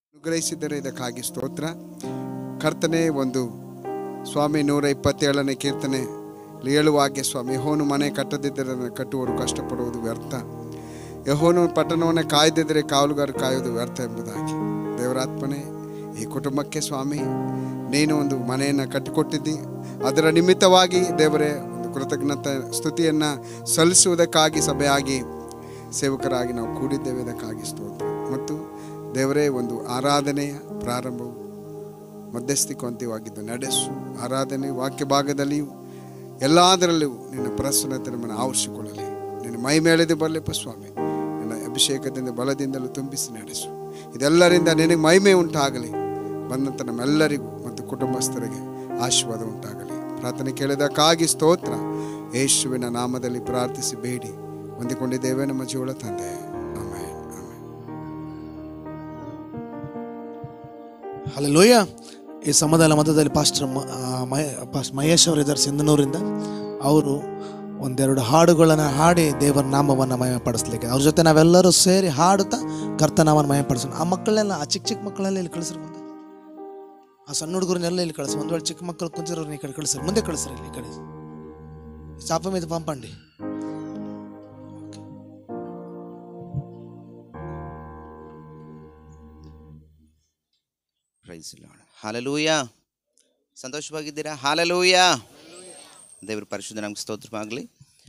ಅನುಗ್ರಹಿಸಿದರೆ ಇದಕ್ಕಾಗಿ ಸ್ತೋತ್ರ ಕರ್ತನೆ ಒಂದು ಸ್ವಾಮಿ ನೂರ ಇಪ್ಪತ್ತೇಳನೇ ಕೀರ್ತನೆ ಹೇಳುವ ಹಾಗೆ ಸ್ವಾಮಿ ಯಹೋನು ಮನೆ ಕಟ್ಟದಿದ್ದರೆ ಅದನ್ನು ಕಟ್ಟುವವರು ಕಷ್ಟಪಡುವುದು ವ್ಯರ್ಥ ಯಹೋನು ಪಟ್ಟಣವನ್ನು ಕಾಯ್ದಿದ್ದರೆ ಕಾವಲುಗಾರ ಕಾಯುವುದು ವ್ಯರ್ಥ ಎಂಬುದಾಗಿ ದೇವರಾತ್ಮನೇ ಈ ಕುಟುಂಬಕ್ಕೆ ಸ್ವಾಮಿ ನೀನು ಒಂದು ಮನೆಯನ್ನು ಕಟ್ಟಿಕೊಟ್ಟಿದ್ದಿ ಅದರ ನಿಮಿತ್ತವಾಗಿ ದೇವರೇ ಒಂದು ಕೃತಜ್ಞತೆ ಸ್ತುತಿಯನ್ನು ಸಲ್ಲಿಸುವುದಕ್ಕಾಗಿ ಸಭೆಯಾಗಿ ಸೇವಕರಾಗಿ ನಾವು ಕೂಡಿದ್ದೇವೆ ಇದಕ್ಕಾಗಿ ಸ್ತೋತ್ರ ಮತ್ತು ದೇವರೇ ಒಂದು ಆರಾಧನೆಯ ಪ್ರಾರಂಭವು ಮಧ್ಯಸ್ಥಿಕೊಂತಿವಾಗಿದ್ದು ನಡೆಸು ಆರಾಧನೆ ವಾಕ್ಯ ಭಾಗದಲ್ಲಿಯೂ ಎಲ್ಲದರಲ್ಲಿಯೂ ನಿನ್ನ ಪ್ರಸನ್ನತೆ ನಮ್ಮನ್ನು ಆವರಿಸಿಕೊಳ್ಳಲಿ ನಿನ್ನ ಮೈ ಮೇಳೆದು ಬರಲಿಪ್ಪ ಸ್ವಾಮಿ ನಿನ್ನ ಅಭಿಷೇಕದಿಂದ ಬಲದಿಂದಲೂ ತುಂಬಿಸಿ ನಡೆಸು ಇದೆಲ್ಲರಿಂದ ನಿನಗೆ ಮಹಿಮೆ ಉಂಟಾಗಲಿ ಬಂದಂಥ ನಮ್ಮೆಲ್ಲರಿಗೂ ಮತ್ತು ಕುಟುಂಬಸ್ಥರಿಗೆ ಆಶೀರ್ವಾದ ಉಂಟಾಗಲಿ ಪ್ರಾರ್ಥನೆ ಕೇಳಿದಕ್ಕಾಗಿ ಸ್ತೋತ್ರ ಯೇಸುವಿನ ನಾಮದಲ್ಲಿ ಪ್ರಾರ್ಥಿಸಿ ಬೇಡಿ ಹೊಂದಿಕೊಂಡಿದ್ದೇವೆ ನಮ್ಮ ಜೀವಳ ತಂದೆ ಆಮೇಲೆ ಆಮೇಲೆ ಅಲ್ಲೆಲೂಯ ಈ ಸಮುದಾಯ ಮಧ್ಯದಲ್ಲಿ ಪಾಸ್ಟರ್ ಮ- ಆ, ಮಹೇ- ಪಾಸ್ಟರ್ ಮಹೇಶ್ ಅವರು ಇದ್ದಾರೆ ಸಿಂಧನೂರಿಂದ ಅವರು ಒಂದೆರಡು ಹಾಡುಗಳನ್ನು ಹಾಡಿ ದೇವರ ನಾಮವನ್ನು ಮಹಿಮೆಪಡಿಸ್ಲಿಕ್ಕೆ ಅವ್ರ ಜೊತೆ ನಾವೆಲ್ಲರೂ ಸೇರಿ ಹಾಡುತ್ತಾ ಕರ್ತನಾಮವನ್ನು ಮಹಿಮೆಪಡಿಸೋಣ ಆ ಮಕ್ಕಳನ್ನೆಲ್ಲ ಆ ಚಿಕ್ಕ ಚಿಕ್ಕ ಮಕ್ಕಳೆಲ್ಲ ಇಲ್ಲಿ ಕಳಿಸ್ರಿ ಮುಂದೆ ಆ ಸಣ್ಣ ಹುಡುಗರನ್ನೆಲ್ಲ ಇಲ್ಲಿ ಕಳಿಸಿ ಒಂದು ವೇಳೆ ಚಿಕ್ಕ ಮಕ್ಕಳು ಕುಂತಿರೋರ್ನ ಈ ಕಡೆ ಕಳಿಸ್ರಿ ಮುಂದೆ ಕಳಿಸ್ರಿ ಇಲ್ಲಿ ಈ ಕಡೆ ಚಾಪ మీద పంపండి ಪ್ರೈಸ್ ಲಾರ್ಡ್ ಹಾಲಲೂಯ ಸಂತೋಷವಾಗಿದ್ದೀರಾ ಹಾಲಲೂಯ ದೇವ್ರ ಪರಿಶುದ್ಧ ನಮ್ಗೆ ಸ್ತೋತ್ರವಾಗಲಿ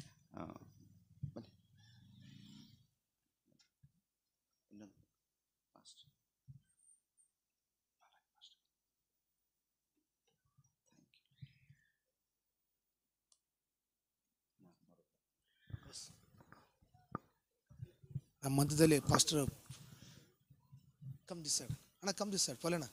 ನಮ್ಮ ಮಧ್ಯದಲ್ಲಿ ಪಾಸ್ಟರ್ ಕಮ್ ದಿಸ್ ಸೈಡ್ ಅಣ್ಣ ಕಮ್ ದಿಸ್ ಸೈಡ್ ಪೊಲೆಣ್ಣ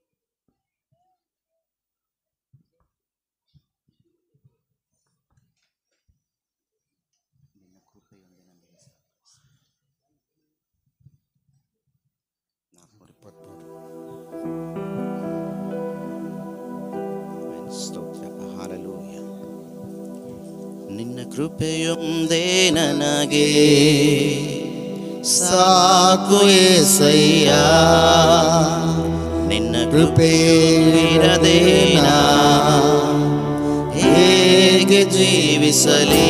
ಸ್ತೋತ್ರ ಹಾಲಲೂಯ ನಿನ್ನ ಕೃಪೆಯೊಂದೇ ನನಗೆ ಸಾಕು ಏಸಯ್ಯ ನಿನ್ನ ಕೃಪೆಯಿರದೇನಾ ಹೇಗೆ ಜೀವಿಸಲಿ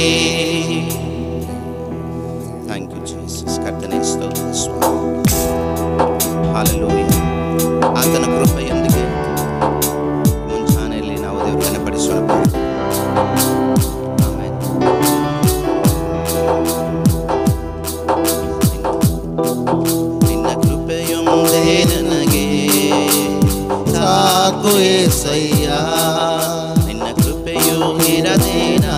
ಥ್ಯಾಂಕ್ ಯು ಜೀಸಸ್ ಕರ್ತನೆ ಸ್ತೋತ್ರ ಸ್ವಾಮಿ ಹಾಲಲೂಯ ಆತನ ಕೃಪೆಯೊಂದಿಗೆ ಮುಂಜಾನೆಯಲ್ಲಿ ನಾವು ದೇವರ ನೆನಪಡಿಸೋಣ ಆಮೆನ್. ನಿನ್ನ ಕೃಪೆಯೊಂದೇ ನನಗೆ ಸಾಕು ಏಸಯ್ಯ ನಿನ್ನ ಕೃಪೆಯು ಇರದೇನಾ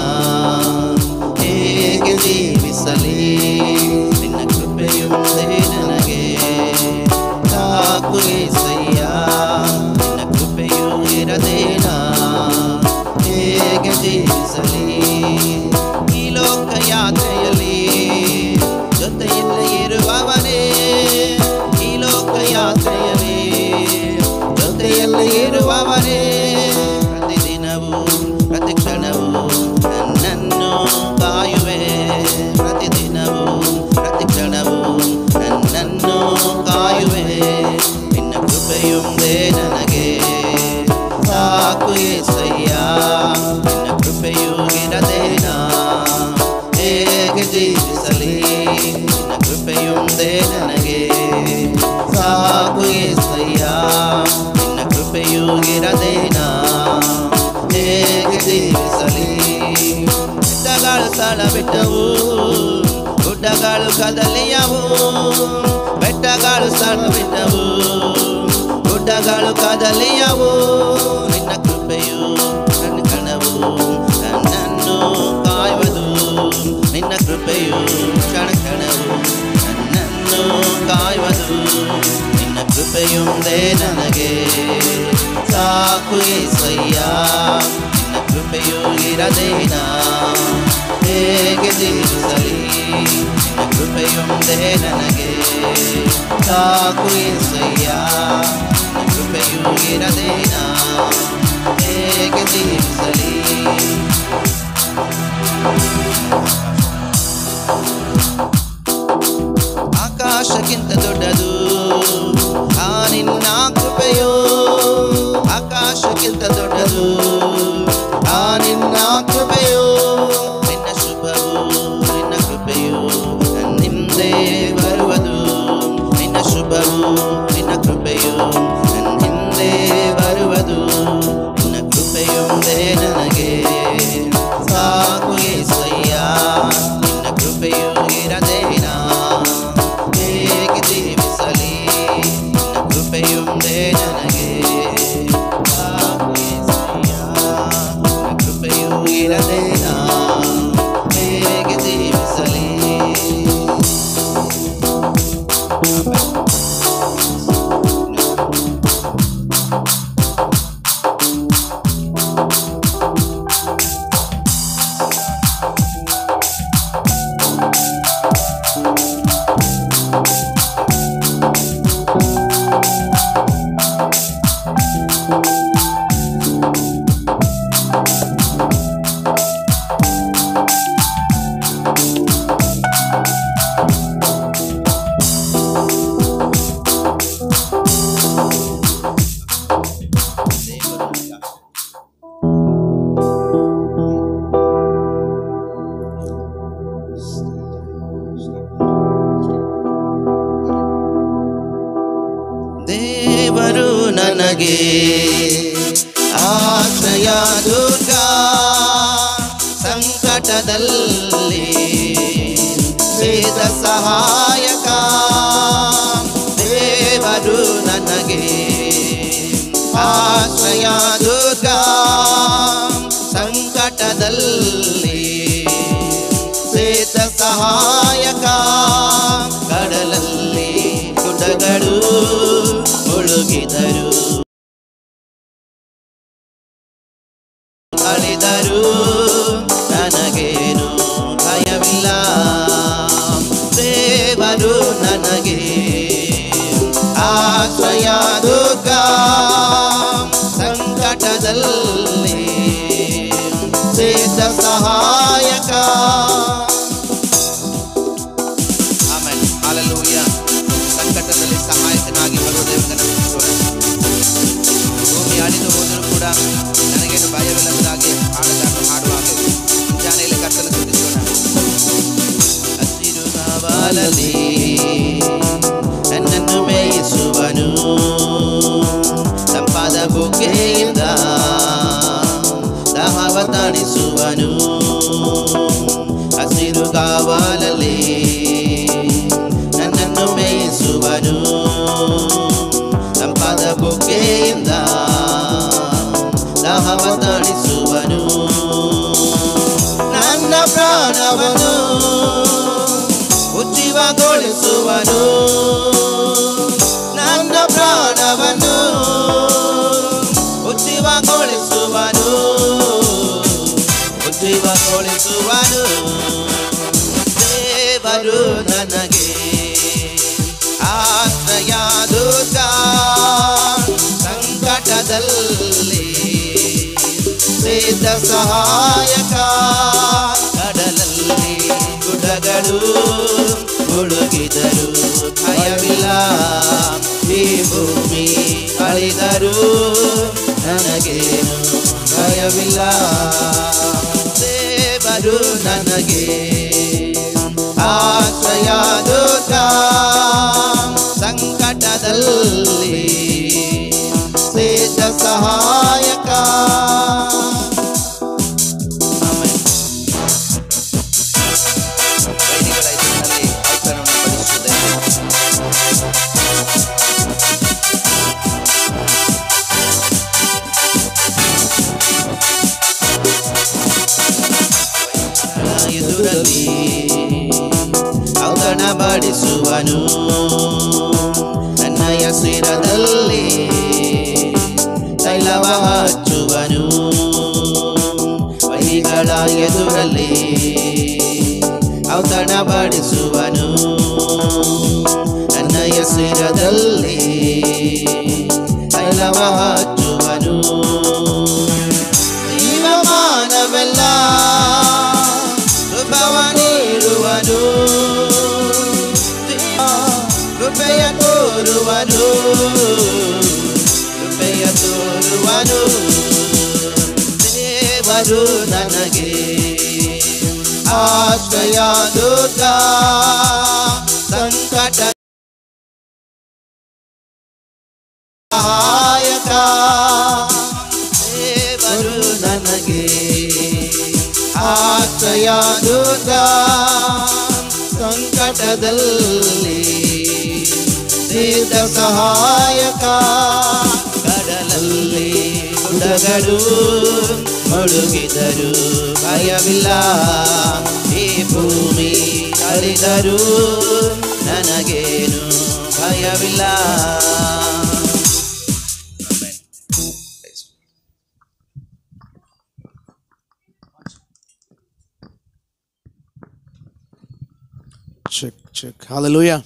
ಹೇಗೆ ಜೀವಿಸಲಿ ನಿನ್ನ ಕೃಪೆಯೊಂದೇ ನನಗೆ ಸಾಕು ಏಸಯ್ಯ ನಿನ್ನ ಕೃಪೆಯು ಇರದೇನಾ ಹೇಗೆ ಜೀವಿಸಲಿ ಈ ಲೋಕ ಯಾತ್ರೆಯಲ್ಲಿ ಜೊತೆಯಲ್ಲಿ ಇರುವವನೇ ಈ ಲೋಕ ಯಾತ್ರೆಯಲ್ಲಿ ಜೊತೆಯಲ್ಲಿ ಇರುವವನೇ ಪ್ರತಿದಿನವೂ ಪ್ರತಿ ಕ್ಷಣವೂ ನನ್ನನ್ನು ಕಾಯುವೆ ಪ್ರತಿದಿನವೂ ಪ್ರತಿ ಕ್ಷಣವೂ ನನ್ನನ್ನು ಕಾಯುವೆ ನಿನ್ನ ಕೃಪೆಯೊಂದೇ ನನಗೆ ಸಾಕು ಏಸಯ್ಯ ನಿನ್ನ ಕೃಪೆಯು ಇರದೇನಾ ಹೇಗೆ ಜೀವಿಸಲಿ ನಿನ್ನ ಕೃಪೆಯೊಂದೇ ನನಗೆ ಸಾಕು ಏಸಯ್ಯ ನಿನ್ನ ಕೃಪೆಯು ಇರದೇನಾ ಹೇಗೆ ಜೀವಿಸಲಿ ಬೆಟ್ಟಗಳು ಸ್ಥಳ ಬಿಟ್ಟವು ಗುಡ್ಡಗಳು ಕದಲಿಯವು ಬೆಟ್ಟಗಳು ಸ್ಥಳ ಬಿಟ್ಟವು ಗುಡ್ಡಗಳು ಕದಲಿಯವು ನಿನ್ನ ಕೃಪೆಯು ನನ್ನ ಕಣವು ನನ್ನನ್ನು ಕಾಯುವುದು ನಿನ್ನ ಕೃಪೆಯು ಕ್ಷಣ ಕ್ಷಣವು ನನ್ನನ್ನು ಕಾಯುವುದು ನಿನ್ನ ಕೃಪೆಯೊಂದೇ ನನಗೆ ಸಾಕು ಏಸಯ್ಯ ನಿನ್ನ ಕೃಪೆಯು ಇರದೇನಾ ಹೇಗೆ ಜೀವಿಸಲಿ ನಿನ್ನ ಕೃಪೆಯೊಂದೇ ನನಗೆ ಸಾಕು ಏಸಯ್ಯ ನಿನ್ನ ಕೃಪೆಯು ಇರದೇನಾ ಹೇಗೆ ಜೀವಿಸಲಿ ಆಕಾಶಕ್ಕಿಂತ ದೊಡ್ಡದು ಸಾಕು ಏಸಯ್ಯ ನಿನ್ನ ಕೃಪೆಯು ಇರದೇನಾ ಹೇಗೆ ಜೀವಿಸಲಿ ನಿನ್ನ ಕೃಪೆಯುಂದೇ ನನಗೆ ಸಾಕು ಏಸಯ್ಯ ನಿನ್ನ ಕೃಪೆಯು ಇರದೇನಾ ಹೇಗೆ ಜೀವಿಸಲಿ ದೇವರು ನನಗೆ ಆಶ್ರಯ ದುರ್ಗ ಸಂಕಟದಲ್ಲಿ ವೇದ ಸಹಾಯಕ ದೇವರು ನನಗೆ ಆಶ್ರಯ ದುರ್ಗ ಸಂಕಟದಲ್ಲಿ ವೇದ ಸಹಾಯಕ ಕಡಲಲ್ಲಿ ಗುಡ್ಡಗಳು ಮುಳುಗಿದರು ಅಳಿದರು ನನಗೇನು ಭಯವಿಲ್ಲ ದೇವರು ನನಗೆ ಆಶ್ರಯ ದುರ್ಗ ಸಂಕಟದಲ್ಲಿ ಸಿದ್ಧ ಸಹಾಯಕ ಆಮೇಲೆ ಹಾಲೆಲೂಯ ಸಂಕಟದಲ್ಲಿ ಸಹಾಯಕನಾಗಿ ಬರುವ ದೇವರನ್ನ ನಂಬಿಸೋಣ ಭೂಮಿ ಅಳಿದು ಹೋದರೂ ಕೂಡ ನನಗೇನು ಭಯವಿಲ್ಲದಾಗಿ ಹಾಡುಗಾರನು ಹಾಡುವಾಗ ಮುಂಜಾನೆಯಲ್ಲಿ ಕತ್ತಲು ಸುತ್ತಿಸೋಣ ಹಸಿರು ಕಾವಲಲ್ಲಿ ನನ್ನನ್ನು ಮೇಯಿಸುವನು ತಂಪಾದ ಬುಗ್ಗೆಯಿಂದ ದಾಹವ ತಾಣಿಸುವನು ಹಸಿರು ಕಾವಲಲ್ಲಿ ನನ್ನನ್ನು ಮೇಯಿಸುವನು ತಂಪಾದ ಬುಗ್ಗೆಯಿಂದ ದಾಹವ ತಾಳಿಸುವನು ನನ್ನ ಪ್ರಾಣವನು ಉಜ್ಜೀವಗೊಳಿಸುವನು ನನ್ನ ಪ್ರಾಣವನ್ನು ಉಜ್ಜೀವಗೊಳಿಸುವನು ಉಜ್ಜೀವಗೊಳಿಸುವನು ದೇವರು ನನಗೆ ಆಶ್ರಯ ದುರ್ಗ ಸಂಕಟದಲ್ಲಿ ಸಿದ್ಧ ಸಹಾಯಕ ಕಡಲಲ್ಲಿ ಗುಡ್ಡಗಳು ಮುಳುಗಿದರು ಭಯವಿಲ್ಲ ಈ ಭೂಮಿ ಅಳಿದರು ನನಗೇನು ಭಯವಿಲ್ಲ ದೇವರು ನನಗೆ ಆಶ್ರಯ ದುರ್ಗ ಸಂಕಟದಲ್ಲಿ ಸಿದ್ಧ ಸಹಾಯಕ ಆಮೆನ್. ವೈರಿಗಳ ಎದುರಿನಲ್ಲಿ ಔತಣವನ್ನು ಪಡಿಸುತ್ತದೆ ಎದುರಲ್ಲಿ ಔತಣ ಬಡಿಸುವನು ನನ್ನ ಹೆಸರದಲ್ಲಿ ತೈಲವ ಹಚ್ಚುವನು ವೈರಿಗಳ ಎದುರಲ್ಲಿ ಔತಣ ಬಡಿಸುವನು ನನ್ನ ಹೆಸರದಲ್ಲಿ ತೈಲವ ಹಚ್ಚುವನು ಜೀವಮಾನವೆಲ್ಲ ಕೃಪವ ನೀಡುವನು ಕೃಪೆಯ ತೋರುವನು ಕೃಪೆಯ ತೋರುವನು ದೇವರು ನನಗೆ ಆಶ್ರಯ ದುರ್ಗ ಸಂಕಟ ಸಹಾಯಕ ದೇವರು ನನಗೆ ಆಶ್ರಯ ದುರ್ಗ ಸಂಕಟದಲ್ಲಿ ಸಿದ್ಧ ಸಹಾಯಕ ಕಡಲಲ್ಲಿ ಗುಡಗಳು ಮುಳುಗಿದರು ಭಯವಿಲ್ಲ ಈ ಭೂಮಿ ಅಳಿದರು ನನಗೇನು ಭಯವಿಲ್ಲ check check hallelujah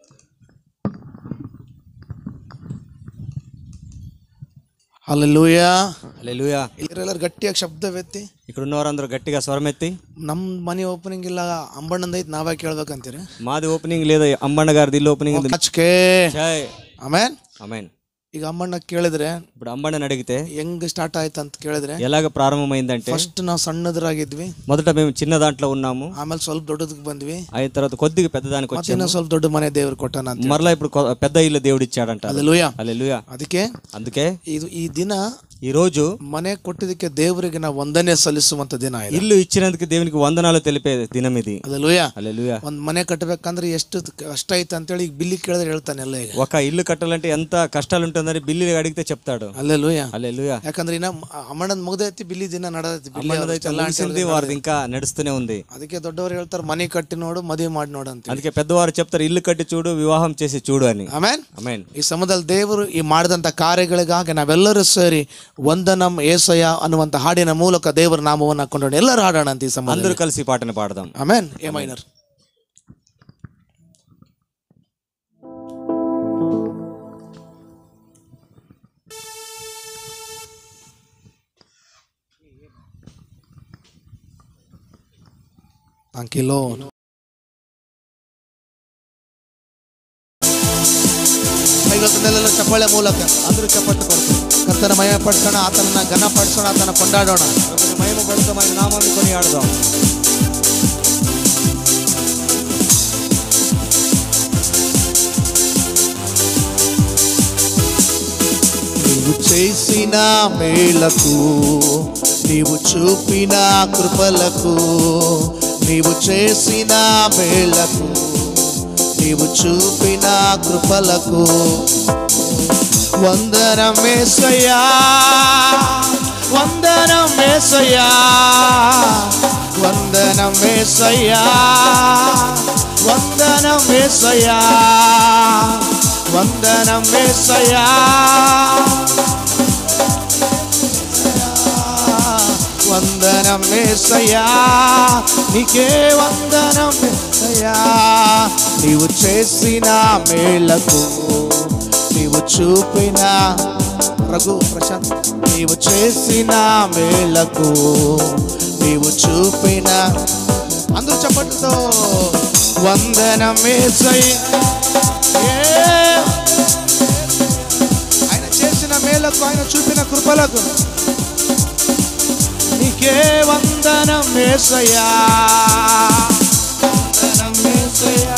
hallelujah hallelujah ಎಲ್ಲರೂ ಗಟ್ಟಿಯಾಗಿ ಶಬ್ದವೆತ್ತಿ ఇక్కడ ఉన్నవారందరూ గట్టిగా స్వరమెత్తి ನಮ್ಮ ಮನೆ ಓಪನಿಂಗ್ ಇಲ್ಲ ಅಂಬಣ್ಣಂದ ಐತಿ ನಾವೇ ಕೇಳ್ಬೇಕಂತೀರಿ మాది ఓపెనింగ్ లేదా అంబಣ್ಣ గారిది ఇల్లు ఓపెనింగ్ ఉంది ಹಚ್ಕೆ జై ಆಮೇನ್ అమెన్ ಈಗ ಅಮ್ಮಣ್ಣ ಕೇಳಿದ್ರೆ ఇప్పుడు అంబಣ್ಣని అడిగితే ಹೆಂಗ್ స్టార్ట్ ಆಯ್ತು ಅಂತ ಕೇಳಿದ್ರೆ ఎలాగ ప్రారంభమైందంటే ಫಸ್ಟ್ ನಾವು ಸಣ್ಣದ್ರಾಗಿದ್ವಿ మొదట మేము చిన్న దాంట్లో ఉన్నాము ಆಮೇಲೆ ಸ್ವಲ್ಪ ದೊಡ್ಡದಕ್ಕೆ ಬಂದ್ವಿ అయిన తర్వాత కొద్దిగా పెద్దదానికి ಮತ್ತೆ వచ్చాము ಇನ್ನೂ ಸ್ವಲ್ಪ ದೊಡ್ಡ ಮನೆ ದೇವ್ರು ಕೊಟ್ಟಾನ ಅಂತ మరలా ఇప్పుడు కొ- పెద్ద ఇల్లు దేవుడు ఇచ్చాడంట ಅಲ್ಲೆಲೂಯ అల్లెలుయ ಅದಕ್ಕೆ అందుకే ಇದು ಈ ದಿನ ఈ రోజు ಮನೆ ಕೊಟ್ಟಿದ್ದಕ್ಕೆ ದೇವರಿಗೆ ನಾವು ವಂದನೆ ಸಲ್ಲಿಸುವಂತ ದಿನ ಇದು ఇల్లు ఇచ్చినందుకు దేవునికి వందనాలు తెలిపే దినం ఇది ಅಲ್ಲೆಲೂಯ అల్లెలుయ ಒಂದ್ ಮನೆ ಕಟ್ಟಬೇಕಂದ್ರೆ ಎಷ್ಟು ಕಷ್ಟ ಐತೆ ಅಂತೇಳಿ ಈಗ ಬಿಲ್ಲಿ ಕೇಳಿದ್ರೆ ಹೇಳ್ತಾನೆ ಎಲ್ಲ ಈಗ ఒక ఇల్లు కట్టాలంటే ఎంత కష్టాలు ఉంటుందని బిల్లు అడిగితే చెప్తాడు ಅಲ್ಲೆಲೂಯ అల్లెలుయ ಯಾಕಂದ್ರೆ ಇನ್ನ ಅಮ್ಮಣ್ಣನ ಮುಗ್ದೈತಿ ಬಿಲ್ಲಿ ದಿನ ನಡದೈತಿ ಬಿಲ್ಲಿ అమ్మన్నదైతే ಎಲ್ಲ ముగిసింది వారిది ఇంకా నడుస్తూనే ఉంది ಅದಕ್ಕೆ ದೊಡ್ಡವರು ಹೇಳ್ತಾರೆ ಮನೆ ಕಟ್ಟಿ ನೋಡು ಮದುವೆ ಮಾಡಿ ನೋಡು ಅಂತ అందుకే పెద్దవారు చెప్తారు ఇల్లు కట్టి చూడు వివాహం చేసి చూడు అని ಆಮೇನ್ అమెన్ ಈ ಸಮಯದಲ್ಲಿ ದೇವರು ಈ ಮಾಡಿದಂಥ ಕಾರ್ಯಗಳಿಗಾಗಿ ನಾವೆಲ್ಲರೂ ಸೇರಿ ವಂದನಂ ಏಸಯ ಅನ್ನುವಂಥ ಹಾಡಿನ ಮೂಲಕ ದೇವರ ನಾಮವನ್ನು ಹಾಕೊಂಡು ಎಲ್ಲರೂ ಹಾಡೋಣ ಅಂತ ಈ ಸಮಯ అందరూ కలిసి ఈ పాటను పాడదాం amen A minor Thank you, Lord. ಕೈಗೊತ್ತನೆಲ್ಲ ಚಪ್ಪಾಳೆ ಮೂಲಕ అందరూ చప్పట్లు కొడుతూ ಕರ್ತನ ಮಯ ಪಡಿಸೋಣ ಆತನನ್ನ ಘನ ಪಡಿಸೋಣ ಆತನ ಕೊಂಡಾಡೋಣ ప్రభుని మహిమ పడుతాం ఆయన నామాన్ని కొని ఆడదాం నీవు చేసిన మేళకు నీవు చూపిన కృపలకు నీవు చేసిన మేళకు నీవు చూపిన కృపలకు వందనమేసయ్యా వందనమేసయ్యా వందనమేసయ్యా వందనమేసయ్యా వందనమేసయ్యా వందనమేసయ్యా నీకే వందనమేసయ్యా నీవు చేసిన మేళకు నీవు చూపిన రఘు ప్రశాంత్ నీవు చేసిన మేళకు నీవు చూపిన అందరూ చెప్పట్లతో వందనమేసయ్యా ఏ- ఆయన చేసిన మేలకు ఆయన చూపిన కృపలకు నీకే వందనం వేసయ్యా వందనం వేసయ్యా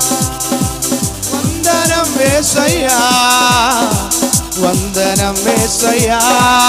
వందనం వేసయ్యా వందనం వేసయ్యా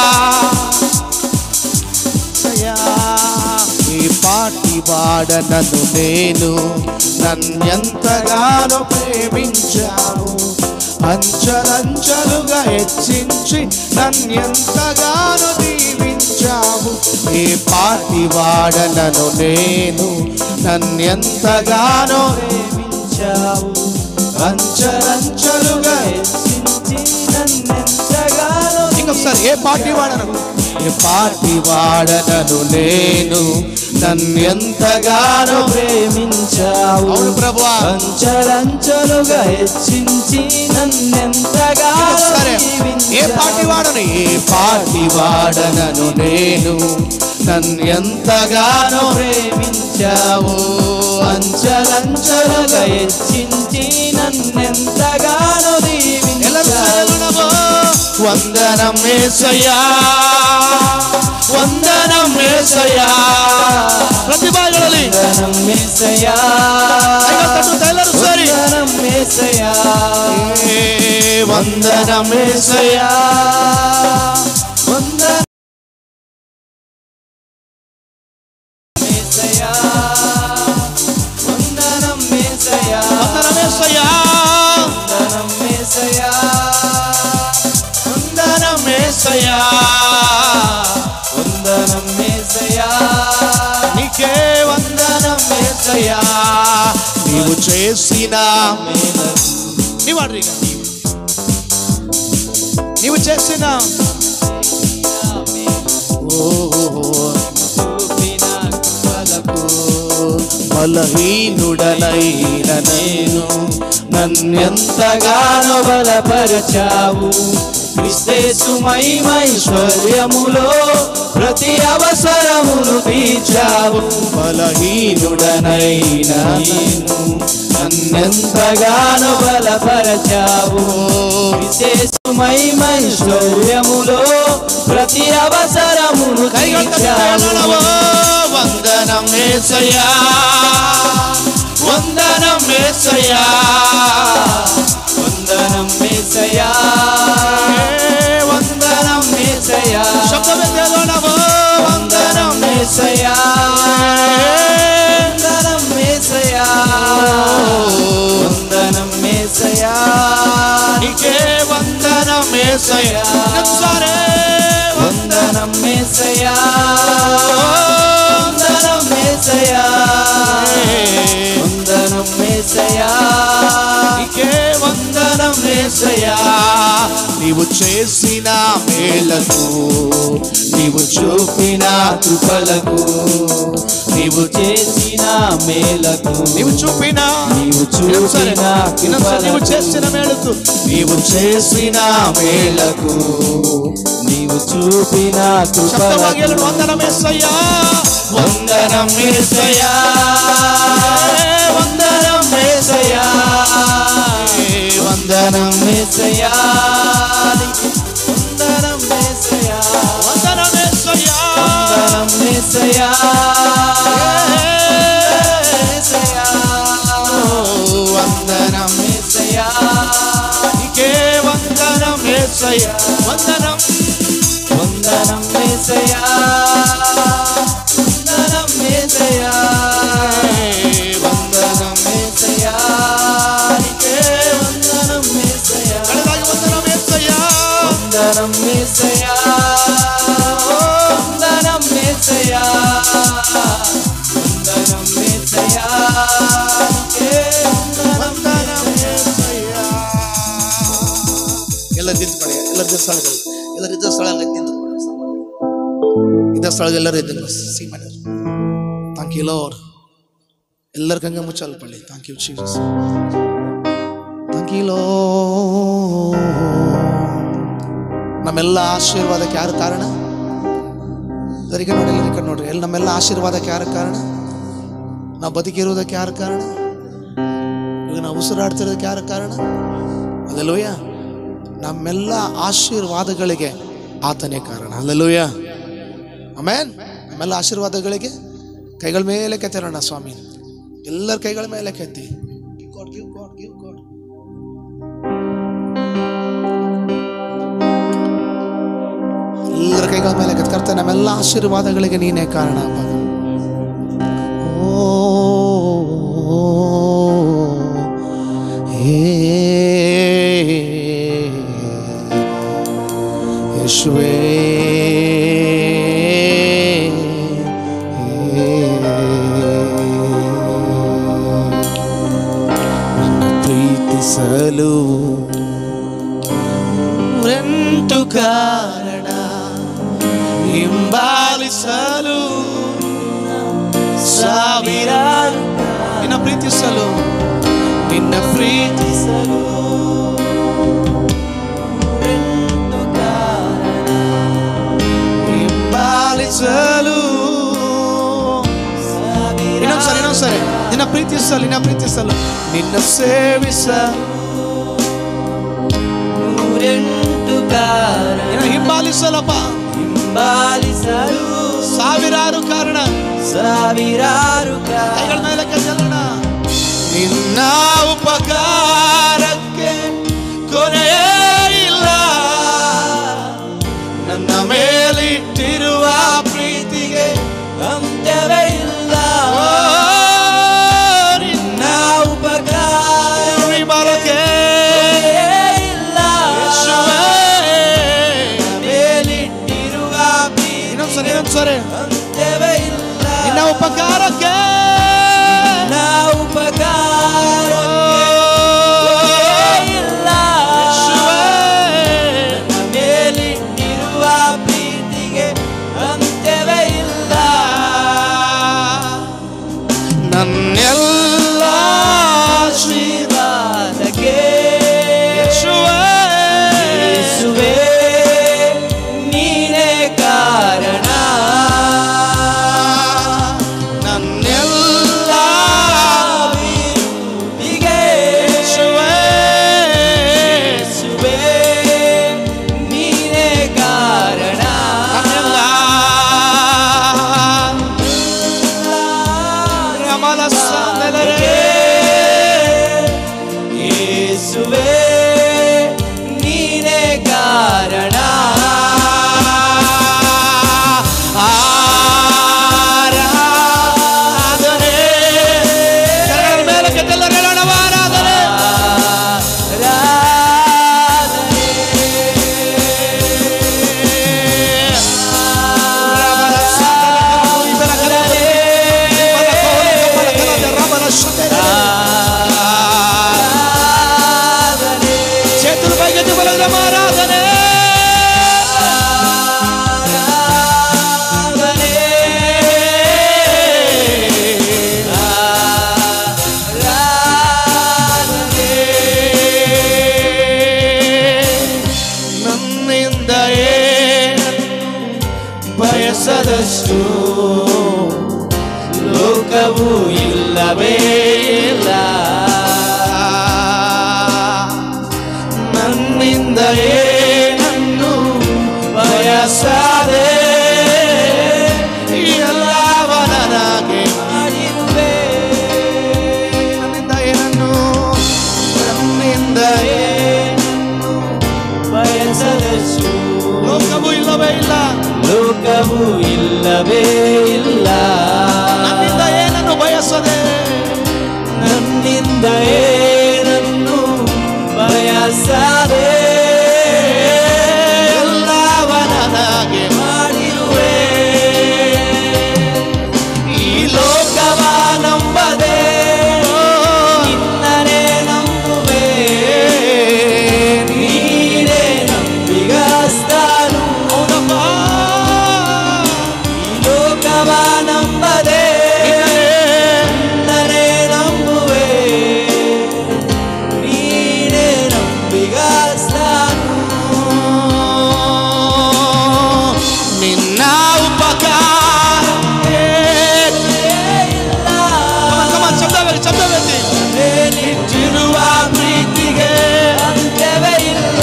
వేసయ్యా. ఈ పాటి వాడ నన్ను నేను నన్నెంతగానో ప్రేమించావు అంచలంచలుగా హెచ్చించి నన్నెంతగానో దీవించావు ఈ పాటి వాడనను నేను నన్నెంతగానో ప్రేమించావు అంచలంచలుగా హెచ్చించి నన్నెంతగానో ఇంకొకసారి ఏ పార్టీ వాడను ఏ పార్టీ వాడనను నేను నన్ను ఎంతగానో ప్రేమించావు అవును ప్రభువా అంచలంచలుగా హెచ్చించి నన్నెంతగానో సరే ఏ పార్టీ వాడను ఏ పార్టీ వాడనను నేను నన్ను ఎంతగానో ప్రేమించావు అంచలంచలుగా హెచ్చించి నన్నెంతగానో దీవించావు వందనం వేసయ్యా వందనం వేసయ్యా ಪ್ರತಿಭಾಗಳಲ್ಲಿ వందనం యేసయ్యా ಎಲ್ಲರೂ ಸರಿ వందనం యేసయ్యా వందనం వేసయ్యా వందనం యేసయ్యా నీవు చేసిన నీవు అడ్రి ఇక. నీవు చేసిన ఓ, చూపిన కృపలకు బలహీనుడనైన నేను నన్నెంతగానో బలపరచావు క్రిస్తేసు మహిమైశ్వర్యములో ప్రతి అవసరమును తీర్చావు బలహీనుడనైన నేను నన్నెంతగానో బలపరచావు క్రిస్తేసు మహిమైశ్వర్యములో ప్రతి అవసరమును తీర్చావు వందనం ఏసయ్యా వందనం ఏసయ్యా వందనం మేసయా వందనం మేసయా శబ్దమెత్తేదోనవో వందనం మేసయా వందనం మేసయా వందనం మేసయా నీకే వందనం ఏసయ్యా ఒకసారి వందనం మేసయా వందనం మేసయా వందనం మేసయా నీకే వందనం ఏసయ్యా నీవు చేసిన మేలకు నీవు చూపిన కృపలకు నీవు చేసిన మేలకు నీవు చూపిన నీవు ఒకసారి, చూపిన వినొకసారి, నీవు కృపలకు చేసిన మేలకు నీవు చేసిన మేలకు నీవు చూపిన శబ్దవాగ్యాలు కృపలకు వందనం ఏసయ్యా వందనం మేసయా వందనం మేసయా వందనం మేసయా వందనం మేసయా వందనం ఏసయ్యా వందనం మేసయా మేసయా వందనం మేసయా నీకే వందనం ఏసయ్యా వందనం వందనం మేసయా వందనం మేసయా వందనం మేసయా నీకే వందనం మేసయా కడదాగి వందనం ఏసయ్యా వందనం మేసయా వందనం మేసయా వందనం మేసయా నీకే వందనం ಏಸಯ್ಯ. ಎಲ್ಲ ನಿಂತ್ಕೊಳ್ಳಿ ಎಲ್ಲರ ಇದ್ದ ಸ್ಥಳಗಳು ಎಲ್ಲರ ಇದ್ದ ಸ್ಥಳಗಳಿಗೆ ನಿಂತ್ಕೊಳ್ಳಿ ಇದ್ದ ಸ್ಥಳಗಳು ಎಲ್ಲರೂ ಇದ್ದ ಸಿ ಮನೆಯವರು ಥ್ಯಾಂಕ್ ಯು ಲೋರ್ ಎಲ್ಲರ ಕಂಗೆ ಮುಚ್ಚಲ್ಪಳ್ಳಿ thank you Jesus thank you lord ನಮ್ಮೆಲ್ಲ ಆಶೀರ್ವಾದಕ್ಕೆ ಯಾರು ಕಾರಣ ಸರಿಗೆ ನೋಡಿ ಎಲ್ಲರ ಕಡೆ ನೋಡ್ರಿ ಎಲ್ಲಿ ನಮ್ಮೆಲ್ಲ ಆಶೀರ್ವಾದಕ್ಕೆ ಯಾರು ಕಾರಣ ನಾವು ಬದುಕಿರುವುದಕ್ಕೆ ಯಾರು ಕಾರಣ ಇವಾಗ ನಾವು ಉಸಿರಾಡ್ತಿರೋದಕ್ಕೆ ಯಾರ ಕಾರಣ ಅಲ್ಲಲೂಯ ನಮ್ಮೆಲ್ಲ ಆಶೀರ್ವಾದಗಳಿಗೆ ಆತನೇ ಕಾರಣ ಅಲ್ಲಲೂಯ ಆಮೇನ್ ನಮ್ಮೆಲ್ಲ ಆಶೀರ್ವಾದಗಳಿಗೆ ಕೈಗಳ ಮೇಲೆ ಕೆತ್ತಿರೋಣ ಸ್ವಾಮಿ ಎಲ್ಲರ ಕೈಗಳ ಮೇಲೆ ಕೆತ್ತಿ Give God, give God, give God. ಎಲ್ಲರ ಕೈಗಳ ಮೇಲೆ ಕೆತ್ತಿ ಕರ್ತ ನಮ್ಮೆಲ್ಲ ಆಶೀರ್ವಾದಗಳಿಗೆ ನೀನೇ ಕಾರಣ ಅಪ್ಪ ಓ ಹೇ ಯೇಸುವೇ ಪ್ರೀತಿಸಲು ಎಂಟು ಕಾರಣ ಹಿಂಬಾಲಿಸಲು ಸಾವಿರಾರು ನಿನ್ನ ಪ್ರೀತಿಸಲು ನಿನ್ನ ಪ್ರೀತಿಸಲು ಹಿಂಬಾಲಿಸಲು ಇನ್ನೊಂದ್ಸರಿ ಇನ್ನೊಂದ್ಸರಿ ನಿನ್ನ ಪ್ರೀತಿಸಲು ನಿನ್ನ ಪ್ರೀತಿಸಲು ನಿನ್ನ ಸೇವಿಸಲು ನೂರೆಂಟು ಕಾರಣ ನಿನ್ನ ಹಿಂಬಾಲಿಸಲಪ್ಪ ಹಿಂಬಾಲಿಸಲು ಸಾವಿರಾರು ಕಾರಣ ಸಾವಿರಾರು ಕಾರಣ ಕೈಗಳ ಮೇಲೆ ಕೆತ್ತೋಣ ನಿನ್ನ ಉಪಕಾರಕ್ಕೆ ಕೊನೆಯೇ ಇಲ್ಲ ನನ್ನ ಮೇಲಿಟ್ಟಿರುವ ಪ್ರೀತಿಗೆ ಅಂತ್ಯವೇ ಇಲ್ಲ ಓ, ನಿನ್ನ ನಿನ್ನ ಉಪಕಾರ ವಿಮಲಕ್ಕೆ ಇಲ್ಲ ಯೇಸುವೇ. ಮೇಲಿಟ್ಟಿರುವ ಪ್ರೀತಿ ಇನ್ನೊಂದ್ಸರಿ ಇನ್ನೊಂದ್ಸರಿ ಅಂತ್ಯವೇ ಇಲ್ಲ ನಿನ್ನ ಉಪಕಾರಕ್ಕೆ ಯೇಸುವೆ ನೀನೇ ಕಾರಣ ಆರಾಧನೆ ಕರಗಳ ಮೇಲೆ ಕೆಟ್ಟೆಲ್ಲರೂ ಹೇಳೋಣ ಆರಾಧನೆ చేతులు పైకెత్తి బలగ్రమ ఆరాధనే ನನ್ನಿಂದಯೇ ಬಯಸದಷ್ಟು ಲೋಕವು ಇಲ್ಲವೇ ಇಲ್ಲ ನನ್ನಿಂದಯೇ ನನ್ನು ಬಯಸದೆ ಎಲ್ಲವ ನನಗೆ ಮಾಡಿರುವೆ ನನ್ನಿಂದಯೇ ನನ್ನು ನನ್ನಿಂದಯೇ ಬಯಸದಷ್ಟು ಲೋಕವು ಇಲ್ಲವೇ ಇಲ್ಲ ಲೋಕವು ಇಲ್ಲವೇ ಇಲ್ಲ ನನ್ನಿಂದ ಏನನ್ನು ಬಯಸದೆ ನನ್ನಿಂದ ಏನನ್ನು ಬಯಸದೆ ಎಲ್ಲವ ನನಗೆ ಮಾಡಿರುವೆ ಈ ಲೋಕವ ನಂಬದೆ ನಿನ್ನನೇ ನಂಬುವೆ ನೀನೇ ನಂಬಿಗಸ್ತನು ಹೌದಪ್ಪ ಈ ಲೋಕವ ನಂಬದೆ ನಿನ್ನನೇ ನಂಬುವೆ ನೀನೇ ನಂಬಿಗಸ್ತನು ನಿನ್ನ ಉಪಕಾರ ಶಬ್ದವೇತಿ ಶಬ್ದವೇತಿ ನಿಂತಿರುವ ಪ್ರೀತಿಗೆ ಅಂತ್ಯವೇ ಇಲ್ಲ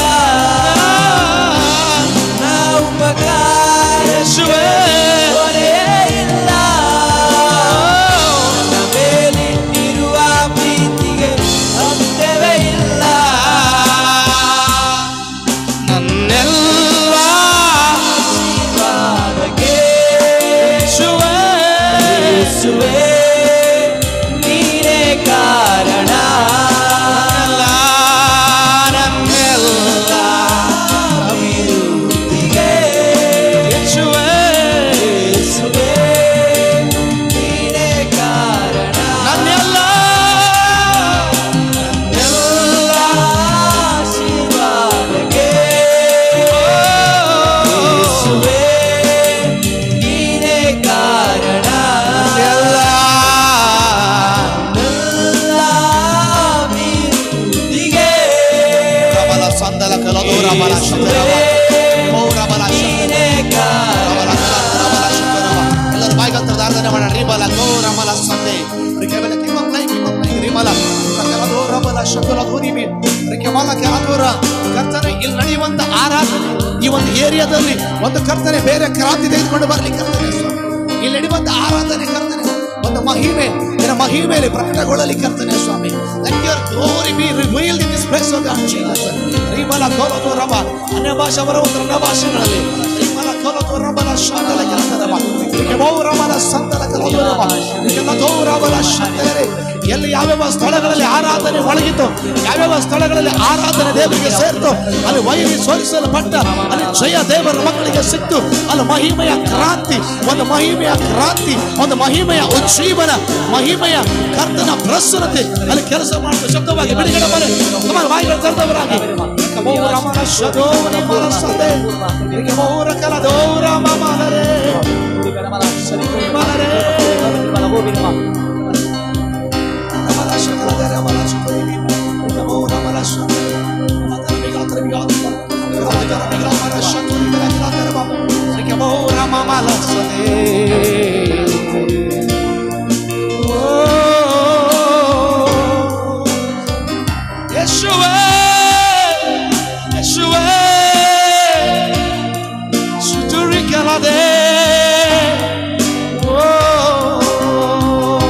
ನಾ ಉಪಕಾರ ಯೇಸುವೇ ಕೊನೆಯೇ ಇಲ್ಲ ನನ್ನ ಮೇಲಿಟ್ಟಿರುವ ಪ್ರೀತಿಗೆ ಅಂತ್ಯವೇ ಇಲ್ಲ ನನ್ನೆಲ್ಲ ಆಶೀರ್ವಾದಕ್ಕೆ ಯೇಸುವೇ ಯೇಸುವೇ ನೀನೇ ಕಾರಣ ನನ್ನೆಲ್ಲ ಅಭಿವೃದ್ಧಿಗೆ ಯೇಸುವೇ ಯೇಸುವೇ ನೀನೇ ಕಾರಣ ನನ್ನೆಲ್ಲ ಎಲ್ಲ ಆಶೀರ್ವಾದಕ್ಕೆ ಯೇಸುವೇ ನೀನೇ ಕಾರಣ ಎಲ್ಲ ಎಲ್ಲ ಅಭಿವೃದ್ಧಿಗೆ ರಮಲ ಸಂದಲ ಕಲದು ರಮಲ ಶಂಕರ ರಮಲ ನೀನೇ ಕಾರಣ ಎಲ್ಲರೂ ಬಾಯಿಗಂತರ ದಾರ್ಧನೆ ಮಾಡೋಣ ರಿಬಲ ಗೋ ರಮಲ ಸಂದೆ ರಿಕೆಬಲ ಕಿಮ ಪ್ಲೈ ಕಿಮ ಪ್ಲೈ ರಿಮಲ ಕಲದು ರಮಲ ಶಕಲ ಧ್ವನಿ ರಿಕೆಮಲ ಕ್ಯಾದೋರ ಕರ್ತನೆ ಇಲ್ಲಿ ನಡೆಯುವಂತ ಆರಾಧನೆ ಈ ಒಂದು ಏರಿಯಾದಲ್ಲಿ ಒಂದು ಕರ್ತನೆ ಬೇರೆ ಕ್ರಾಂತಿ ತೆಗೆದುಕೊಂಡು ಬರಲಿ ಕರ್ತನೆ ಸ್ವಾಮಿ. ಇಲ್ಲಿ ನಡೆಯುವಂತ ಆರಾಧನೆ ಕರ್ತನೆ ಒಂದು ಮಹಿಮೆ ನಿನ್ನ ಮಹಿಮೆಯಲ್ಲಿ ಪ್ರಕಟಗೊಳ್ಳಲಿ ಕರ್ತನೆ ಸ್ವಾಮಿ Let your glory be revealed in this place, O God, Jesus. ರಿಮಲ ಕೋಲದು ರಮ ಅನ್ಯ ಭಾಷೆ ಬರುವಂತ ನನ್ನ ಭಾಷೆಗಳಲ್ಲಿ ರಿಮಲ ಕೋಲದು ರಮಲ ಶಾಂತಲ ಕೆಲಸದವ ಇದಕ್ಕೆ ಬಹು ರಮಲ ಸಂತಲ ಕಲದು ರಮ ಇದಕ್ಕೆಲ್ಲ ದೋ ರಮಲ ಶಾಂತರೆ ಎಲ್ಲಿ ಯಾವ್ಯಾವ ಸ್ಥಳಗಳಲ್ಲಿ ಆರಾಧನೆ ಒಳಗಿತ್ತು ಯಾವ್ಯಾವ ಸ್ಥಳಗಳಲ್ಲಿ ಆರಾಧನೆ ದೇವರಿಗೆ ಸೇರ್ತು ಅಲ್ಲಿ ವೈರಿ ಸೋಲಿಸಲ್ಪಟ್ಟ ಅಲ್ಲಿ ಜಯ ದೇವರ ಮಕ್ಕಳಿಗೆ ಸಿಕ್ತು ಅಲ್ಲಿ ಮಹಿಮೆಯ ಕ್ರಾಂತಿ ಒಂದು ಮಹಿಮೆಯ ಕ್ರಾಂತಿ ಒಂದು ಮಹಿಮೆಯ ಉಜ್ಜೀವನ ಮಹಿಮೆಯ ಕರ್ತನ ಪ್ರಸನ್ನತೆ ಅಲ್ಲಿ ಕೆಲಸ ಮಾಡುವ ಶಬ್ದವಾಗಿ ಬಿಡುಗಡೆ ಮಾಡಿ ನಮ್ಮ ಬಾಯಿಗಳು ತೆರೆದವರಾಗಿ ಕಮೋರ ಮನ ಶದೋರ ಮನ ಸಂದೆ ಕಮೋರ ಕಲ ದೋರ ಮಮಲರೆ ಮಲರೆ ರಮಲ ಶಕಲ ದರೆ ರಮಲ ಶಕಲಿ ಕಮೋರ ಮನ ಶಕಲ ಅದರ ಬಿಗಾತ್ರ ಬಿಗಾತ್ರ ಅದರ ಬಿಗಾತ್ರ ಶಕಲಿ ದರೆ ದರೆ ಬಾಬು ಕಮೋರ ಮಮಲ ಸಂದೆ ಯೇಸುವೇ ಯೇಸುವೇ ಸುತುರಿ ಕಲದೆ ಓ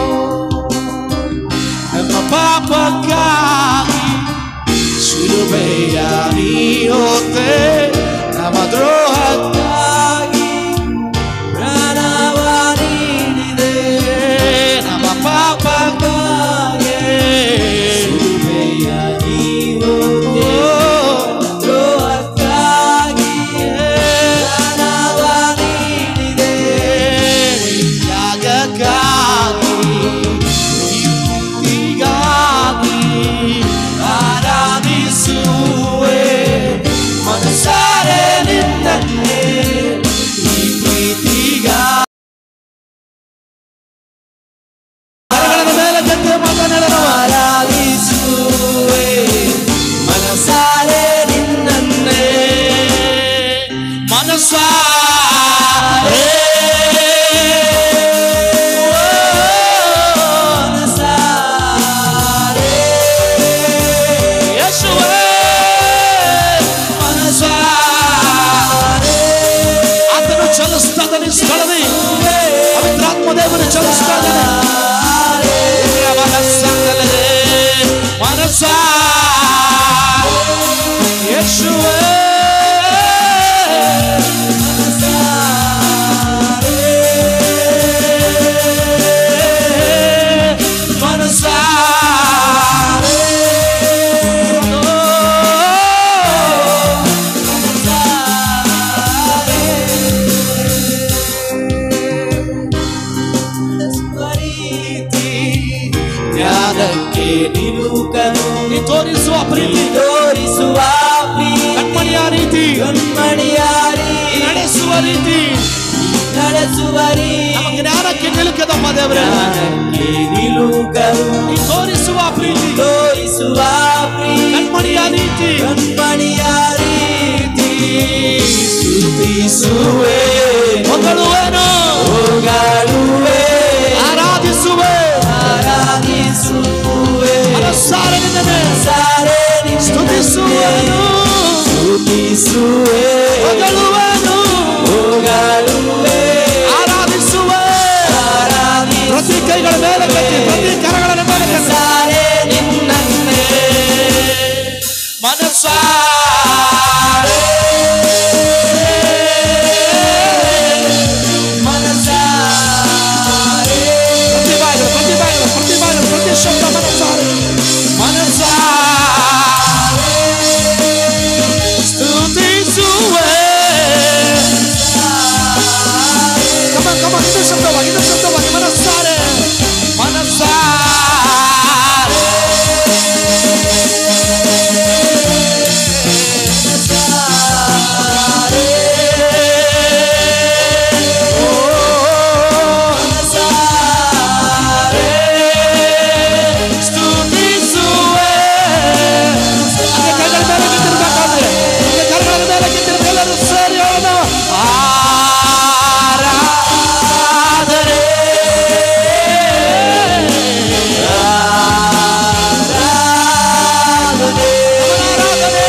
ಯೇಸುವೆ ಜ್ಞಾನಕ್ಕೆ ನಿಲುಕನು ನೀ ತೋರಿಸುವ ಪ್ರೀತಿ ತೋರಿಸುವ ಪ್ರೀತಿ ಕಣ್ಮಣಿಯ ರೀತಿ ಕಣ್ಮಣಿಯ ರೀತಿ ನಡೆಸುವ ರೀತಿ ನಡೆಸುವ ನಮ್ಮ ಜ್ಞಾನಕ್ಕೆ ನಿಲುಕದಮ್ಮ ದೇವರೇ ಜ್ಞಾನಕ್ಕೆ ನಿಲುಕನು ನೀ ತೋರಿಸುವ ಪ್ರೀತಿ ತೋರಿಸುವ ಪ್ರೀತಿ ಕಣ್ಮಣಿಯ ರೀತಿ ಕಣ್ಮಣಿಯ ರೀತಿ ಸ್ತುತಿಸುವೆ ಹೊಗಳುವೆನು ಹೊಗಳುವೆ ಆರಾಧಿಸುವೆ ಆರಾಧಿಸುವೆ ಮನಸ್ಸಾರೆ ನಿನ್ನನ್ನೇ ಸಾರೆ ಸ್ತುತಿಸುವೆನು ಸ್ತುತಿಸುವೆ ಹೊಗಳುವೆನು ಹೊಗಳುವೆ ಆರಾಧಿಸುವೆ ಪ್ರತಿ ಕೈಗಳ ಮೇಲೆ ಕಟ್ಟಿ ಪ್ರತಿ ಕರಗಳ ಮೇಲೆ ಕಟ್ಟಿ ಸಾರೆ ನಿನ್ನನ್ನೇ ಮನಸ್ಸಾರೆ ಮನಸಾರೆ ಪ್ರತಿ ಬಾಯಿಗಳು ಪ್ರತಿ ಬಾಯಿಗಳು ಪ್ರತಿ ಬಾಯಿಗಳು ಪ್ರತಿ ಶಬ್ದ ಮನಸ್ಸಾರೆ ಮನಸ್ಸಾರೆ ಸ್ತುತಿಸುವೆ ಕಮ ಕಮ ಇದು ಶಬ್ದವಾಗಿ ಇದು ಶಬ್ದವಾಗಿ ಮನಸ್ಸಾರೆ ಮನಸ್ಸಾರೆ ಸ್ತುತಿಸುವೆ ಹಾಗೆ ಕೈಗಳ ಮೇಲೆ ಕೆತ್ತಿರ್ಬೇಕಾದ್ರೆ ಹಾಗೆ ಕರಗಳ ಮೇಲೆ ಕೆತ್ತಿರ್ಬೇಕು ಎಲ್ಲರೂ ಸೇರಿ ಹೇಳೋಣ ಆರಾಧನೆ ಆರಾಧನೆ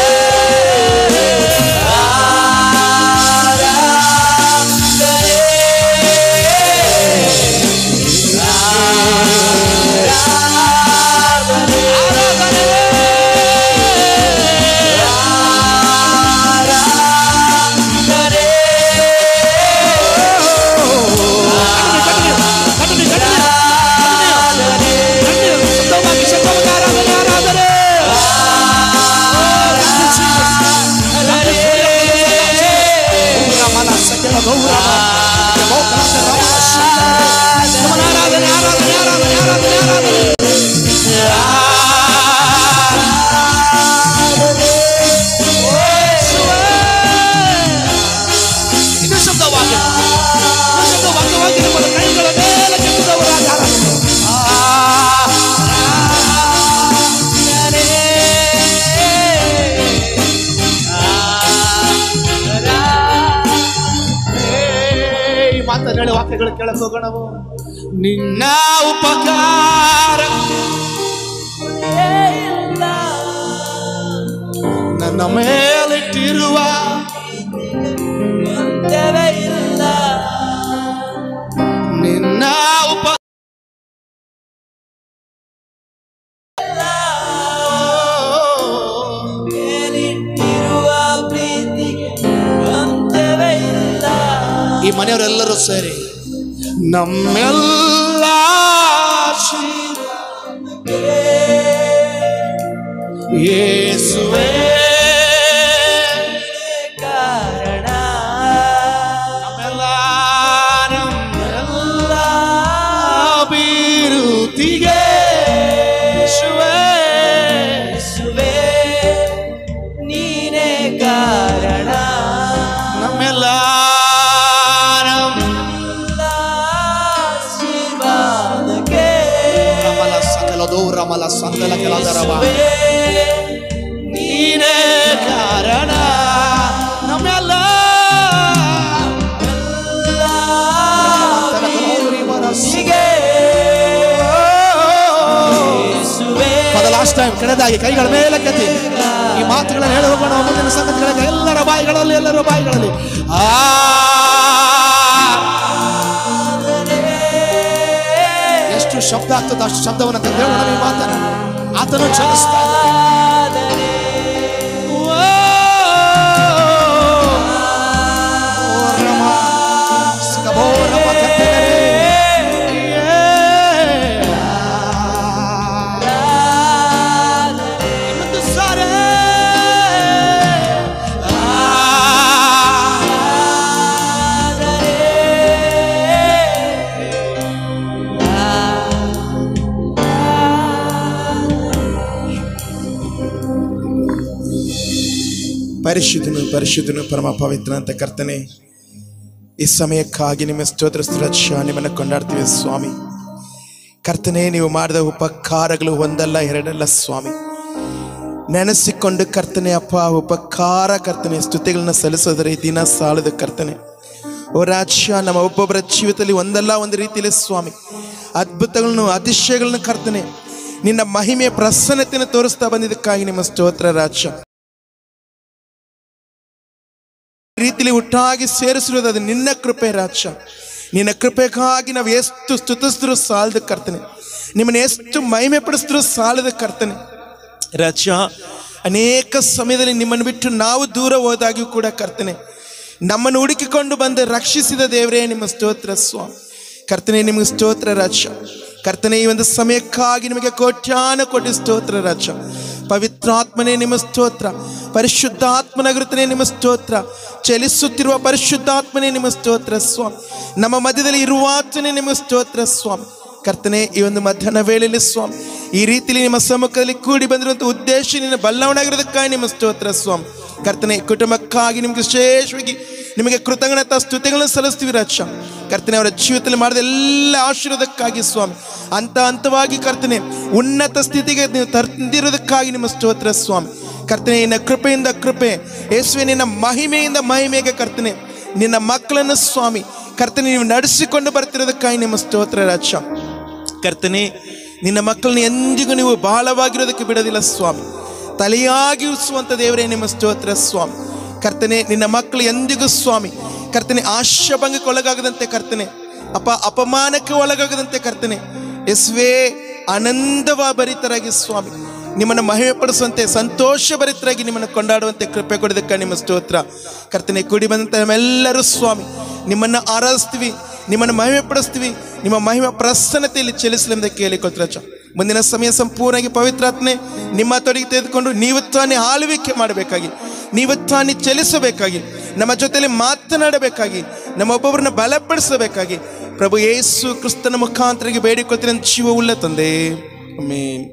ಇದು ಶಬ್ದವಾಕ್ಯ ಇದು ಶಬ್ದವಾಕ್ಯವಾಗಿ ನಮ್ಮ ಕೈಗಳ ಮೇಲೆ ಕೆತ್ತಿದವರಾಗಿ ಆರಾಧನೆ ಈ ಮಾತನ್ನ ಹೇಳಿ ವಾಕ್ಯಗಳು ಕೇಳಕ್ ಹೋಗೋಣವು ನಿನ್ನ ಉಪಕಾರ ನನ್ನ ಮೇಲಿಟ್ಟಿರುವ ಅಂತ್ಯವೇ ಇಲ್ಲ ನಿನ್ನ ಉಪ ಮೇಲಿಟ್ಟಿರುವ ಪ್ರೀತಿಗೆ ಅಂತ್ಯವೇ ಇಲ್ಲ ಈ ಮನೆಯವರೆಲ್ಲರೂ ಸೇರಿ ನಮ್ಮೆಲ್ಲ ಯೇಸುವೆ ಕಾರಣ ನಮ್ಮೆಲ್ಲ ನಮ್ಮೆಲ್ಲ ಅಭಿವೃದ್ಧಿಗೆ ಯೇಸುವೆ ಯೇಸುವೇ ನೀನೇ ಕಾರಣ ನಮ್ಮೆಲ್ಲ ಎಲ್ಲ ಆಶೀರ್ವಾದಕ್ಕೆ ರಮಲ ಸಕಲ ದೂರಮಲ ಸಂಗಲ ಕೆಲದರವ ನೀನೇ ಕಾರಣ ನಮ್ಮೆಲ್ಲ ಫಾರ್ ಲಾಸ್ಟ್ ಟೈಮ್ ಕಡೆದಾಗಿ ಕೈಗಳ ಮೇಲೆ ಕೆತ್ತಿ ಈ ಮಾತುಗಳನ್ನು ಹೇಳಿ ಹೋಗೋಣ ಮುಂದಿನ ಸಂಗತಿಗಳಿಗೆ ಎಲ್ಲರ ಬಾಯಿಗಳಲ್ಲಿ ಎಲ್ಲರ ಬಾಯಿಗಳಲ್ಲಿ ಆ ಎಷ್ಟು ಶಬ್ದ ಆಗ್ತದೆ ಅಷ್ಟು ಶಬ್ದವನ್ನು ತಂದು ಹೇಳೋಣ ಈ ಮಾತನ್ನ అతను క్షమిస్తాడు ಪರಿಶುದ್ಧನು ಪರಿಶುದ್ಧನು ಪರಮ ಪವಿತ್ರ ಅಂತ ಕರ್ತನೆ ಈ ಸಮಯಕ್ಕಾಗಿ ನಿಮ್ಮ ಸ್ತೋತ್ರ ಸುರಕ್ಷ ನಿಮ್ಮನ್ನು ಕೊಂಡಾಡ್ತೀವಿ ಸ್ವಾಮಿ ಕರ್ತನೆ ನೀವು ಮಾಡಿದ ಉಪಕಾರಗಳು ಒಂದಲ್ಲ ಎರಡಲ್ಲ ಸ್ವಾಮಿ ನೆನೆಸಿಕೊಂಡು ಕರ್ತನೆ ಅಪ್ಪ ಉಪಕಾರ ಕರ್ತನೆ ಸ್ತುತಿಗಳನ್ನ ಸಲ್ಲಿಸೋದ್ರೆ ಈ ದಿನ ಸಾಲದ ಕರ್ತನೆ ಓ ರಾಜ್ಯ ನಮ್ಮ ಒಬ್ಬೊಬ್ಬರ ಜೀವಿತದಲ್ಲಿ ಒಂದಲ್ಲ ಒಂದು ರೀತಿಯಲ್ಲಿ ಸ್ವಾಮಿ ಅದ್ಭುತಗಳನ್ನು ಅತಿಶಯಗಳನ್ನು ಕರ್ತನೆ ನಿನ್ನ ಮಹಿಮೆಯ ಪ್ರಸನ್ನತೆಯನ್ನು ತೋರಿಸ್ತಾ ಬಂದಿದ್ದಕ್ಕಾಗಿ ನಿಮ್ಮ ಸ್ತೋತ್ರ ರಾಜ್ಯ ರೀತಿಯಲ್ಲಿ ಒಟ್ಟಾಗಿ ಸೇರಿಸಿರೋದು ಅದು ನಿನ್ನ ಕೃಪೆ ರಾಜ್ಯ ನಿನ್ನ ಕೃಪೆಗಾಗಿ ನಾವು ಎಷ್ಟು ಸ್ತುತಿಸಿದ್ರು ಸಾಲದ ಕರ್ತನೆ ನಿಮ್ಮನ್ನ ಎಷ್ಟು ಮಹಿಮೆ ಪಡಿಸಿದ್ರು ಸಾಲದ ಕರ್ತನೆ ರಾಜ್ಯ ಅನೇಕ ಸಮಯದಲ್ಲಿ ನಿಮ್ಮನ್ನು ಬಿಟ್ಟು ನಾವು ದೂರ ಹೋದಾಗ್ಯೂ ಕೂಡ ಕರ್ತನೆ ನಮ್ಮನ್ನು ಹುಡುಕಿಕೊಂಡು ಬಂದು ರಕ್ಷಿಸಿದ ದೇವರೇ ನಿಮ್ಮ ಸ್ತೋತ್ರ ಸ್ವಾಮಿ ಕರ್ತನೆ ನಿಮಗೆ ಸ್ತೋತ್ರ ರಾಜ್ಯ ಕರ್ತನೆ ಈ ಒಂದು ಸಮಯಕ್ಕಾಗಿ ನಿಮಗೆ ಕೋಟ್ಯಾನ ಕೋಟಿ ಸ್ತೋತ್ರ ರಾಜ್ಯ ಪವಿತ್ರಾತ್ಮನೇ ನಿಮ್ಮ ಸ್ತೋತ್ರ ಪರಿಶುದ್ಧಾತ್ಮನಗಿರುತ್ತನೆ ನಿಮ್ಮ ಸ್ತೋತ್ರ ಚಲಿಸುತ್ತಿರುವ ಪರಿಶುದ್ಧಾತ್ಮನೇ ನಿಮ್ಮ ಸ್ತೋತ್ರ ಸ್ವಾಮಿ ನಮ್ಮ ಮಧ್ಯದಲ್ಲಿ ಇರುವಾತನೇ ನಿಮ್ಮ ಸ್ತೋತ್ರ ಸ್ವಾಮಿ ಕರ್ತನೆ ಈ ಒಂದು ಮಧ್ಯಾಹ್ನ ವೇಳೆಯಲ್ಲಿ ಸ್ವಾಮಿ ಈ ರೀತಿಯಲ್ಲಿ ನಿಮ್ಮ ಸಮ್ಮುಖದಲ್ಲಿ ಕೂಡಿ ಬಂದಿರುವಂಥ ಉದ್ದೇಶ ನಿನ್ನ ಬಲ್ಲವನಾಗಿರೋದಕ್ಕಾಗಿ ನಿಮ್ಮ ಸ್ತೋತ್ರ ಸ್ವಾಮಿ ಕರ್ತನೆ ಕುಟುಂಬಕ್ಕಾಗಿ ನಿಮಗೆ ವಿಶೇಷವಾಗಿ ನಿಮಗೆ ಕೃತಜ್ಞತಾ ಸ್ತುತಿಗಳನ್ನು ಸಲ್ಲಿಸ್ತೀವಿ ರಾಜ ಕರ್ತನೆ ಅವರ ಜೀವಿತದಲ್ಲಿ ಮಾಡಿದ ಎಲ್ಲ ಆಶೀರ್ವಾದಕ್ಕಾಗಿ ಸ್ವಾಮಿ ಹಂತ ಹಂತವಾಗಿ ಕರ್ತನೆ ಉನ್ನತ ಸ್ಥಿತಿಗೆ ನೀವು ತಂದಿರೋದಕ್ಕಾಗಿ ನಿಮ್ಮ ಸ್ತೋತ್ರ ಸ್ವಾಮಿ ಕರ್ತನೆ ನಿನ್ನ ಕೃಪೆಯಿಂದ ಕೃಪೆ ಯೇಸುವೆ ನಿನ್ನ ಮಹಿಮೆಯಿಂದ ಮಹಿಮೆಗೆ ಕರ್ತನೆ ನಿನ್ನ ಮಕ್ಕಳನ್ನು ಸ್ವಾಮಿ ಕರ್ತನೆ ನೀವು ನಡೆಸಿಕೊಂಡು ಬರ್ತಿರೋದಕ್ಕಾಗಿ ನಿಮ್ಮ ಸ್ತೋತ್ರ ರಾಜ ಕರ್ತನೆ ನಿನ್ನ ಮಕ್ಕಳನ್ನ ಎಂದಿಗೂ ನೀವು ಬಹಳವಾಗಿರೋದಕ್ಕೆ ಬಿಡೋದಿಲ್ಲ ಸ್ವಾಮಿ ತಲೆಯಾಗಿ ಉಳಿಸುವಂಥ ದೇವರೇ ನಿಮ್ಮ ಸ್ತೋತ್ರ ಸ್ವಾಮಿ ಕರ್ತನೆ ನಿನ್ನ ಮಕ್ಕಳು ಎಂದಿಗೂ ಸ್ವಾಮಿ ಕರ್ತನೆ ಆಶಾಭಂಗಕ್ಕೆ ಒಳಗಾಗದಂತೆ ಕರ್ತನೆ ಅಪ ಅಪಮಾನಕ್ಕೆ ಒಳಗಾಗದಂತೆ ಕರ್ತನೆ ಎಸ್ವೇ ಆನಂದವ ಭರಿತರಾಗಿ ಸ್ವಾಮಿ ನಿಮ್ಮನ್ನು ಮಹಿಮೆ ಪಡಿಸುವಂತೆ ಸಂತೋಷ ಭರಿತರಾಗಿ ನಿಮ್ಮನ್ನು ಕೊಂಡಾಡುವಂತೆ ಕೃಪೆ ಕೊಡೋದಕ್ಕೆ ನಿಮ್ಮ ಸ್ತೋತ್ರ ಕರ್ತನೆ ಕೂಡಿ ಬಂದಂಥ ನಮ್ಮೆಲ್ಲರೂ ಸ್ವಾಮಿ ನಿಮ್ಮನ್ನು ಆರಾಧಿಸ್ತೀವಿ ನಿಮ್ಮನ್ನು ಮಹಿಮೆ ಪಡಿಸ್ತೀವಿ ನಿಮ್ಮ ಮಹಿಮೆ ಪ್ರಸನ್ನತೆಯಲ್ಲಿ ಚಲಿಸಲೆಂದು ಕೇಳಿಕೊಳ್ತೀರ ಮುಂದಿನ ಸಮಯ ಸಂಪೂರ್ಣವಾಗಿ ಪವಿತ್ರಾತ್ಮೆ ನಿಮ್ಮ ತೊಡೆಗೆ ತೆಗೆದುಕೊಂಡು ನೀವು ತಾನೇ ಆಳ್ವಿಕೆ ಮಾಡಬೇಕಾಗಿ ನೀವು ತಾನೇ ಚಲಿಸಬೇಕಾಗಿ ನಮ್ಮ ಜೊತೆಯಲ್ಲಿ ಮಾತನಾಡಬೇಕಾಗಿ ನಮ್ಮ ಒಬ್ಬೊಬ್ಬರನ್ನ ಬಲಪಡಿಸಬೇಕಾಗಿ ಪ್ರಭು ಯೇಸು ಕ್ರಿಸ್ತನ ಮುಖಾಂತರಿಗೆ ಬೇಡಿಕೊಳ್ತೀನಿ ಅಂತ ಜೀವವುಳ್ಳ ತಂದೆ ಆಮೇನ್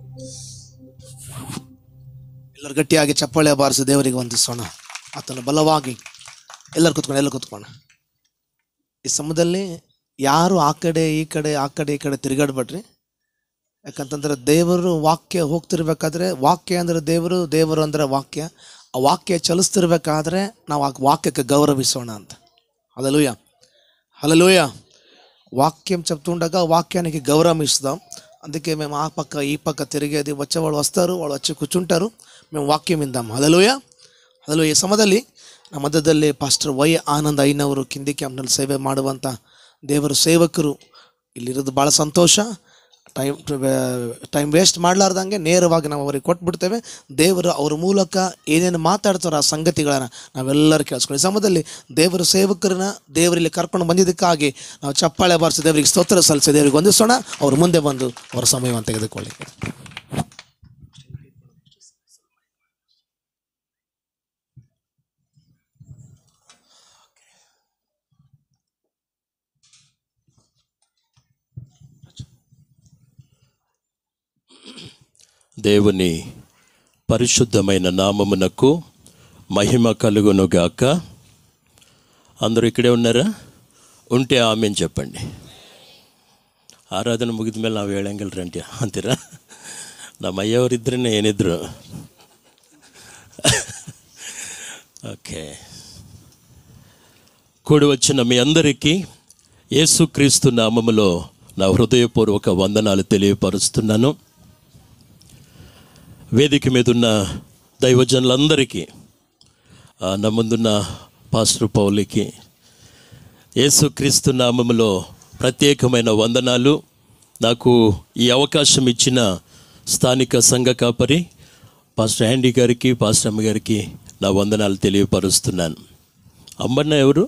ಎಲ್ಲರೂ ಗಟ್ಟಿಯಾಗಿ ಚಪ್ಪಾಳೆ ಬಾರಿಸಿ ದೇವರಿಗೆ ವಂದಿಸೋಣ ಆತನು ಬಲವಾಗಿ ಎಲ್ಲರೂ ಕೂತ್ಕೊಂಡು ಎಲ್ಲರೂ ಕೂತ್ಕೊಂಡು ಈ ಸಮಯದಲ್ಲಿ ಯಾರು ಆ ಕಡೆ ಈ ಕಡೆ ಆ ಕಡೆ ಈ ಕಡೆ ತಿರುಗಾಡ್ಬೇಡ್ರಿ ಯಾಕಂತಂದ್ರೆ ದೇವರು ವಾಕ್ಯ ಹೋಗ್ತಿರ್ಬೇಕಾದ್ರೆ ವಾಕ್ಯ ಅಂದ್ರೆ ದೇವರು ದೇವರು ಅಂದ್ರೆ ವಾಕ್ಯ ಆ ವಾಕ್ಯ ಚಲಿಸ್ತಿರ್ಬೇಕಾದ್ರೆ ನಾವು ಆ ವಾಕ್ಯಕ್ಕೆ గౌరవించోణ ಅಂತ హల్లెలూయా హల్లెలూయా వాక్యం చెప్తుండగా వాక్యానికి గౌరవం ఇస్తాం అందుకే మేము ఆ పక్క ఈ పక్క తిరిగేది వచ్చే వాళ్ళు వస్తారు వాళ్ళు వచ్చి కూర్చుంటారు మేము వాక్యం విందాం హలలోయ ಹಲೋ ಈ ಸಮಯದಲ್ಲಿ ನಮ್ಮ ಮಧ್ಯದಲ್ಲಿ ಪಾಸ್ಟರ್ ವೈ ಆನಂದ್ ಐನವರು ಕಿಂದಿ ಕ್ಯಾಂಪ್ನಲ್ಲಿ ಸೇವೆ ಮಾಡುವಂಥ ದೇವರ ಸೇವಕರು ಇಲ್ಲಿರೋದು ಭಾಳ ಸಂತೋಷ ಟೈಮ್ ಟೈಮ್ ವೇಸ್ಟ್ ಮಾಡಲಾರ್ದಂಗೆ ನೇರವಾಗಿ ನಾವು ಅವರಿಗೆ ಕೊಟ್ಬಿಡ್ತೇವೆ ದೇವರು ಅವ್ರ ಮೂಲಕ ಏನೇನು ಮಾತಾಡ್ತಾರೋ ಆ ಸಂಗತಿಗಳನ್ನು ನಾವೆಲ್ಲರೂ ಕೇಳಿಸ್ಕೊಂಡು ಈ ಸಮಯದಲ್ಲಿ ದೇವರ ಸೇವಕರನ್ನ ದೇವರಲ್ಲಿ ಕರ್ಕೊಂಡು ಬಂದಿದ್ದಕ್ಕಾಗಿ ನಾವು ಚಪ್ಪಾಳೆ ಬಾರಿಸಿ ದೇವರಿಗೆ ಸ್ತೋತ್ರ ಸಲ್ಲಿಸಿ ದೇವರಿಗೆ ಹೊಂದಿಸೋಣ ಅವ್ರು ಮುಂದೆ ಬಂದು ಅವರ ಸಮಯವನ್ನು ತೆಗೆದುಕೊಳ್ಳಿ దేవుని పరిశుద్ధమైన నామమునకు మహిమ కలుగునుగాక అందరూ ఇక్కడే ఉన్నారా ఉంటే ఆమె చెప్పండి ಆರಾಧನೆ ಮುಗಿದ ಮೇಲೆ ನಾವು ಹೇಳಂಗಿಲ್ಲ ರಂಟಿ ಅಂತೀರಾ ನಮ್ಮ ಅಯ್ಯವರಿದ್ರೇ ಏನಿದ್ರು ఓకే కూడి వచ్చిన మీ అందరికీ యేసుక్రీస్తు నామములో నా హృదయపూర్వక వందనాలు తెలియపరుస్తున్నాను వేదిక మీద ఉన్న దైవజనులందరికీ ఆ, నా ముందున్న పాస్టర్ పౌలికి యేసుక్రీస్తు నామములో ప్రత్యేకమైన వందనాలు నాకు ఈ అవకాశం ఇచ్చిన స్థానిక సంఘ కాపరి పాస్టర్ హ్యాండీ గారికి పాస్టర్ అమ్మ గారికి నా వందనాలు తెలియపరుస్తున్నాను అమ్మన్న ఎవరు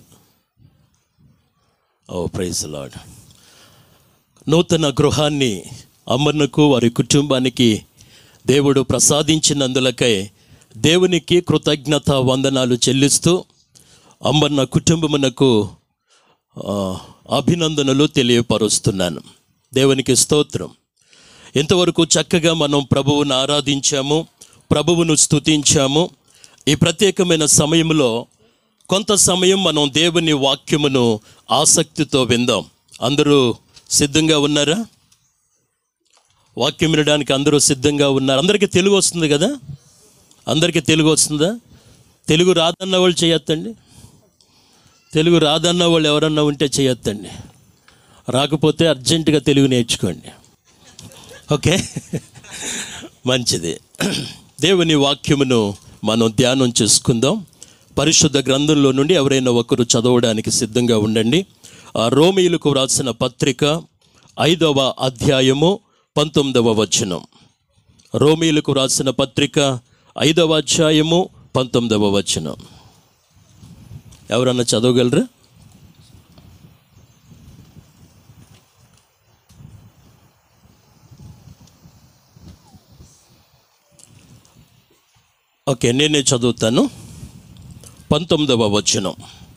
ఓ ప్రైజ్ లాడ్ నూతన గృహాన్ని అమ్మన్నకు వారి కుటుంబానికి దేవుడు ప్రసాదించినందులకై దేవునికి కృతజ్ఞత వందనాలు చెల్లిస్తూ అమ్మన్న కుటుంబమునకు ఆ, అభినందనలు తెలియపరుస్తున్నాను దేవునికి స్తోత్రం ఇంతవరకు చక్కగా మనం ప్రభువును ఆరాధించాము ప్రభువును స్తుతించాము ఈ ప్రత్యేకమైన సమయంలో కొంత సమయం మనం దేవుని వాక్యమును ఆసక్తితో విందాం అందరూ సిద్ధంగా ఉన్నారా వాక్యం వినడానికి అందరూ సిద్ధంగా ఉన్నారు అందరికీ తెలుగు వస్తుంది కదా అందరికీ తెలుగు వస్తుందా తెలుగు రాదన్న వాళ్ళు చేయొద్దండి తెలుగు రాదన్న వాళ్ళు ఎవరన్నా ఉంటే చేయొద్దండి రాకపోతే అర్జెంటుగా తెలుగు నేర్చుకోండి ఓకే మంచిది దేవుని వాక్యమును మనం ధ్యానం చేసుకుందాం పరిశుద్ధ గ్రంథంలో నుండి ఎవరైనా ఒకరు చదవడానికి సిద్ధంగా ఉండండి ఆ రోమియులకు వ్రాసిన పత్రిక ఐదవ అధ్యాయము పంతొమ్మిదవ వచనం రోమియులకు వ్రాసిన పత్రిక ఐదవ అధ్యాయము పంతొమ్మిదవ వచనం ఎవరన్నా చదవగలరా ఓకే నేనే చదువుతాను పంతొమ్మిదవ వచనం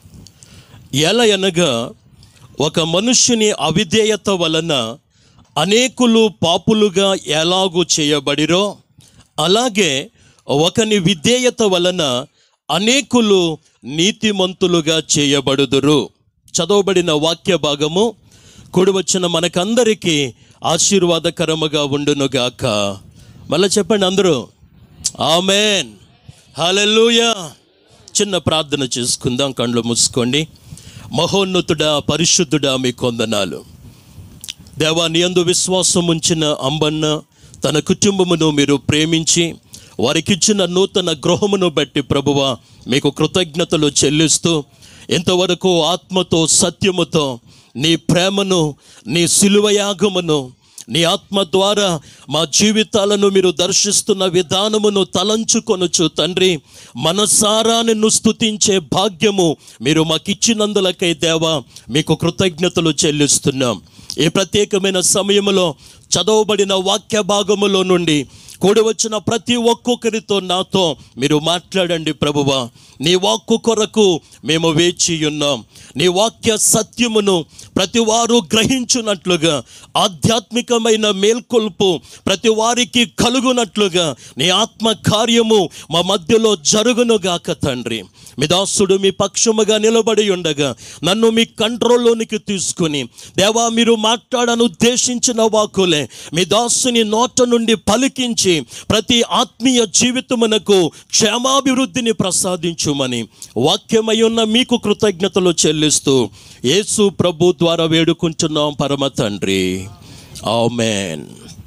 ఎలా అనగా ఒక మనుష్యుని అవిధేయత వలన అనేకులు పాపులుగా ఎలాగూ చేయబడిరో అలాగే ఒకని విధేయత వలన అనేకులు నీతిమంతులుగా చేయబడుదురు చదవబడిన వాక్య భాగము కూడి వచ్చిన మనకందరికీ ఆశీర్వాదకరముగా ఉండునుగాక మళ్ళీ చెప్పండి అందరూ ఆమెన్ హల్లెలూయా చిన్న ప్రార్థన చేసుకుందాం కళ్ళు మూసుకోండి మహోన్నతుడా పరిశుద్ధుడా మీ కొందనాలు దేవా నీ యందు విశ్వాసం ఉంచిన అంబన్న తన కుటుంబమును మీరు ప్రేమించి వారికిచ్చిన నూతన గృహమును బట్టి ప్రభువ మీకు కృతజ్ఞతలు చెల్లిస్తూ ఇంతవరకు ఆత్మతో సత్యముతో నీ ప్రేమను నీ సిలువయాగమును నీ ఆత్మ ద్వారా మా జీవితాలను మీరు దర్శిస్తున్న విధానమును తలంచుకొనుచు తండ్రి మనసారా నిన్ను స్తుతించే భాగ్యము మీరు మాకిచ్చినందులకై దేవా మీకు కృతజ్ఞతలు చెల్లిస్తున్నాం ఈ ప్రత్యేకమైన సమయంలో చదవబడిన వాక్య భాగములో నుండి కూడి వచ్చిన ప్రతి ఒక్కొక్కరితో నాతో మీరు మాట్లాడండి ప్రభువా నీ వాక్కు కొరకు మేము వేచి ఉన్నాం నీ వాక్య సత్యమును ప్రతి వారు గ్రహించున్నట్లుగా ఆధ్యాత్మికమైన మేల్కొల్పు ప్రతి వారికి కలుగునట్లుగా నీ ఆత్మ కార్యము మా మధ్యలో జరుగునుగాక తండ్రి మీ దాసుడు మీ పక్షముగా నిలబడి ఉండగా నన్ను మీ కంట్రోల్లోనికి తీసుకుని దేవా మీరు మాట్లాడను ఉద్దేశించిన వాకులే మీ దాసుని నోట నుండి పలికించి ప్రతి ఆత్మీయ జీవితమునకు క్షేమాభివృద్ధిని ప్రసాదించుమని వాక్యమై ఉన్న మీకు కృతజ్ఞతలు చెల్లిస్తూ యేసు ప్రభు ద్వారా వేడుకుంటున్నాం పరమ తండ్రి ఆమెన్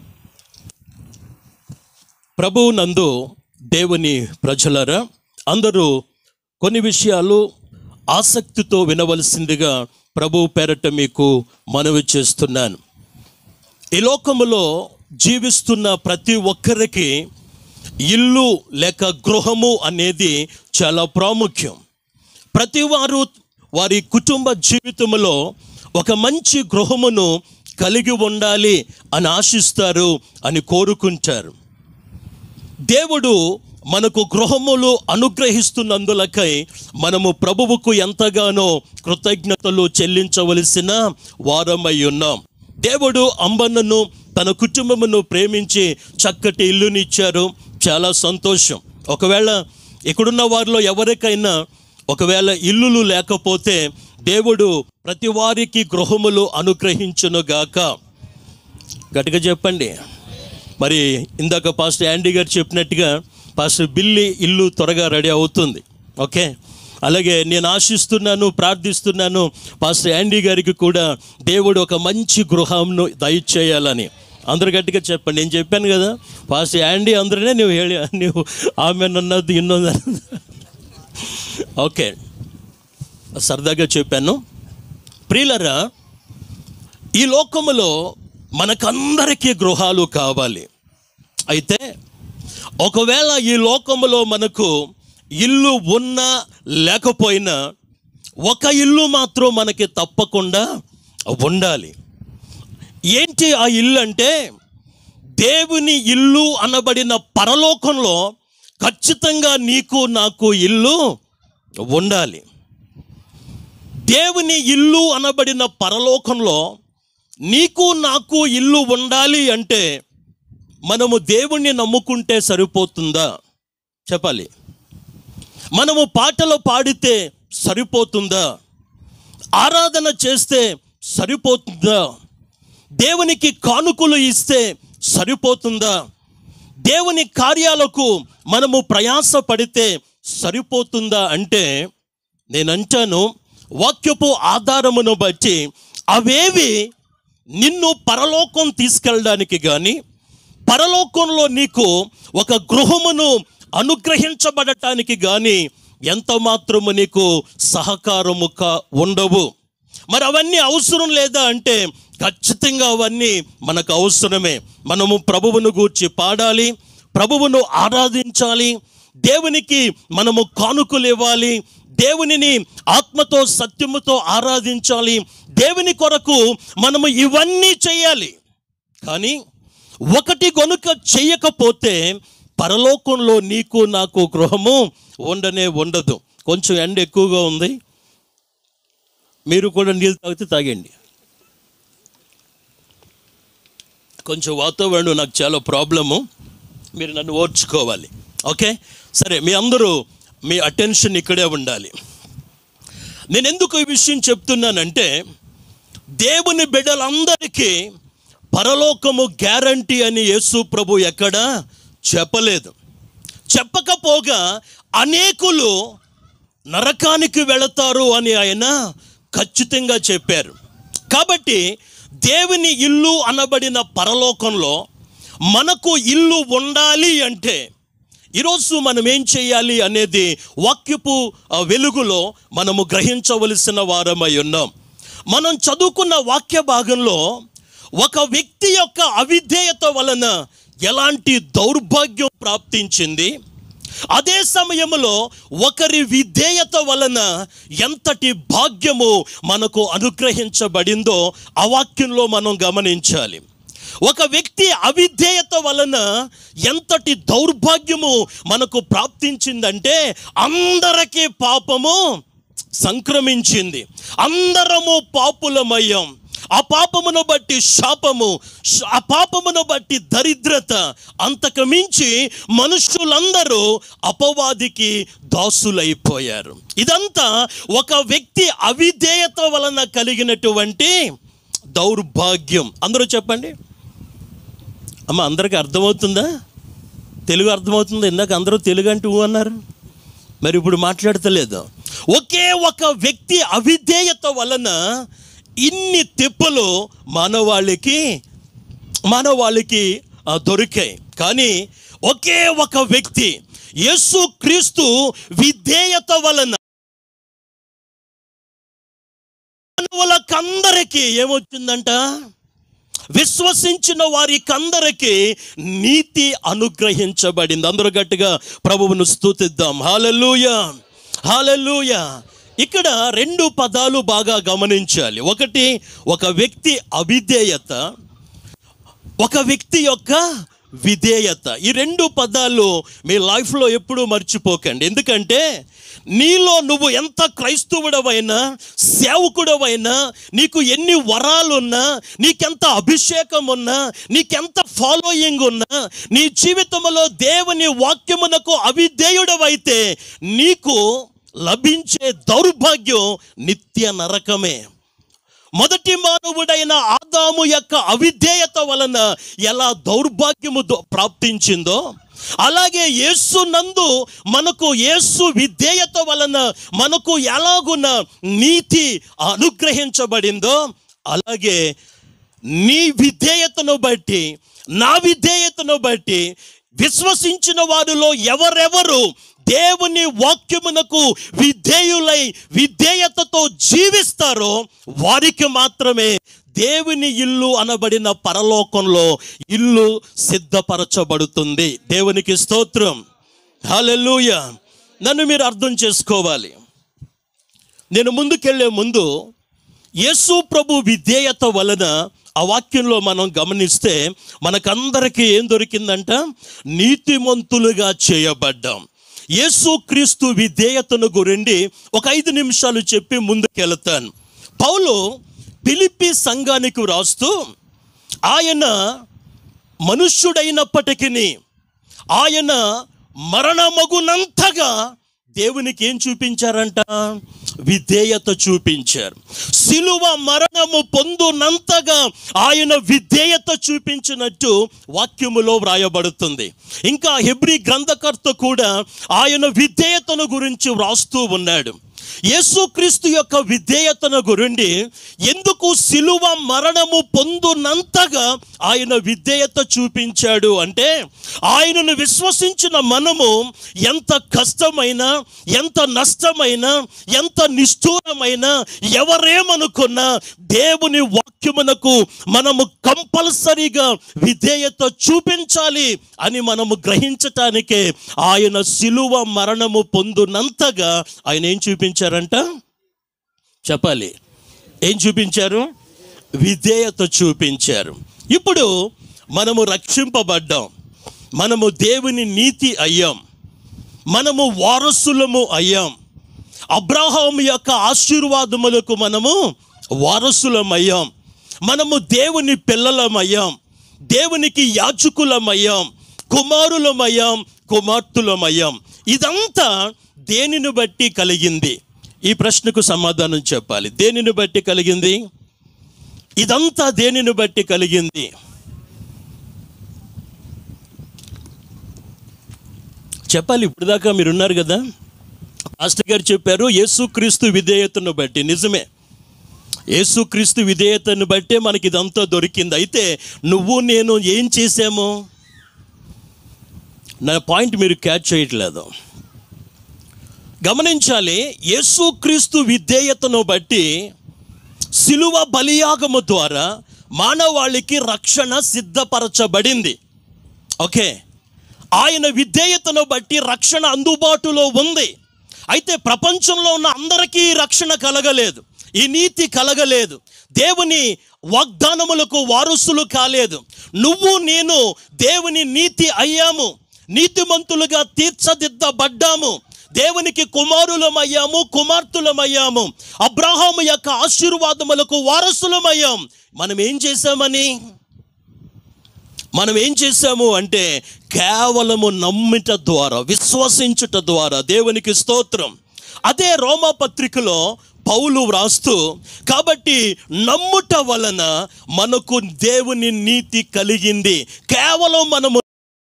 ప్రభువు నందు దేవుని ప్రజలరా అందరూ కొన్ని విషయాలు ఆసక్తితో వినవలసిందిగా ప్రభు పేరట మీకు మనవి చేస్తున్నాను ఈ లోకములో జీవిస్తున్న ప్రతి ఒక్కరికి ఇల్లు లేక గృహము అనేది చాలా ప్రాముఖ్యం ప్రతి వారు వారి కుటుంబ జీవితంలో ఒక మంచి గృహమును కలిగి ఉండాలి అని ఆశిస్తారు అని కోరుకుంటారు దేవుడు మనకు గృహములు అనుగ్రహిస్తున్నందులకై మనము ప్రభువుకు ఎంతగానో కృతజ్ఞతలు చెల్లించవలసిన వారమై ఉన్నాం దేవుడు అంబన్నను తన కుటుంబమును ప్రేమించి చక్కటి ఇల్లునిచ్చారు చాలా సంతోషం ఒకవేళ ఇక్కడున్న వారిలో ఎవరికైనా ఒకవేళ ఇల్లులు లేకపోతే దేవుడు ప్రతి వారికి గృహములు అనుగ్రహించునుగాక గట్టిగా చెప్పండి మరి ఇందాక పాస్టర్ యాండీ గారు చెప్పినట్టుగా పాస్టర్ బిల్లి ఇల్లు త్వరగా రెడీ అవుతుంది ఓకే అలాగే నేను ఆశిస్తున్నాను ప్రార్థిస్తున్నాను పాస్టర్ యాండీ గారికి కూడా దేవుడు ఒక మంచి గృహంను దయచేయాలని అందరు గట్టిగా చెప్పండి నేను చెప్పాను కదా పాస్టర్ యాండీ అందరనే నువ్వు ಹೇಳಿ ನೀವು ఆమె అన్నది ಇನ್ನೊಂದು ఓకే సరదాగా చెప్పాను ప్రియులరా ఈ లోకములో మనకందరికీ గృహాలు కావాలి అయితే ఒకవేళ ఈ లోకములో మనకు ఇల్లు ఉన్నా లేకపోయినా ఒక ఇల్లు మాత్రం మనకి తప్పకుండా ఉండాలి ఏంటి ఆ ఇల్లు అంటే దేవుని ఇల్లు అనబడిన పరలోకంలో ఖచ్చితంగా నీకు నాకు ఇల్లు ఉండాలి దేవుని ఇల్లు అనబడిన పరలోకంలో నీకు నాకు ఇల్లు ఉండాలి అంటే మనము దేవుణ్ణి నమ్ముకుంటే సరిపోతుందా చెప్పాలి మనము పాటలు పాడితే సరిపోతుందా ఆరాధన చేస్తే సరిపోతుందా దేవునికి కానుకలు ఇస్తే సరిపోతుందా దేవుని కార్యాలకు మనము ప్రయాస పడితే సరిపోతుందా అంటే నేను అంటాను వాక్యపు ఆధారమును బట్టి అవేవి నిన్ను పరలోకం తీసుకెళ్ళడానికి కానీ పరలోకంలో నీకు ఒక గృహమును అనుగ్రహించబడటానికి కానీ ఎంత మాత్రము నీకు సహకారము కా ఉండవు మరి అవన్నీ అవసరం లేదా అంటే ఖచ్చితంగా అవన్నీ మనకు అవసరమే మనము ప్రభువును గూర్చి పాడాలి ప్రభువును ఆరాధించాలి దేవునికి మనము కానుకలు ఇవ్వాలి దేవునిని ఆత్మతో సత్యముతో ఆరాధించాలి దేవుని కొరకు మనము ఇవన్నీ చేయాలి కానీ ఒకటి గనుక చెయ్యకపోతే పరలోకంలో నీకు నాకు గృహము ఉండనే ఉండదు కొంచెం ఎండ ఎక్కువగా ఉంది మీరు కూడా నీళ్ళు తాగితే తాగండి కొంచెం వాతావరణం నాకు చాలా ప్రాబ్లము మీరు నన్ను ఓర్చుకోవాలి ఓకే సరే మీ అందరూ మీ అటెన్షన్ ఇక్కడే ఉండాలి నేను ఎందుకు ఈ విషయం చెప్తున్నానంటే దేవుని బిడ్డలందరికీ పరలోకము గ్యారంటీ అని యేసు ప్రభు ఎక్కడ చెప్పలేదు చెప్పకపోగా అనేకులు నరకానికి వెళతారు అని ఆయన ఖచ్చితంగా చెప్పారు కాబట్టి దేవుని ఇల్లు అనబడిన పరలోకంలో మనకు ఇల్లు ఉండాలి అంటే ఈరోజు మనం ఏం చేయాలి అనేది వాక్యపు ఆ, వెలుగులో మనము గ్రహించవలసిన వారమై ఉన్నాం మనం చదువుకున్న వాక్య భాగంలో ఒక వ్యక్తి యొక్క అవిధేయత వలన ఎలాంటి దౌర్భాగ్యం ప్రాప్తించింది అదే సమయంలో ఒకరి విధేయత వలన ఎంతటి భాగ్యము మనకు అనుగ్రహించబడిందో ఆ వాక్యంలో మనం గమనించాలి ఒక వ్యక్తి అవిధేయత వలన ఎంతటి దౌర్భాగ్యము మనకు ప్రాప్తించిందంటే అందరికీ పాపము సంక్రమించింది అందరము పాపులమయ్యాం ఆ పాపమును బట్టి శాపము శ- ఆ పాపమును బట్టి దరిద్రత అంతకు మించి మనుషులందరూ అపవాదికి దాసులైపోయారు ఇదంతా ఒక వ్యక్తి అవిధేయత వలన కలిగినటువంటి దౌర్భాగ్యం అందరూ చెప్పండి అమ్మ అందరికీ అర్థమవుతుందా తెలుగు అర్థమవుతుందా ఇందాక అందరూ తెలుగు అంటే ఊ అన్నారు మరి ఇప్పుడు మాట్లాడతలేదు ఒకే ఒక వ్యక్తి అవిధేయత వలన ఇన్ని తిప్పలు మానవాళికి మానవాళికి ఆ, దొరికాయి కానీ ఒకే ఒక వ్యక్తి యేసు క్రీస్తు విధేయత వలన మానవులకందరికీ ఏమొచ్చిందంట విశ్వసించిన వారికందరికీ నీతి అనుగ్రహించబడింది అందరూ గట్టిగా ప్రభువును స్తుతిద్దాం హాలెలూయ హాలెలూయ ఇక్కడ రెండు పదాలు బాగా గమనించాలి ఒకటి ఒక వ్యక్తి అవిధేయత ఒక వ్యక్తి యొక్క విధేయత ఈ రెండు పదాలు మీ లైఫ్లో ఎప్పుడూ మర్చిపోకండి ఎందుకంటే నీలో నువ్వు ఎంత క్రైస్తవుడవైనా సేవకుడవైనా నీకు ఎన్ని వరాలున్నా నీకెంత అభిషేకం ఉన్నా నీకెంత ఫాలోయింగ్ ఉన్నా నీ జీవితంలో దేవుని వాక్యమునకు అవిధేయుడవైతే నీకు లభించే దౌర్భాగ్యం నిత్య నరకమే మొదటి మానవుడైన ఆదాము యొక్క అవిధేయత వలన ఎలా దౌర్భాగ్యము దో- ప్రాప్తించిందో అలాగే యేసు నందు మనకు యేసు విధేయత వలన మనకు ఎలాగున నీతి అనుగ్రహించబడిందో అలాగే నీ విధేయతను బట్టి నా విధేయతను బట్టి విశ్వసించిన వారిలో ఎవరెవరు దేవుని వాక్యమునకు విధేయులై విధేయతతో జీవిస్తారో వారికి మాత్రమే దేవుని ఇల్లు అనబడిన పరలోకంలో ఇల్లు సిద్ధపరచబడుతుంది దేవునికి స్తోత్రం హల్లెలూయ నన్ను మీరు అర్థం చేసుకోవాలి నేను ముందుకెళ్లే ముందు యేసు ప్రభు విధేయత వలన ఆ వాక్యంలో మనం గమనిస్తే మనకందరికీ ఏం దొరికిందంట నీతిమంతులుగా చేయబడ్డాం యేసు క్రీస్తు విధేయతను గురించి ఒక ఐదు నిమిషాలు చెప్పి ముందుకెళ్తాను పౌలు పిలిపి సంఘానికి వ్రాస్తూ ఆయన మనుష్యుడైనప్పటికీ ఆయన మరణమగునంతగా దేవునికి ఏం చూపించారంట విధేయత చూపించారు సిలువ మరణము పొందునంతగా ఆయన విధేయత చూపించినట్టు వాక్యములో వ్రాయబడుతుంది ఇంకా హెబ్రి గ్రంథకర్త కూడా ఆయన విధేయతను గురించి వ్రాస్తూ ఉన్నాడు యేసుక్రీస్తు యొక్క విధేయతను గురించి ఎందుకు సిలువ మరణము పొందునంతగా ఆయన విధేయత చూపించాడు అంటే ఆయనను విశ్వసించిన మనము ఎంత కష్టమైనా ఎంత నష్టమైనా ఎంత నిష్ఠూరమైనా ఎవరేమనుకున్నా దేవుని వాక్యమునకు మనము కంపల్సరీగా విధేయత చూపించాలి అని మనము గ్రహించటానికే ఆయన సిలువ మరణము పొందునంతగా ఆయన ఏం చూపించారంట చెప్పాలి ఏం చూపించారు విధేయత చూపించారు ఇప్పుడు మనము రక్షింపబడ్డాం మనము దేవుని నీతి అయ్యాం మనము వారసులము అయ్యాం అబ్రహాం యొక్క ఆశీర్వాదములకు మనము వారసులమయ్యాం మనము దేవుని పిల్లలమయ్యాం దేవునికి యాజకులమయ్యాం కుమారులమయ్యాం కుమార్తెలమయ్యాం ఇదంతా దేనిని బట్టి కలిగింది ఈ ప్రశ్నకు సమాధానం చెప్పాలి దేనిని బట్టి కలిగింది ఇదంతా దేనిని బట్టి కలిగింది చెప్పాలి ఇప్పుడు దాకా మీరు ఉన్నారు కదా పాస్టర్ గారు చెప్పారు యేసుక్రీస్తు విధేయతను బట్టి నిజమే యేసుక్రీస్తు విధేయతను బట్టే మనకి ఇదంతా దొరికింది అయితే నువ్వు నేను ఏం చేసాము నా పాయింట్ మీరు క్యాచ్ చేయట్లేదు గమనించాలి యేసుక్రీస్తు విధేయతను బట్టి సిలువ బలియాగము ద్వారా మానవాళికి రక్షణ సిద్ధపరచబడింది ఓకే ఆయన విధేయతను బట్టి రక్షణ అందుబాటులో ఉంది అయితే ప్రపంచంలో ఉన్న అందరికీ ఈ రక్షణ కలగలేదు ఈ నీతి కలగలేదు దేవుని వాగ్దానములకు వారసులు కాలేదు నువ్వు నేను దేవుని నీతి అయ్యాము నీతిమంతులుగా తీర్చదిద్దబడ్డాము దేవునికి కుమారులమయ్యాము కుమార్తెలమయ్యాము అబ్రహాము యొక్క ఆశీర్వాదములకు వారసులమయ్యాం మనం ఏం చేశామని మనం ఏం చేశాము అంటే కేవలము నమ్మిట ద్వారా విశ్వసించుట ద్వారా దేవునికి స్తోత్రం అదే రోమా పత్రికలో పౌలు వ్రాస్తూ కాబట్టి నమ్ముట వలన మనకు దేవుని నీతి కలిగింది కేవలం మనము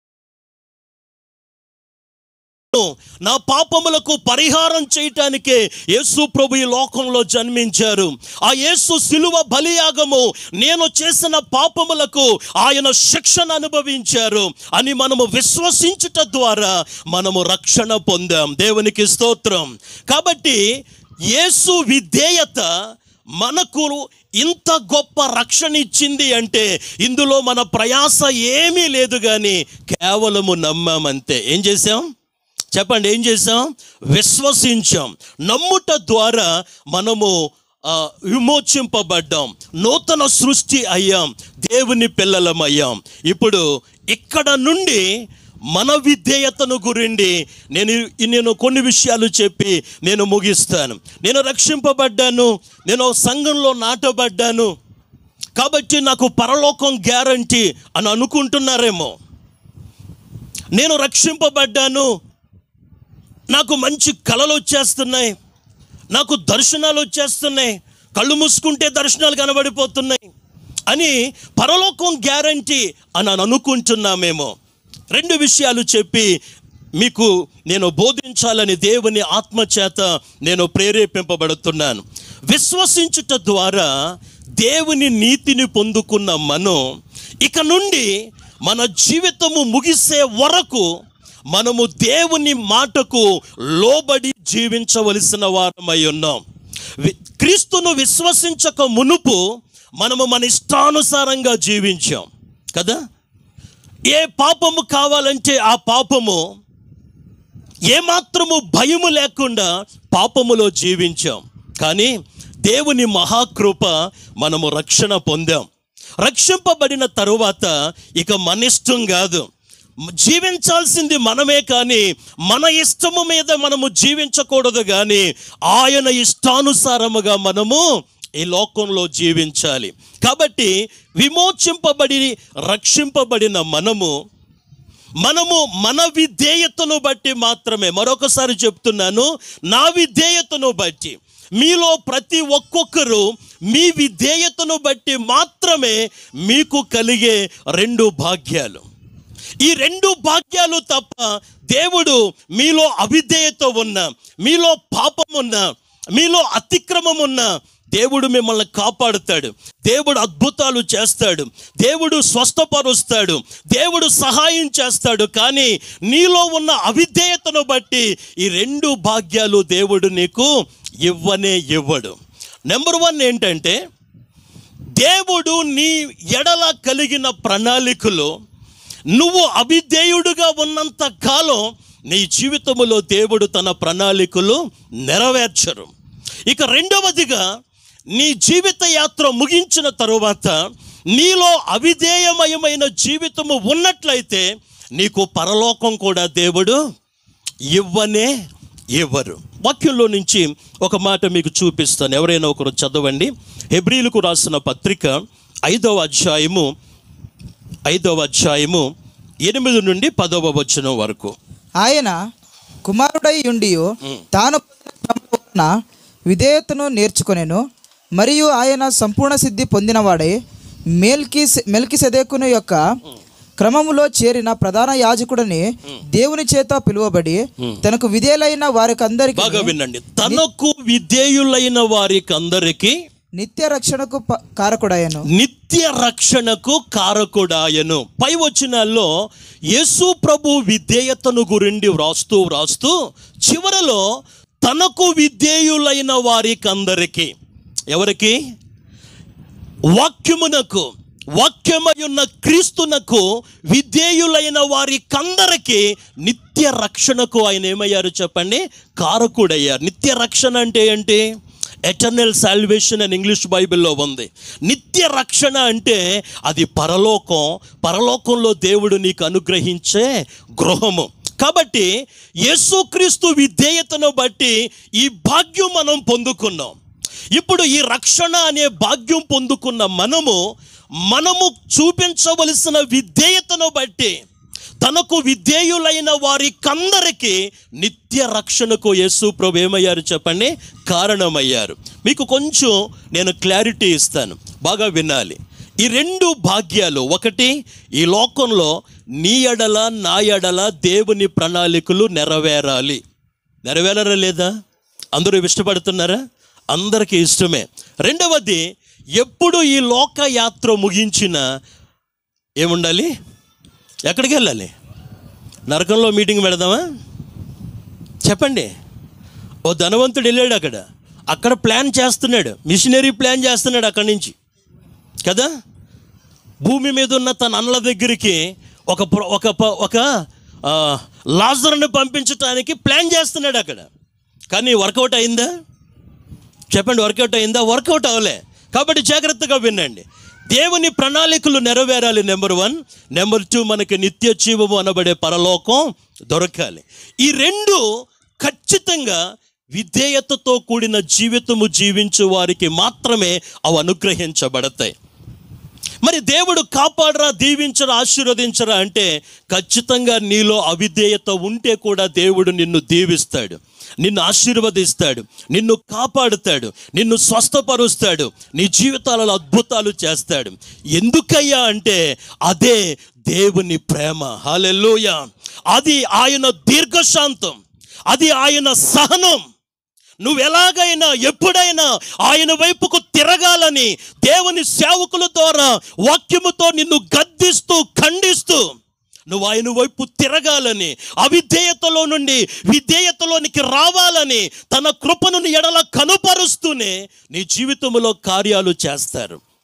నా పాపములకు పరిహారం చేయటానికే యేసు ప్రభు ఈ లోకంలో జన్మించారు ఆ యేసు సిలువ బలియాగము నేను చేసిన పాపములకు ఆయన శిక్షణ అనుభవించారు అని మనము విశ్వసించుట ద్వారా మనము రక్షణ పొందాం దేవునికి స్తోత్రం కాబట్టి యేసు విధేయత మనకు ఇంత గొప్ప రక్షణ ఇచ్చింది అంటే ఇందులో మన ప్రయాస ఏమీ లేదు కానీ కేవలము నమ్మామంతే ఏం చేసాం చెప్పండి ఏం చేసాం విశ్వసించాం నమ్ముట ద్వారా మనము ఆ, విమోచింపబడ్డాం నూతన సృష్టి అయ్యాం దేవుని పిల్లలమయ్యాం ఇప్పుడు ఇక్కడ నుండి మన విధేయతను గురించి నేను నేను కొన్ని విషయాలు చెప్పి నేను ముగిస్తాను నేను రక్షింపబడ్డాను నేను ఒక సంఘంలో నాటబడ్డాను కాబట్టి నాకు పరలోకం గ్యారంటీ అని అనుకుంటున్నారేమో నేను రక్షింపబడ్డాను నాకు మంచి కళలు వచ్చేస్తున్నాయి నాకు దర్శనాలు వచ్చేస్తున్నాయి కళ్ళు మూసుకుంటే దర్శనాలు కనబడిపోతున్నాయి అని పరలోకం గ్యారంటీ అని అని అనుకుంటున్నామేమో రెండు విషయాలు చెప్పి మీకు నేను బోధించాలని దేవుని ఆత్మచేత నేను ప్రేరేపింపబడుతున్నాను విశ్వసించుట ద్వారా దేవుని నీతిని పొందుకున్న మనం ఇక నుండి మన జీవితము ముగిసే వరకు మనము దేవుని మాటకు లోబడి జీవించవలసిన వారమై ఉన్నాం వి- క్రీస్తును విశ్వసించక మునుపు మనము మన ఇష్టానుసారంగా జీవించాం కదా ఏ పాపము కావాలంటే ఆ పాపము ఏమాత్రము భయము లేకుండా పాపములో జీవించాం కానీ దేవుని మహాకృప మనము రక్షణ పొందాం రక్షింపబడిన తరువాత ఇక మన ఇష్టం కాదు జీవించాల్సింది మనమే కానీ మన ఇష్టము మీద మనము జీవించకూడదు కానీ ఆయన ఇష్టానుసారముగా మనము ఈ లోకంలో జీవించాలి కాబట్టి విమోచింపబడి రక్షింపబడిన మనము మనము మన విధేయతను బట్టి మాత్రమే మరొకసారి చెప్తున్నాను నా విధేయతను బట్టి మీలో ప్రతి ఒక్కొక్కరు మీ విధేయతను బట్టి మాత్రమే మీకు కలిగే రెండు భాగ్యాలు ఈ రెండు భాగ్యాలు తప్ప దేవుడు మీలో అవిధేయత ఉన్న మీలో పాపం ఉన్న మీలో అతిక్రమం ఉన్న దేవుడు మిమ్మల్ని కాపాడుతాడు దేవుడు అద్భుతాలు చేస్తాడు దేవుడు స్వస్థపరుస్తాడు దేవుడు సహాయం చేస్తాడు కానీ నీలో ఉన్న అవిధేయతను బట్టి ఈ రెండు భాగ్యాలు దేవుడు నీకు ఇవ్వనే ఇవ్వడు నెంబర్ వన్ ఏంటంటే దేవుడు నీ ఎడల కలిగిన ప్రణాళికలో నువ్వు అవిధేయుడుగా ఉన్నంత కాలం నీ జీవితములో దేవుడు తన ప్రణాళికలు నెరవేర్చరు ఇక రెండవదిగా నీ జీవిత యాత్ర ముగించిన తరువాత నీలో అవిధేయమయమైన జీవితము ఉన్నట్లయితే నీకు పరలోకం కూడా దేవుడు ఇవ్వనే ఇవ్వరు వాక్యంలో నుంచి ఒక మాట మీకు చూపిస్తాను ఎవరైనా ఒకరు చదవండి హెబ్రిలకు రాసిన పత్రిక ఐదవ అధ్యాయము ఐదవ అధ్యాయము ఎనిమిది నుండి పదవ వచనం వరకు ఆయన కుమారుడై ఉండి తాను పొందిన శ్రమ వలన విధేయతను నేర్చుకొనెను మరియు ఆయన సంపూర్ణ సిద్ధి పొందినవాడై మెల్కి మెల్కి సెదేకును యొక్క క్రమములో చేరిన ప్రధాన యాజకుడని దేవుని చేత పిలువబడి తనకు విధేయులైన వారికి అందరికి బాగా వినండి తనకు విధేయులైన వారికి అందరికీ నిత్య రక్షణకు ప- కారకుడయ్యను నిత్య రక్షణకు కారకుడాయను పై వచనాల్లో యేసు ప్రభు విధేయతను గురించి వ్రాస్తూ వ్రాస్తూ చివరలో తనకు విధేయులైన వారికి అందరికీ ఎవరికి వాక్యమునకు వాక్యమయున్న క్రీస్తునకు విధేయులైన వారికందరికీ నిత్య రక్షణకు ఆయన ఏమయ్యారు చెప్పండి కారకుడయ్యారు నిత్య రక్షణ అంటే ఏంటి ఎటర్నల్ సాల్వేషన్ అని ఇంగ్లీష్ బైబిల్లో ఉంది నిత్య రక్షణ అంటే అది పరలోకం పరలోకంలో దేవుడు నీకు అనుగ్రహించే గృహము కాబట్టి యేసుక్రీస్తు విధేయతను బట్టి ఈ భాగ్యం మనం పొందుకున్నాం ఇప్పుడు ఈ రక్షణ అనే భాగ్యం పొందుకున్న మనము మనము చూపించవలసిన విధేయతను బట్టి తనకు విధేయులైన వారికందరికీ నిత్య రక్షణకు యేసు ప్రభు ఏమయ్యారు చెప్పండి కారణమయ్యారు మీకు కొంచెం నేను క్లారిటీ ఇస్తాను బాగా వినాలి ఈ రెండు భాగ్యాలు ఒకటి ఈ లోకంలో నీ ఎడల నా ఎడల దేవుని ప్రణాళికలు నెరవేరాలి నెరవేరరా లేదా అందరూ ఇష్టపడుతున్నారా అందరికీ ఇష్టమే రెండవది ఎప్పుడు ఈ లోక యాత్ర ముగించిన ఏముండాలి ఎక్కడికి వెళ్ళాలి నరకంలో మీటింగ్ పెడదామా చెప్పండి ఓ ధనవంతుడు వెళ్ళాడు అక్కడ అక్కడ ప్లాన్ చేస్తున్నాడు మిషనరీ ప్లాన్ చేస్తున్నాడు అక్కడి నుంచి కదా భూమి మీద ఉన్న తన అన్నల దగ్గరికి ఒక ప్ర- ఒక ప- ఒక ఆ, లాజర్ని పంపించడానికి ప్లాన్ చేస్తున్నాడు అక్కడ కానీ వర్కౌట్ అయిందా చెప్పండి వర్కౌట్ అయిందా వర్కౌట్ అవ్వలే కాబట్టి జాగ్రత్తగా వినండి దేవుని ప్రణాళికలు నెరవేరాలి నెంబర్ వన్ నెంబర్ టూ మనకి నిత్య జీవము అనబడే పరలోకం దొరకాలి ఈ రెండు ఖచ్చితంగా విధేయతతో కూడిన జీవితము జీవించు వారికి మాత్రమే అవి అనుగ్రహించబడతాయి మరి దేవుడు కాపాడరా దీవించరా ఆశీర్వదించరా అంటే ఖచ్చితంగా నీలో అవిధేయత ఉంటే కూడా దేవుడు నిన్ను దీవిస్తాడు నిన్ను ఆశీర్వదిస్తాడు నిన్ను కాపాడుతాడు నిన్ను స్వస్థపరుస్తాడు నీ జీవితాలలో అద్భుతాలు చేస్తాడు ఎందుకయ్యా అంటే అదే దేవుని ప్రేమ హాలెల్లోయ అది ఆయన దీర్ఘశాంతం అది ఆయన సహనం నువ్వు ఎలాగైనా ఎప్పుడైనా ఆయన వైపుకు తిరగాలని దేవుని సేవకుల ద్వారా వాక్యముతో నిన్ను గద్దిస్తూ ఖండిస్తూ నువ్వు ఆయన వైపు తిరగాలని అవిధేయతలో నుండి విధేయతలోనికి రావాలని తన కృపను నీ ఎడల కనుపరుస్తూనే నీ జీవితంలో కార్యాలు చేస్తారు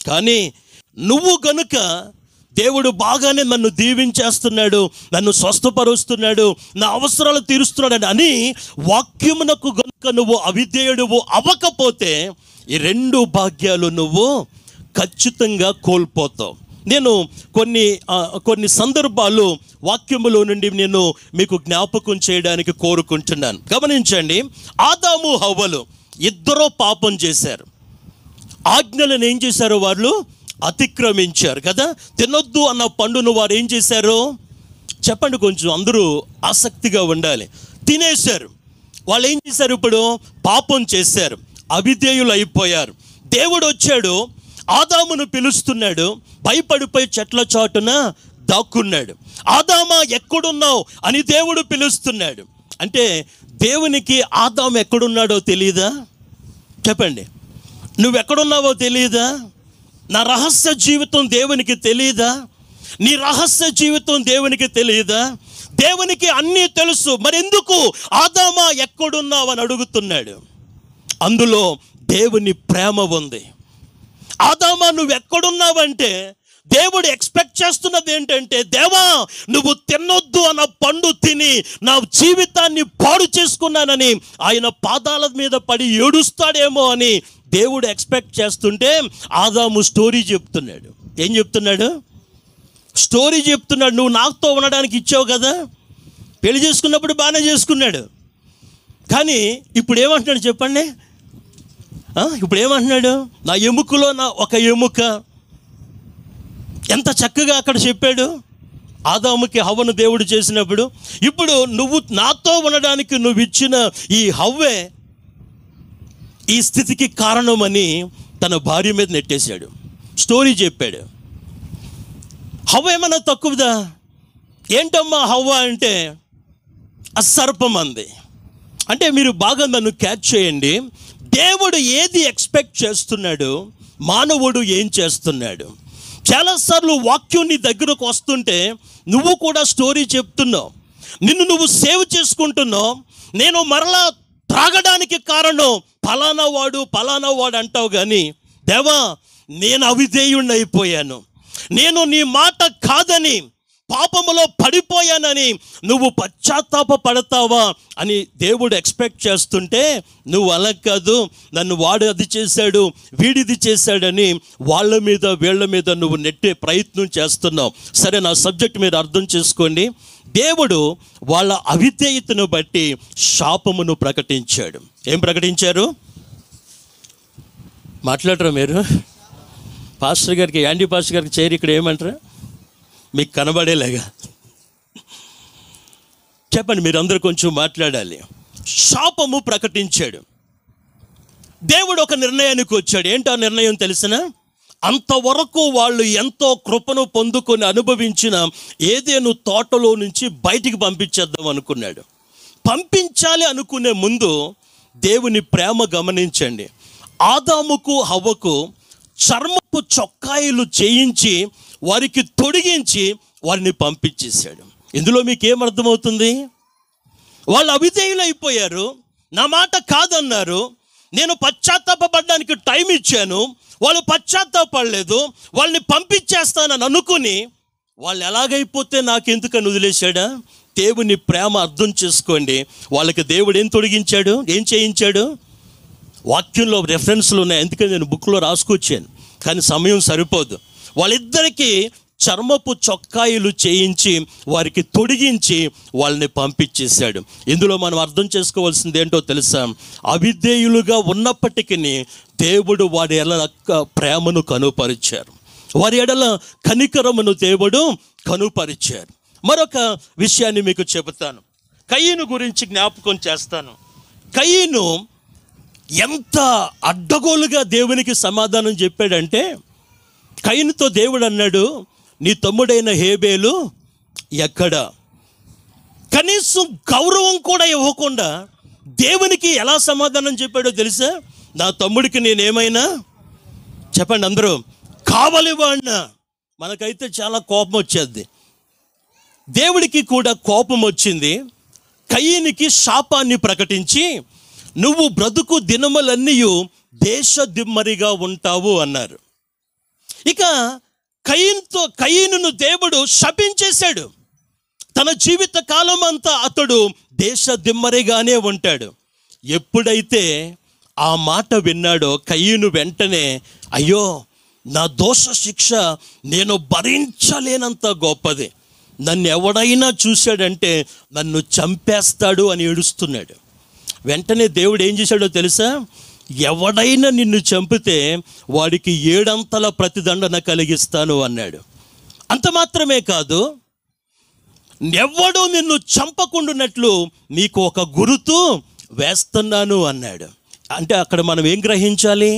కానీ నువ్వు గనుక దేవుడు బాగానే నన్ను దీవించేస్తున్నాడు నన్ను స్వస్థపరుస్తున్నాడు నా అవసరాలు తీరుస్తున్నాడు అని వాక్యమునకు గనుక నువ్వు అవిధేయుడువు అవ్వకపోతే ఈ రెండు భాగ్యాలు నువ్వు ఖచ్చితంగా కోల్పోతావు నేను కొన్ని ఆ, కొన్ని సందర్భాలు వాక్యములో నుండి నేను మీకు జ్ఞాపకం చేయడానికి కోరుకుంటున్నాను గమనించండి ఆదాము హవ్వలు ఇద్దరూ పాపం చేశారు ఆజ్ఞలను ఏం చేశారు వాళ్ళు అతిక్రమించారు కదా తినొద్దు అన్న పండును వారు ఏం చేశారు చెప్పండి కొంచెం అందరూ ఆసక్తిగా ఉండాలి తినేశారు వాళ్ళు ఏం చేశారు ఇప్పుడు పాపం చేశారు అవిధేయులు అయిపోయారు దేవుడు వచ్చాడు ఆదామును పిలుస్తున్నాడు భయపడిపోయి చెట్ల చాటున దాక్కున్నాడు ఆదామా ఎక్కడున్నావు అని దేవుడు పిలుస్తున్నాడు అంటే దేవునికి ఆదాము ఎక్కడున్నాడో తెలియదా చెప్పండి నువ్వెక్కడున్నావో తెలియదా నా రహస్య జీవితం దేవునికి తెలియదా నీ రహస్య జీవితం దేవునికి తెలియదా దేవునికి అన్నీ తెలుసు మరెందుకు ఆదామా ఎక్కడున్నావు అని అడుగుతున్నాడు అందులో దేవుని ప్రేమ ఉంది ఆదామా నువ్వు ఎక్కడున్నావంటే దేవుడు ఎక్స్పెక్ట్ చేస్తున్నది ఏంటంటే దేవా నువ్వు తినొద్దు అన్న పండు తిని నా జీవితాన్ని పాడు చేసుకున్నానని ఆయన పాదాల మీద పడి ఏడుస్తాడేమో అని దేవుడు ఎక్స్పెక్ట్ చేస్తుంటే ఆదాము స్టోరీ చెప్తున్నాడు ఏం చెప్తున్నాడు స్టోరీ చెప్తున్నాడు నువ్వు నాతో ఉండడానికి ఇచ్చావు కదా పెళ్లి చేసుకున్నప్పుడు బాగానే చేసుకున్నాడు కానీ ఇప్పుడు ఏమంటున్నాడు చెప్పండి ఆ, ఇప్పుడు ఏమంటున్నాడు నా ఎముకలో నా ఒక ఎముక ఎంత చక్కగా అక్కడ చెప్పాడు ఆదాముకి హవ్వను దేవుడు చేసినప్పుడు ఇప్పుడు నువ్వు నాతో ఉండడానికి నువ్వు ఇచ్చిన ఈ హవ్వే ఈ స్థితికి కారణమని తన భార్య మీద నెట్టేశాడు స్టోరీ చెప్పాడు హవ్వ ఏమన్నా తక్కువదా ఏంటమ్మా హవ్వ అంటే అసర్పం అంది అంటే మీరు బాగా నన్ను క్యాచ్ చేయండి దేవుడు ఏది ఎక్స్పెక్ట్ చేస్తున్నాడు మానవుడు ఏం చేస్తున్నాడు చాలాసార్లు వాక్యం నీ దగ్గరకు వస్తుంటే నువ్వు కూడా స్టోరీ చెప్తున్నావు నిన్ను నువ్వు సేవ్ చేసుకుంటున్నావు నేను మరలా త్రాగడానికి కారణం ఫలానా వాడు ఫలానా వాడు అంటావు కానీ దేవా నేను అవిధేయుణ్ణి అయిపోయాను నేను నీ మాట కాదని పాపములో పడిపోయానని నువ్వు పశ్చాత్తాప పడతావా అని దేవుడు ఎక్స్పెక్ట్ చేస్తుంటే నువ్వు అలా కాదు నన్ను వాడు అది చేశాడు వీడిది చేశాడని వాళ్ళ మీద వీళ్ళ మీద నువ్వు నెట్టే ప్రయత్నం చేస్తున్నావు సరే నా సబ్జెక్ట్ మీరు అర్థం చేసుకోండి దేవుడు వాళ్ళ అవిధేయతను బట్టి శాపమును ప్రకటించాడు ఏం ప్రకటించారు మాట్లాడరా మీరు పాస్టర్ గారికి యాండీ పాస్టర్ గారికి చేరి ఇక్కడ ఏమంటారు మీకు కనబడేలాగా చెప్పండి మీరు అందరూ కొంచెం మాట్లాడాలి శాపము ప్రకటించాడు దేవుడు ఒక నిర్ణయానికి వచ్చాడు ఏంటో ఆ నిర్ణయం తెలిసిన అంతవరకు వాళ్ళు ఎంతో కృపను పొందుకొని అనుభవించిన ఏదేను తోటలో నుంచి బయటికి పంపించేద్దాం అనుకున్నాడు పంపించాలి అనుకునే ముందు దేవుని ప్రేమ గమనించండి ఆదాముకు హవ్వకు చర్మపు చొక్కాయిలు చేయించి వారికి తొడిగించి వారిని పంపించేశాడు ఇందులో మీకు ఏమర్థమవుతుంది వాళ్ళు అవిధేయులు అయిపోయారు నా మాట కాదన్నారు నేను పశ్చాత్తాపడడానికి టైం ఇచ్చాను వాళ్ళు పశ్చాత్తాపడలేదు వాళ్ళని పంపించేస్తానని అనుకుని వాళ్ళు ఎలాగైపోతే నాకెందుకని వదిలేశాడా దేవుని ప్రేమ అర్థం చేసుకోండి వాళ్ళకి దేవుడు ఏం తొడిగించాడు ఏం చేయించాడు వాక్యంలో రెఫరెన్స్లు ఉన్నాయి ఎందుకంటే నేను బుక్లో రాసుకొచ్చాను కానీ సమయం సరిపోదు వాళ్ళిద్దరికీ చర్మపు చొక్కాయిలు చేయించి వారికి తొడిగించి వాళ్ళని పంపించేశాడు ఇందులో మనం అర్థం చేసుకోవాల్సింది ఏంటో తెలుసా అవిధేయులుగా ఉన్నప్పటికీ దేవుడు వారి ఎడల ప్రేమను కనుపరిచారు వారి ఎడల కనికరమును దేవుడు కనుపరిచారు మరొక విషయాన్ని మీకు చెబుతాను కయ్యను గురించి జ్ఞాపకం చేస్తాను కయ్యను ఎంత అడ్డగోలుగా దేవునికి సమాధానం చెప్పాడంటే కయ్యనుతో దేవుడు అన్నాడు నీ తమ్ముడైన హేబేలు ఎక్కడ కనీసం గౌరవం కూడా ఇవ్వకుండా దేవునికి ఎలా సమాధానం చెప్పాడో తెలుసా నా తమ్ముడికి నేనేమైనా చెప్పండి అందరూ కావలి వాడినా మనకైతే చాలా కోపం వచ్చేది దేవుడికి కూడా కోపం వచ్చింది కయ్యనికి శాపాన్ని ప్రకటించి నువ్వు బ్రతుకు దినములన్నీ దేశ దిమ్మరిగా ఉంటావు అన్నారు ఇక కయ్యంతో కయ్యను దేవుడు శపించేశాడు తన జీవిత కాలం అంతా అతడు దేశ దిమ్మరిగానే ఉంటాడు ఎప్పుడైతే ఆ మాట విన్నాడో కయ్యను వెంటనే అయ్యో నా దోష శిక్ష నేను భరించలేనంత గొప్పది నన్ను ఎవడైనా చూశాడంటే నన్ను చంపేస్తాడు అని ఏడుస్తున్నాడు వెంటనే దేవుడు ఏం చేశాడో తెలుసా ఎవడైనా నిన్ను చంపితే వాడికి ఏడంతల ప్రతిదండన కలిగిస్తాను అన్నాడు అంత మాత్రమే కాదు ఎవడు నిన్ను చంపకుండానట్లు నీకు ఒక గురుతు వేస్తున్నాను అన్నాడు అంటే అక్కడ మనం ఏం గ్రహించాలి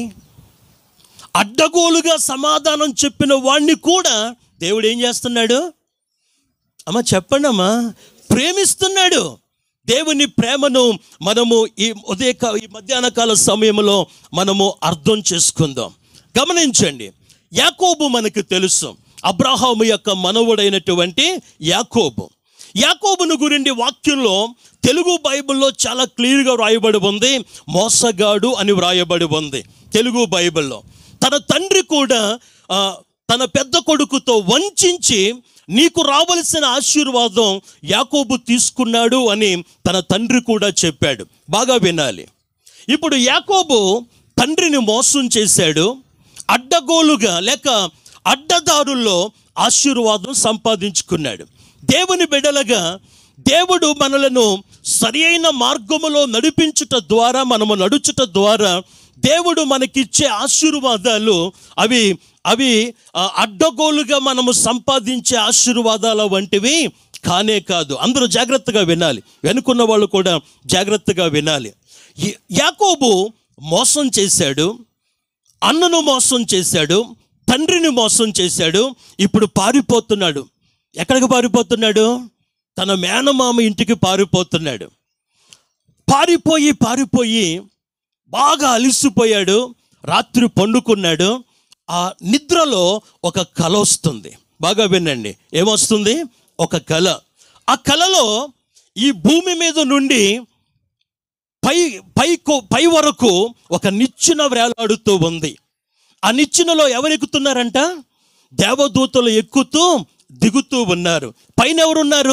అడ్డగోలుగా సమాధానం చెప్పిన వాణ్ణి కూడా దేవుడు ఏం చేస్తున్నాడు అమ్మ చెప్పండి అమ్మా ప్రేమిస్తున్నాడు దేవుని ప్రేమను మనము ఈ ఉదయ ఈ మధ్యాహ్న కాల సమయంలో మనము అర్థం చేసుకుందాం గమనించండి యాకోబు మనకు తెలుసు అబ్రహాము యొక్క మనవుడైనటువంటి యాకోబు యాకోబును గురించి వాక్యంలో తెలుగు బైబిల్లో చాలా క్లియర్గా వ్రాయబడి ఉంది మోసగాడు అని వ్రాయబడి ఉంది తెలుగు బైబిల్లో తన తండ్రి కూడా ఆ, తన పెద్ద కొడుకుతో వంచించి నీకు రావలసిన ఆశీర్వాదం యాకోబు తీసుకున్నాడు అని తన తండ్రి కూడా చెప్పాడు బాగా వినాలి ఇప్పుడు యాకోబు తండ్రిని మోసం చేశాడు అడ్డగోలుగా లేక అడ్డదారుల్లో ఆశీర్వాదం సంపాదించుకున్నాడు దేవుని బిడలగా దేవుడు మనలను సరి అయిన మార్గములో నడిపించుట ద్వారా మనము నడుచుట ద్వారా దేవుడు మనకిచ్చే ఆశీర్వాదాలు అవి అవి ఆ, అడ్డగోలుగా మనము సంపాదించే ఆశీర్వాదాల వంటివి కానే కాదు అందరూ జాగ్రత్తగా వినాలి వెనుకున్న వాళ్ళు కూడా జాగ్రత్తగా వినాలి ఈ- యాకోబు మోసం చేశాడు అన్నను మోసం చేశాడు తండ్రిని మోసం చేశాడు ఇప్పుడు పారిపోతున్నాడు ఎక్కడికి పారిపోతున్నాడు తన మేనమామ ఇంటికి పారిపోతున్నాడు పారిపోయి పారిపోయి బాగా అలిసిపోయాడు రాత్రి పండుకున్నాడు ఆ నిద్రలో ఒక కల వస్తుంది బాగా వినండి ఏమొస్తుంది ఒక కళ ఆ కళలో ఈ భూమి మీద నుండి పై పైకు పై వరకు ఒక నిచ్చెన వేలాడుతూ ఉంది ఆ నిచ్చెనలో ఎవరు ఎక్కుతున్నారంట దేవదూతలు ఎక్కుతూ దిగుతూ ఉన్నారు పైన ఎవరున్నారు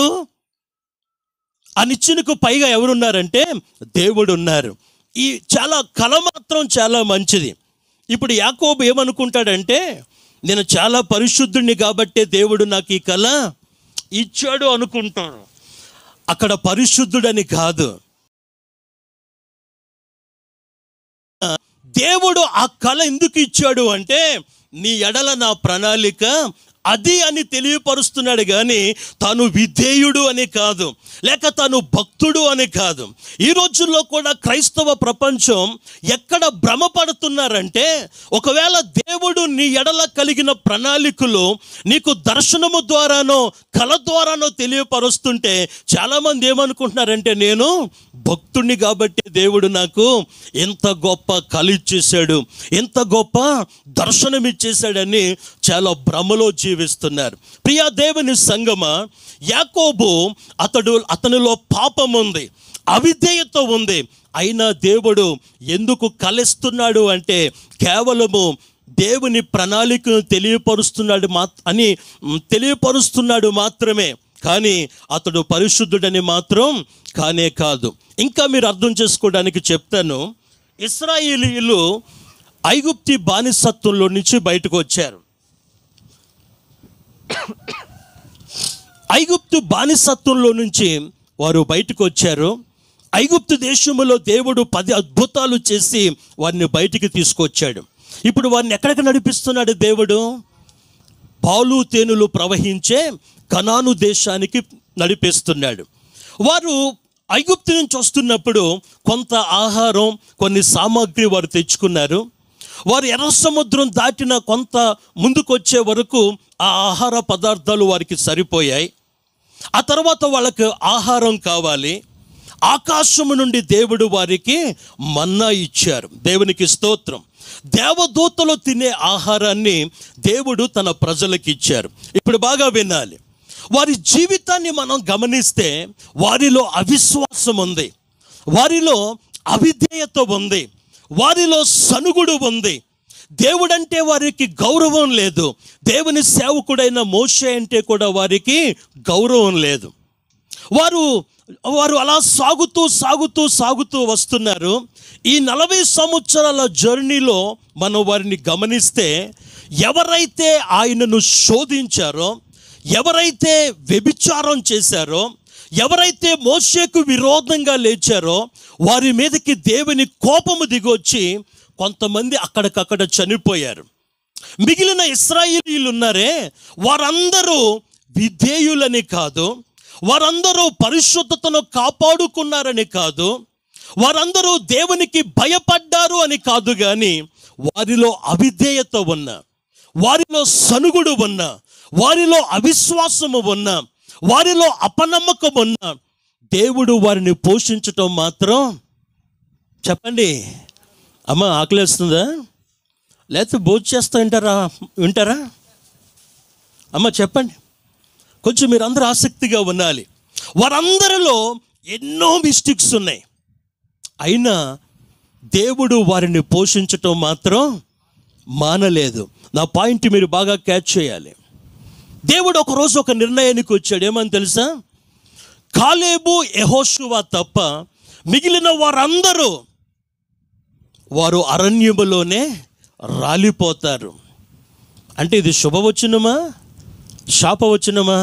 ఆ నిచ్చెనకు పైగా ఎవరున్నారంటే దేవుడు ఉన్నారు ఈ చాలా కళ మాత్రం చాలా మంచిది ఇప్పుడు యాకోబు ఏమనుకుంటాడంటే నేను చాలా పరిశుద్ధుడిని కాబట్టే దేవుడు నాకు ఈ కళ ఇచ్చాడు అనుకుంటాను అక్కడ పరిశుద్ధుడని కాదు దేవుడు ఆ కళ ఎందుకు ఇచ్చాడు అంటే నీ ఎడల నా ప్రణాళిక అది అని తెలియపరుస్తున్నాడు కానీ తాను విధేయుడు అని కాదు లేక తాను భక్తుడు అని కాదు ఈ రోజుల్లో కూడా క్రైస్తవ ప్రపంచం ఎక్కడ భ్రమపడుతున్నారంటే ఒకవేళ దేవుడు నీ ఎడల కలిగిన ప్రణాళికలు నీకు దర్శనము ద్వారానో కళ ద్వారానో తెలియపరుస్తుంటే చాలామంది ఏమనుకుంటున్నారంటే నేను భక్తుణ్ణి కాబట్టి దేవుడు నాకు ఎంత గొప్ప కళ ఇచ్చేసాడు ఎంత గొప్ప దర్శనం ఇచ్చేసాడని చాలా భ్రమలో జీవిస్తున్నారు ప్రియా దేవుని సంగమ యాకోబు అతడు అతనిలో పాపం ఉంది అవిధేయత ఉంది అయినా దేవుడు ఎందుకు కలెస్తున్నాడు అంటే కేవలము దేవుని ప్రణాళికను తెలియపరుస్తున్నాడు మా అని మ్, తెలియపరుస్తున్నాడు మాత్రమే కానీ అతడు పరిశుద్ధుడని మాత్రం కానే కాదు ఇంకా మీరు అర్థం చేసుకోవడానికి చెప్తాను ఇస్రాయేలీలు ఐగుప్తి బానిసత్వంలో నుంచి బయటకు వచ్చారు ఐగుప్తు బానిసత్వంలో నుంచి వారు బయటకు వచ్చారు ఐగుప్తు దేశములో దేవుడు పది అద్భుతాలు చేసి వారిని బయటికి తీసుకొచ్చాడు ఇప్పుడు వారిని ఎక్కడికి నడిపిస్తున్నాడు దేవుడు పాలు తేనెలు ప్రవహించే కనాను దేశానికి నడిపిస్తున్నాడు వారు ఐగుప్తు నుంచి వస్తున్నప్పుడు కొంత ఆహారం కొన్ని సామాగ్రి వారు తెచ్చుకున్నారు వారు ఎర్ర సముద్రం దాటిన కొంత ముందుకు వచ్చే వరకు ఆ ఆహార పదార్థాలు వారికి సరిపోయాయి ఆ తర్వాత వాళ్ళకి ఆహారం కావాలి ఆకాశము నుండి దేవుడు వారికి మన్నా ఇచ్చారు దేవునికి స్తోత్రం దేవదూతలు తినే ఆహారాన్ని దేవుడు తన ప్రజలకు ఇచ్చారు ఇప్పుడు బాగా వినాలి వారి జీవితాన్ని మనం గమనిస్తే వారిలో అవిశ్వాసం ఉంది వారిలో అవిధేయత ఉంది వారిలో సనుగుడు ఉంది దేవుడంటే వారికి గౌరవం లేదు దేవుని సేవకుడైన మోషే అంటే కూడా వారికి గౌరవం లేదు వారు వారు అలా సాగుతూ సాగుతూ సాగుతూ వస్తున్నారు ఈ నలభై సంవత్సరాల జర్నీలో మనం వారిని గమనిస్తే ఎవరైతే ఆయనను శోధించారో ఎవరైతే వ్యభిచారం చేశారో ఎవరైతే మోషేకు విరోధంగా లేచారో వారి మీదకి దేవుని కోపము దిగొచ్చి కొంతమంది అక్కడికక్కడ చనిపోయారు మిగిలిన ఇస్రాయిలీలు ఉన్నారే వారందరూ విధేయులని కాదు వారందరూ పరిశుద్ధతను కాపాడుకున్నారని కాదు వారందరూ దేవునికి భయపడ్డారు అని కాదు కానీ వారిలో అవిధేయత ఉన్న వారిలో సనుగుడు ఉన్న వారిలో అవిశ్వాసము ఉన్న వారిలో అపనమ్మకం ఉన్న దేవుడు వారిని పోషించటం మాత్రం చెప్పండి అమ్మ ఆకలేస్తుందా లేకపోతే భోజనం చేస్తా వింటారా వింటారా అమ్మ చెప్పండి కొంచెం మీరు అందరూ ఆసక్తిగా ఉండాలి వారందరిలో ఎన్నో మిస్టేక్స్ ఉన్నాయి అయినా దేవుడు వారిని పోషించటం మాత్రం మానలేదు నా పాయింట్ మీరు బాగా క్యాచ్ చేయాలి దేవుడు ఒకరోజు ఒక నిర్ణయానికి వచ్చాడు ఏమని తెలుసా కాలేబు యెహోషువ తప్ప మిగిలిన వారందరూ వారు అరణ్యములోనే రాలిపోతారు అంటే ఇది శుభవచనమా శాపవచనమా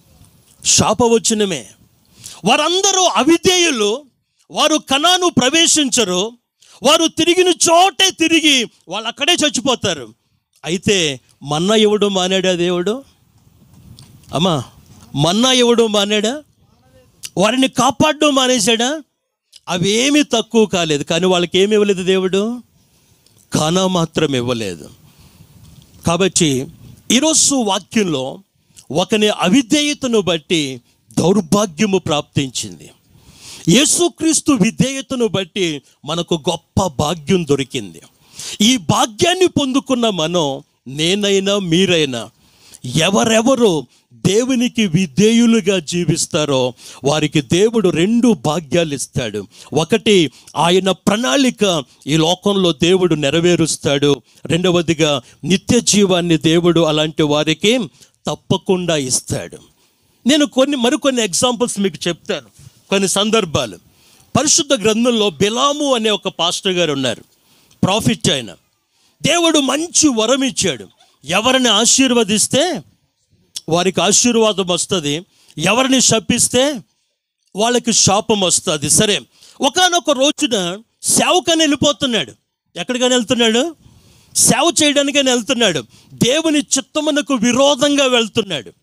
శాపవచనమే వారందరూ అవిధేయులు వారు కణాను ప్రవేశించరు వారు తిరిగిన చోటే తిరిగి వాళ్ళు అక్కడే చచ్చిపోతారు అయితే మన్నా ఎవడు మానాడా దేవుడు అమ్మా మన్నా ఎవడు మానాడా వారిని కాపాడడం మానేశాడా అవి ఏమీ తక్కువ కాలేదు కానీ వాళ్ళకి ఏమి ఇవ్వలేదు దేవుడు కానా మాత్రం ఇవ్వలేదు కాబట్టి ఈరోజు వాక్యంలో ఒకని అవిధేయతను బట్టి దౌర్భాగ్యము ప్రాప్తించింది యేసుక్రీస్తు విధేయతను బట్టి మనకు గొప్ప భాగ్యం దొరికింది ఈ భాగ్యాన్ని పొందుకున్న మనం నేనైనా మీరైనా ఎవరెవరు దేవునికి విధేయులుగా జీవిస్తారో వారికి దేవుడు రెండు భాగ్యాలు ఇస్తాడు ఒకటి ఆయన ప్రణాళిక ఈ లోకంలో దేవుడు నెరవేరుస్తాడు రెండవదిగా నిత్య జీవాన్ని దేవుడు అలాంటి వారికి తప్పకుండా ఇస్తాడు నేను కొన్ని మరికొన్ని ఎగ్జాంపుల్స్ మీకు చెప్తాను కొన్ని సందర్భాలు పరిశుద్ధ గ్రంథంలో బిలాము అనే ఒక పాస్టర్ గారు ఉన్నారు ప్రాఫిట్ ఆయన దేవుడు మంచి వరం ఇచ్చాడు ఎవరిని ఆశీర్వదిస్తే వారికి ఆశీర్వాదం వస్తుంది ఎవరిని శపిస్తే వాళ్ళకి శాపం వస్తుంది సరే ఒకానొక రోజున సేవకని వెళ్ళిపోతున్నాడు ఎక్కడికని వెళ్తున్నాడు సేవ చేయడానికని వెళ్తున్నాడు దేవుని చిత్తమునకు విరోధంగా వెళ్తున్నాడు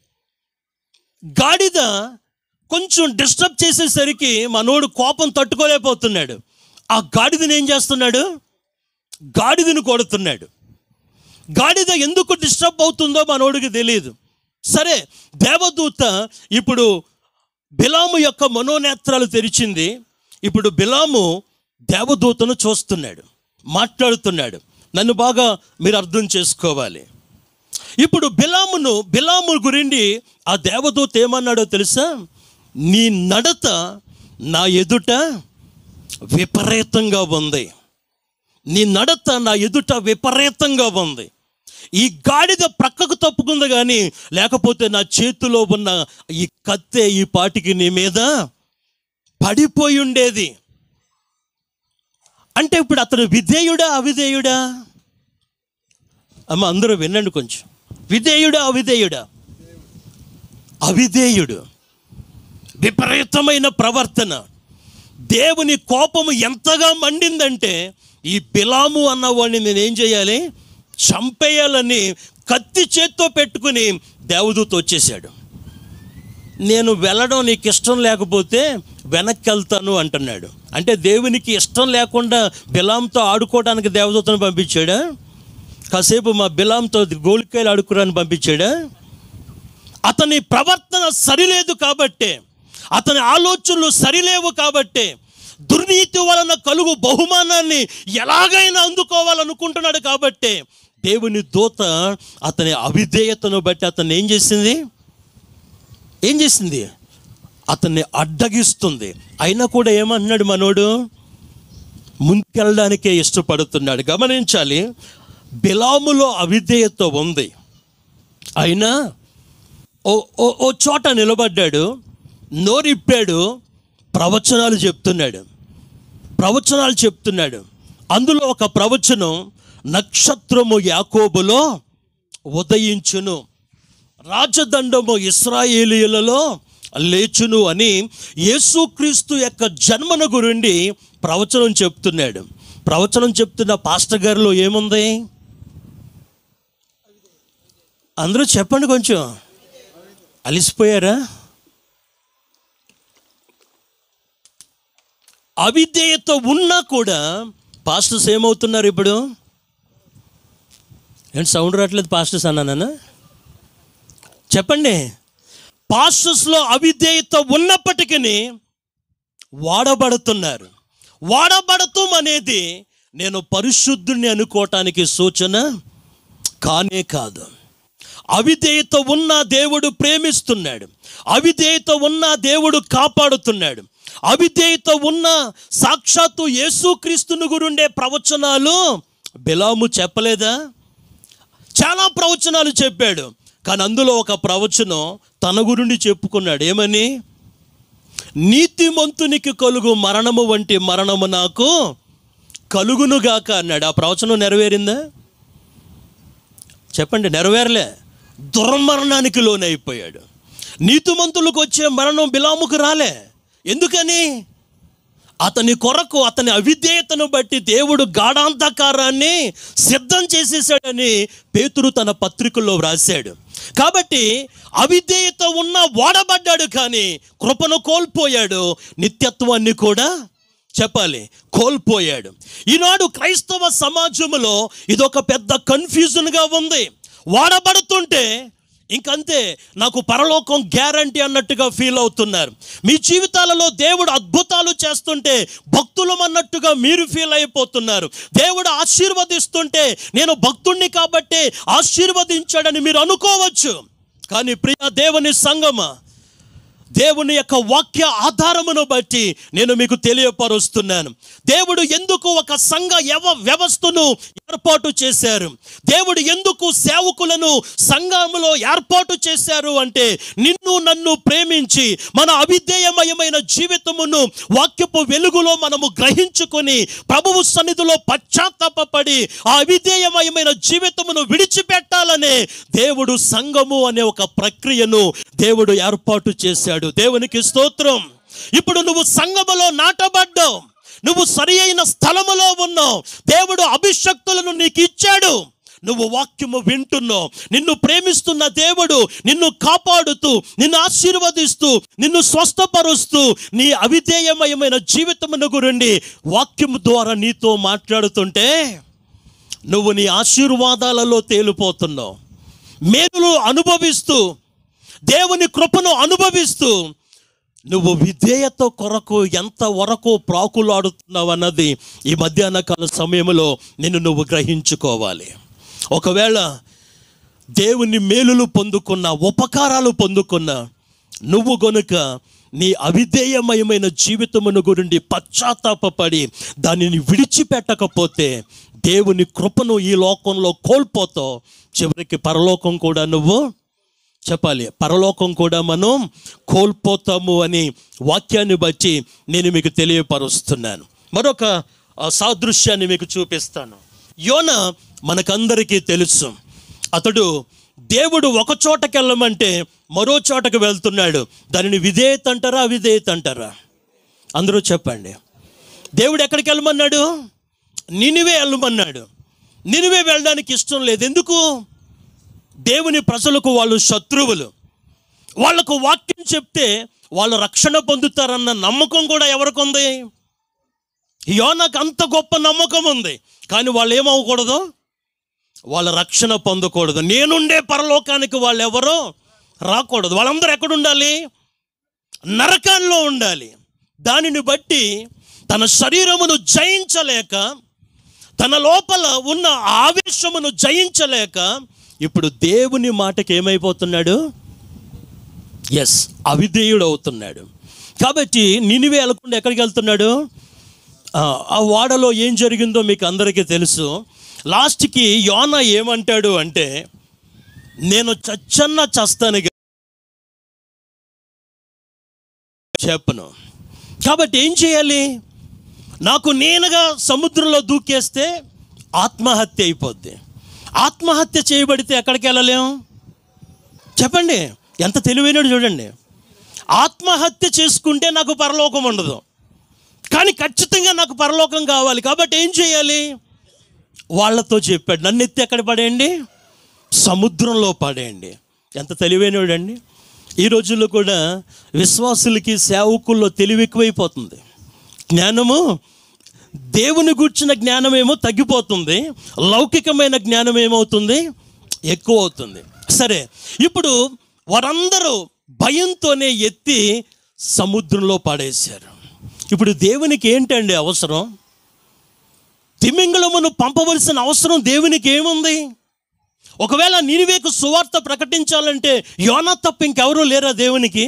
గాడిద కొంచెం డిస్టర్బ్ చేసేసరికి మనోడు కోపం తట్టుకోలేకపోతున్నాడు ఆ గాడిదని ఏం చేస్తున్నాడు గాడిదను కొడుతున్నాడు గాడిద ఎందుకు డిస్టర్బ్ అవుతుందో మనోడికి తెలియదు సరే దేవదూత ఇప్పుడు బిలాము యొక్క మనోనేత్రాలు తెరిచింది ఇప్పుడు బిలాము దేవదూతను చూస్తున్నాడు మాట్లాడుతున్నాడు నన్ను బాగా మీరు అర్థం చేసుకోవాలి ఇప్పుడు బిలామును బిలాము గురించి ఆ దేవదూత ఏమన్నాడో తెలుసా నీ నడత నా ఎదుట విపరీతంగా ఉంది నీ నడత నా ఎదుట విపరీతంగా ఉంది ఈ గాడిద ప్రక్కకు తప్పుకుంది కానీ లేకపోతే నా చేతిలో ఉన్న ఈ కత్తె ఈ పాటికి నీ మీద పడిపోయి ఉండేది అంటే ఇప్పుడు అతను విధేయుడా అవిధేయుడా అమ్మ అందరూ వినండి కొంచెం విధేయుడా అవిధేయుడా అవిధేయుడు విపరీతమైన ప్రవర్తన దేవుని కోపము ఎంతగా మండిందంటే ఈ బిలాము అన్నవాడిని నేనేం చేయాలి చంపేయాలని కత్తి చేత్తో పెట్టుకుని దేవదూత వచ్చేసాడు నేను వెళ్ళడం నీకు ఇష్టం లేకపోతే వెనక్కి వెళ్తాను అంటున్నాడు అంటే దేవునికి ఇష్టం లేకుండా బిలాంతో ఆడుకోవడానికి దేవదూతను పంపించాడా కాసేపు మా బిలాంతో గోలికాయలు ఆడుకోవడానికి పంపించాడా అతని ప్రవర్తన సరిలేదు కాబట్టే అతని ఆలోచనలు సరిలేవు కాబట్టే దుర్నీతి వలన కలుగు బహుమానాన్ని ఎలాగైనా అందుకోవాలనుకుంటున్నాడు కాబట్టే దేవుని దూత అతని అవిధేయతను బట్టి అతన్ని ఏం చేసింది ఏం చేసింది అతన్ని అడ్డగిస్తుంది అయినా కూడా ఏమంటున్నాడు మనోడు ముందుకెళ్ళడానికే ఇష్టపడుతున్నాడు గమనించాలి బిలాములో అవిధేయత ఉంది అయినా ఓ ఓ ఓ చోట నిలబడ్డాడు నోరిప్పాడు ప్రవచనాలు చెప్తున్నాడు ప్రవచనాలు చెప్తున్నాడు అందులో ఒక ప్రవచనం నక్షత్రము యాకోబులో ఉదయించును రాజదండము ఇస్రాయేలీలలో లేచును అని యేసుక్రీస్తు యొక్క జన్మను గురించి ప్రవచనం చెప్తున్నాడు ప్రవచనం చెప్తున్న పాస్టర్ గారిలో ఏముంది అందరూ చెప్పండి కొంచెం అలిసిపోయారా అవిధేయత ఉన్నా కూడా పాస్టర్స్ ఏమవుతున్నారు ఇప్పుడు ఏంటి సౌండ్ రావట్లేదు పాస్టర్స్ అన్నానా చెప్పండి పాస్టర్స్లో అవిధేయత ఉన్నప్పటికీ వాడబడుతున్నారు వాడబడటం అనేది నేను పరిశుద్ధుణ్ణి అనుకోవటానికి సూచన కానే కాదు అవిధేయత ఉన్న దేవుడు ప్రేమిస్తున్నాడు అవిధేయత ఉన్న దేవుడు కాపాడుతున్నాడు అవిధేయత ఉన్న సాక్షాత్తు యేసుక్రీస్తుని గురుండే ప్రవచనాలు బిలాము చెప్పలేదా చాలా ప్రవచనాలు చెప్పాడు కానీ అందులో ఒక ప్రవచనం తన గురించి చెప్పుకున్నాడు ఏమని నీతిమంతునికి కలుగు మరణము వంటి మరణము నాకు కలుగునుగాక అన్నాడు ఆ ప్రవచనం నెరవేరిందా చెప్పండి నెరవేరలే దుర్మరణానికి లోనైపోయాడు నీతిమంతులకు వచ్చే మరణం బిలాముకు రాలే ఎందుకని అతని కొరకు అతని అవిధేయతను బట్టి దేవుడు గాఢాంధకారాన్ని సిద్ధం చేసేసాడని పేతురు తన పత్రికల్లో వ్రాశాడు కాబట్టి అవిధేయత ఉన్న వాడబడ్డాడు కానీ కృపను కోల్పోయాడు నిత్యత్వాన్ని కూడా చెప్పాలి కోల్పోయాడు ఈనాడు క్రైస్తవ సమాజంలో ఇదొక పెద్ద కన్ఫ్యూజన్గా ఉంది వాడబడుతుంటే ఇంకంతే నాకు పరలోకం గ్యారంటీ అన్నట్టుగా ఫీల్ అవుతున్నారు మీ జీవితాలలో దేవుడు అద్భుతాలు చేస్తుంటే భక్తులం అన్నట్టుగా మీరు ఫీల్ అయిపోతున్నారు దేవుడు ఆశీర్వదిస్తుంటే నేను భక్తుణ్ణి కాబట్టి ఆశీర్వదించాడని మీరు అనుకోవచ్చు కానీ ప్రియ దేవుని సంగమా దేవుని యొక్క వాక్య ఆధారమును బట్టి నేను మీకు తెలియపరుస్తున్నాను దేవుడు ఎందుకు ఒక సంఘ యవ వ్యవస్థను ఏర్పాటు చేశారు దేవుడు ఎందుకు సేవకులను సంఘములో ఏర్పాటు చేశారు అంటే నిన్ను నన్ను ప్రేమించి మన అవిధేయమయమైన జీవితమును వాక్యపు వెలుగులో మనము గ్రహించుకొని ప్రభువు సన్నిధిలో పశ్చాత్తాపడి ఆ అవిధేయమయమైన జీవితమును విడిచిపెట్టాలనే దేవుడు సంఘము అనే ఒక ప్రక్రియను దేవుడు ఏర్పాటు చేశాడు దేవునికి స్తోత్రం ఇప్పుడు నువ్వు సంఘములో నాటబడ్డావు నువ్వు సరి అయిన స్థలములో ఉన్నావు దేవుడు అభిషక్తులను నీకు ఇచ్చాడు నువ్వు వాక్యము వింటున్నావు నిన్ను ప్రేమిస్తున్న దేవుడు నిన్ను కాపాడుతూ నిన్ను ఆశీర్వదిస్తూ నిన్ను స్వస్థపరుస్తూ నీ అవిధేయమయమైన జీవితమును గురించి వాక్యము ద్వారా నీతో మాట్లాడుతుంటే నువ్వు నీ ఆశీర్వాదాలలో తేలిపోతున్నావు మేలులు అనుభవిస్తూ దేవుని కృపను అనుభవిస్తూ నువ్వు విధేయత కొరకు ఎంత వరకు ప్రాకులాడుతున్నావు అన్నది ఈ మధ్యాహ్న కాల సమయంలో నిన్ను నువ్వు గ్రహించుకోవాలి ఒకవేళ దేవుని మేలులు పొందుకున్న ఉపకారాలు పొందుకున్న నువ్వు గనుక నీ అవిధేయమయమైన జీవితమును గురించి పశ్చాత్తాపడి దానిని విడిచిపెట్టకపోతే దేవుని కృపను ఈ లోకంలో కోల్పోతావు చివరికి పరలోకం కూడా నువ్వు చెప్పాలి పరలోకం కూడా మనం కోల్పోతాము అని వాక్యాన్ని బట్టి నేను మీకు తెలియపరుస్తున్నాను మరొక ఆ, సాదృశ్యాన్ని మీకు చూపిస్తాను యోన మనకందరికీ తెలుసు అతడు దేవుడు ఒక చోటకి వెళ్ళమంటే మరో చోటకి వెళ్తున్నాడు దానిని విధేయత అంటారా అవిధేయత అంటారా అందరూ చెప్పండి దేవుడు ఎక్కడికి వెళ్ళమన్నాడు నినివే వెళ్ళమన్నాడు నినివే వెళ్ళడానికి ఇష్టం లేదు ఎందుకు దేవుని ప్రజలకు వాళ్ళు శత్రువులు వాళ్ళకు వాక్యం చెప్తే వాళ్ళు రక్షణ పొందుతారన్న నమ్మకం కూడా ఎవరికి ఉంది యోనకు అంత గొప్ప నమ్మకం ఉంది కానీ వాళ్ళు ఏమవ్వకూడదు వాళ్ళ రక్షణ పొందకూడదు నేనుండే పరలోకానికి వాళ్ళు ఎవరో రాకూడదు వాళ్ళందరూ ఎక్కడ ఉండాలి నరకాల్లో ఉండాలి దానిని బట్టి తన శరీరమును జయించలేక తన లోపల ఉన్న ఆవేశమును జయించలేక ఇప్పుడు దేవుని మాటకి ఏమైపోతున్నాడు ఎస్ అవిధేయుడు అవుతున్నాడు కాబట్టి నినివే వెళ్ళకుండా ఎక్కడికి వెళ్తున్నాడు ఆ, ఆ వాడలో ఏం జరిగిందో మీకు అందరికీ తెలుసు లాస్ట్కి యోన ఏమంటాడు అంటే నేను చచ్చన్న చస్తాను గా- చెప్పను కాబట్టి ఏం చేయాలి నాకు నేనుగా సముద్రంలో దూకేస్తే ఆత్మహత్య అయిపోద్ది ఆత్మహత్య చేయబడితే ఎక్కడికి వెళ్ళలేం చెప్పండి ఎంత తెలివైనడు చూడండి ఆత్మహత్య చేసుకుంటే నాకు పరలోకం ఉండదు కానీ ఖచ్చితంగా నాకు పరలోకం కావాలి కాబట్టి ఏం చేయాలి వాళ్ళతో చెప్పాడు నన్ను ఎత్తి ఎక్కడ పడేయండి సముద్రంలో పడేయండి ఎంత తెలివైనడండి ఈ రోజుల్లో కూడా విశ్వాసులకి సేవకుల్లో తెలివి ఎక్కువైపోతుంది జ్ఞానము దేవుని గూర్చిన జ్ఞానమేమో తగ్గిపోతుంది లౌకికమైన జ్ఞానం ఏమవుతుంది ఎక్కువ అవుతుంది సరే ఇప్పుడు వారందరూ భయంతోనే ఎత్తి సముద్రంలో పడేశారు ఇప్పుడు దేవునికి ఏంటండి అవసరం తిమింగళమును పంపవలసిన అవసరం దేవునికి ఏముంది ఒకవేళ నినివేకు సువార్త ప్రకటించాలంటే యోనా తప్ప ఇంకెవరూ లేరా దేవునికి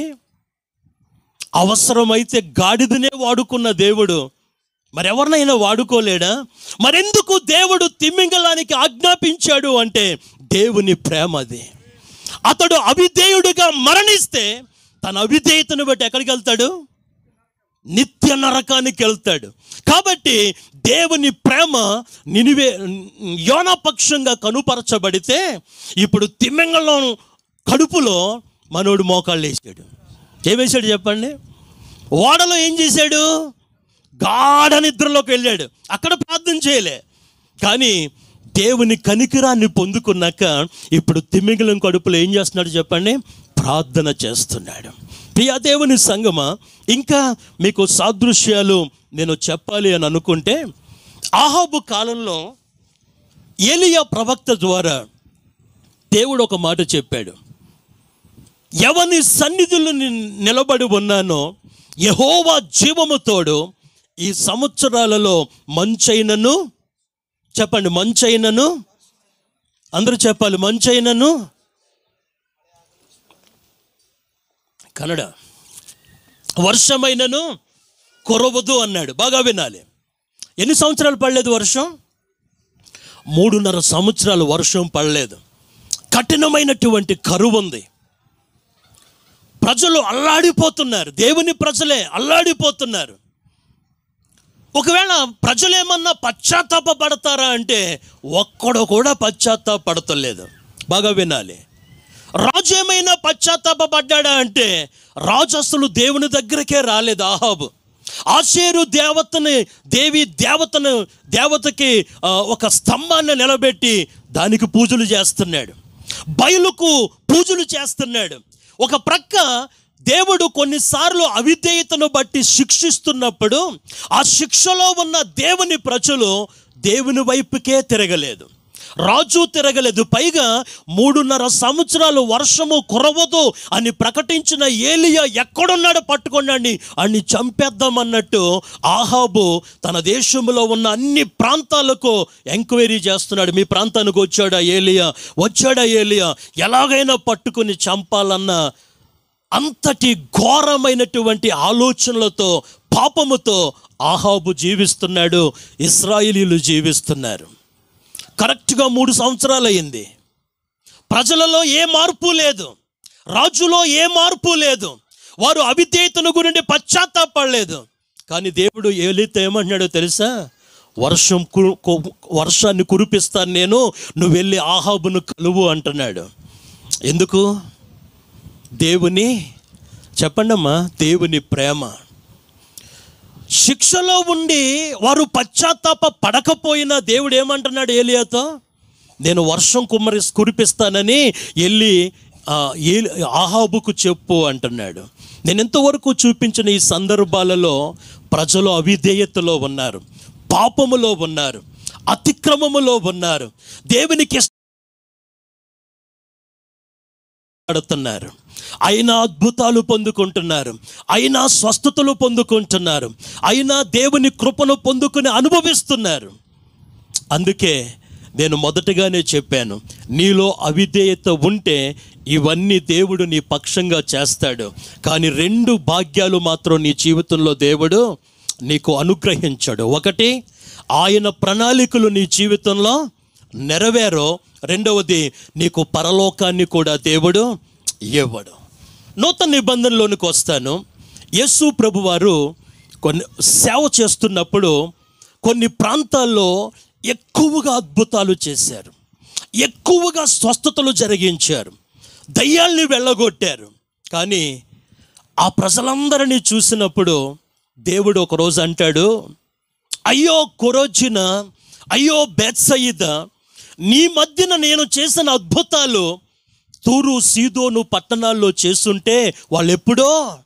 అవసరమైతే గాడిదనే వాడుకున్న దేవుడు మరెవరినైనా వాడుకోలేడా మరెందుకు దేవుడు తిమ్మింగలానికి ఆజ్ఞాపించాడు అంటే దేవుని ప్రేమ అది అతడు అవిధేయుడిగా మరణిస్తే తన అవిధేయతను బట్టి ఎక్కడికి వెళ్తాడు నిత్య నరకానికి వెళ్తాడు కాబట్టి దేవుని ప్రేమ నినివే యోనపక్షంగా కనుపరచబడితే ఇప్పుడు తిమ్మెంగళం కడుపులో మనోడు మోకాళ్ళు వేసాడు ఏం వేసాడు చెప్పండి ఓడలో ఏం చేశాడు గాఢ నిద్రలోకి వెళ్ళాడు అక్కడ ప్రార్థన చేయలే కానీ దేవుని కనికిరాన్ని పొందుకున్నాక ఇప్పుడు తిమ్మింగళం కడుపులో ఏం చేస్తున్నాడు చెప్పండి ప్రార్థన చేస్తున్నాడు ప్రియా దేవుని సంగమ ఇంకా మీకు సాదృశ్యాలు నేను చెప్పాలి అని అనుకుంటే ఆహాబు కాలంలో ఏలియా ప్రవక్త ద్వారా దేవుడు ఒక మాట చెప్పాడు ఎవని సన్నిధులు ని- నిలబడి ఉన్నానో యహోవా జీవము తోడు ఈ సంవత్సరాలలో మంచైనను చెప్పండి మంచైనను అందరూ చెప్పాలి మంచైనను కన్నడ వర్షమైనను కురవదు అన్నాడు బాగా వినాలి ఎన్ని సంవత్సరాలు పడలేదు వర్షం మూడున్నర సంవత్సరాలు వర్షం పడలేదు కఠినమైనటువంటి కరువు ఉంది ప్రజలు అల్లాడిపోతున్నారు దేవుని ప్రజలే అల్లాడిపోతున్నారు ఒకవేళ ప్రజలేమన్నా పశ్చాత్తాపడతారా అంటే ఒక్కడు కూడా పశ్చాత్తాపడతలేదు బాగా వినాలి రాజు ఏమైనా పశ్చాత్తాపడ్డా అంటే రాజు అసలు దేవుని దగ్గరకే రాలేదు ఆహాబు ఆశేరు దేవతని దేవి దేవతను దేవతకి ఆ, ఒక స్తంభాన్ని నిలబెట్టి దానికి పూజలు చేస్తున్నాడు బయలుకు పూజలు చేస్తున్నాడు ఒక ప్రక్క దేవుడు కొన్నిసార్లు అవిధేయతను బట్టి శిక్షిస్తున్నప్పుడు ఆ శిక్షలో ఉన్న దేవుని ప్రజలు దేవుని వైపుకే తిరగలేదు రాజు తిరగలేదు పైగా మూడున్నర సంవత్సరాలు వర్షము కురవదు అని ప్రకటించిన ఏలియా ఎక్కడున్నాడో పట్టుకోండి అన్ని చంపేద్దామన్నట్టు ఆహాబు తన దేశంలో ఉన్న అన్ని ప్రాంతాలకు ఎంక్వైరీ చేస్తున్నాడు మీ ప్రాంతానికి వచ్చాడా ఏలియా వచ్చాడా ఏలియా ఎలాగైనా పట్టుకుని చంపాలన్న అంతటి ఘోరమైనటువంటి ఆలోచనలతో పాపముతో ఆహాబు జీవిస్తున్నాడు ఇస్రాయిలీలు జీవిస్తున్నారు కరెక్ట్గా మూడు సంవత్సరాలు అయింది ప్రజలలో ఏ మార్పు లేదు రాజులో ఏ మార్పు లేదు వారు అవిధేయతను గురించి పశ్చాత్తాపడలేదు కానీ దేవుడు ఏలితో ఏమంటున్నాడో తెలుసా వర్షం కు- కు- వర్షాన్ని కురిపిస్తాను నేను నువ్వు వెళ్ళి ఆహాబును కలువు అంటున్నాడు ఎందుకు దేవుని చెప్పండమ్మా దేవుని ప్రేమ శిక్షలో ఉండి వారు పశ్చాత్తాప పడకపోయినా దేవుడు ఏమంటున్నాడు ఏలియాతో నేను వర్షం కుమ్మరి కురిపిస్తానని వెళ్ళి ఆ, ఏ- ఆహాబుకు చెప్పు అంటున్నాడు నేను ఎంతవరకు చూపించిన ఈ సందర్భాలలో ప్రజలు అవిధేయతలో ఉన్నారు పాపములో ఉన్నారు అతిక్రమములో ఉన్నారు దేవునికి ఇష్ట- పడుతున్నారు అయినా అద్భుతాలు పొందుకుంటున్నారు అయినా స్వస్థతలు పొందుకుంటున్నారు అయినా దేవుని కృపను పొందుకుని అనుభవిస్తున్నారు అందుకే నేను మొదటగానే చెప్పాను నీలో అవిధేయత ఉంటే ఇవన్నీ దేవుడు నీ పక్షంగా చేస్తాడు కానీ రెండు భాగ్యాలు మాత్రం నీ జీవితంలో దేవుడు నీకు అనుగ్రహించాడు ఒకటి ఆయన ప్రణాళికలు నీ జీవితంలో నెరవేరో రెండవది నీకు పరలోకాన్ని కూడా దేవుడు ఇవ్వడు నూతన నిబంధనలోనికి వస్తాను యేసు ప్రభువారు కొన్ని సేవ చేస్తున్నప్పుడు కొన్ని ప్రాంతాల్లో ఎక్కువగా అద్భుతాలు చేశారు ఎక్కువగా స్వస్థతలు జరిగించారు దయ్యాల్ని వెళ్ళగొట్టారు కానీ ఆ ప్రజలందరినీ చూసినప్పుడు దేవుడు ఒకరోజు అంటాడు అయ్యో కొరోజిన అయ్యో బెత్సయిద నీ మధ్యన నేను చేసిన అద్భుతాలు తూరు సీదోను పట్టణాల్లో చేస్తుంటే వాళ్ళు ఎప్పుడో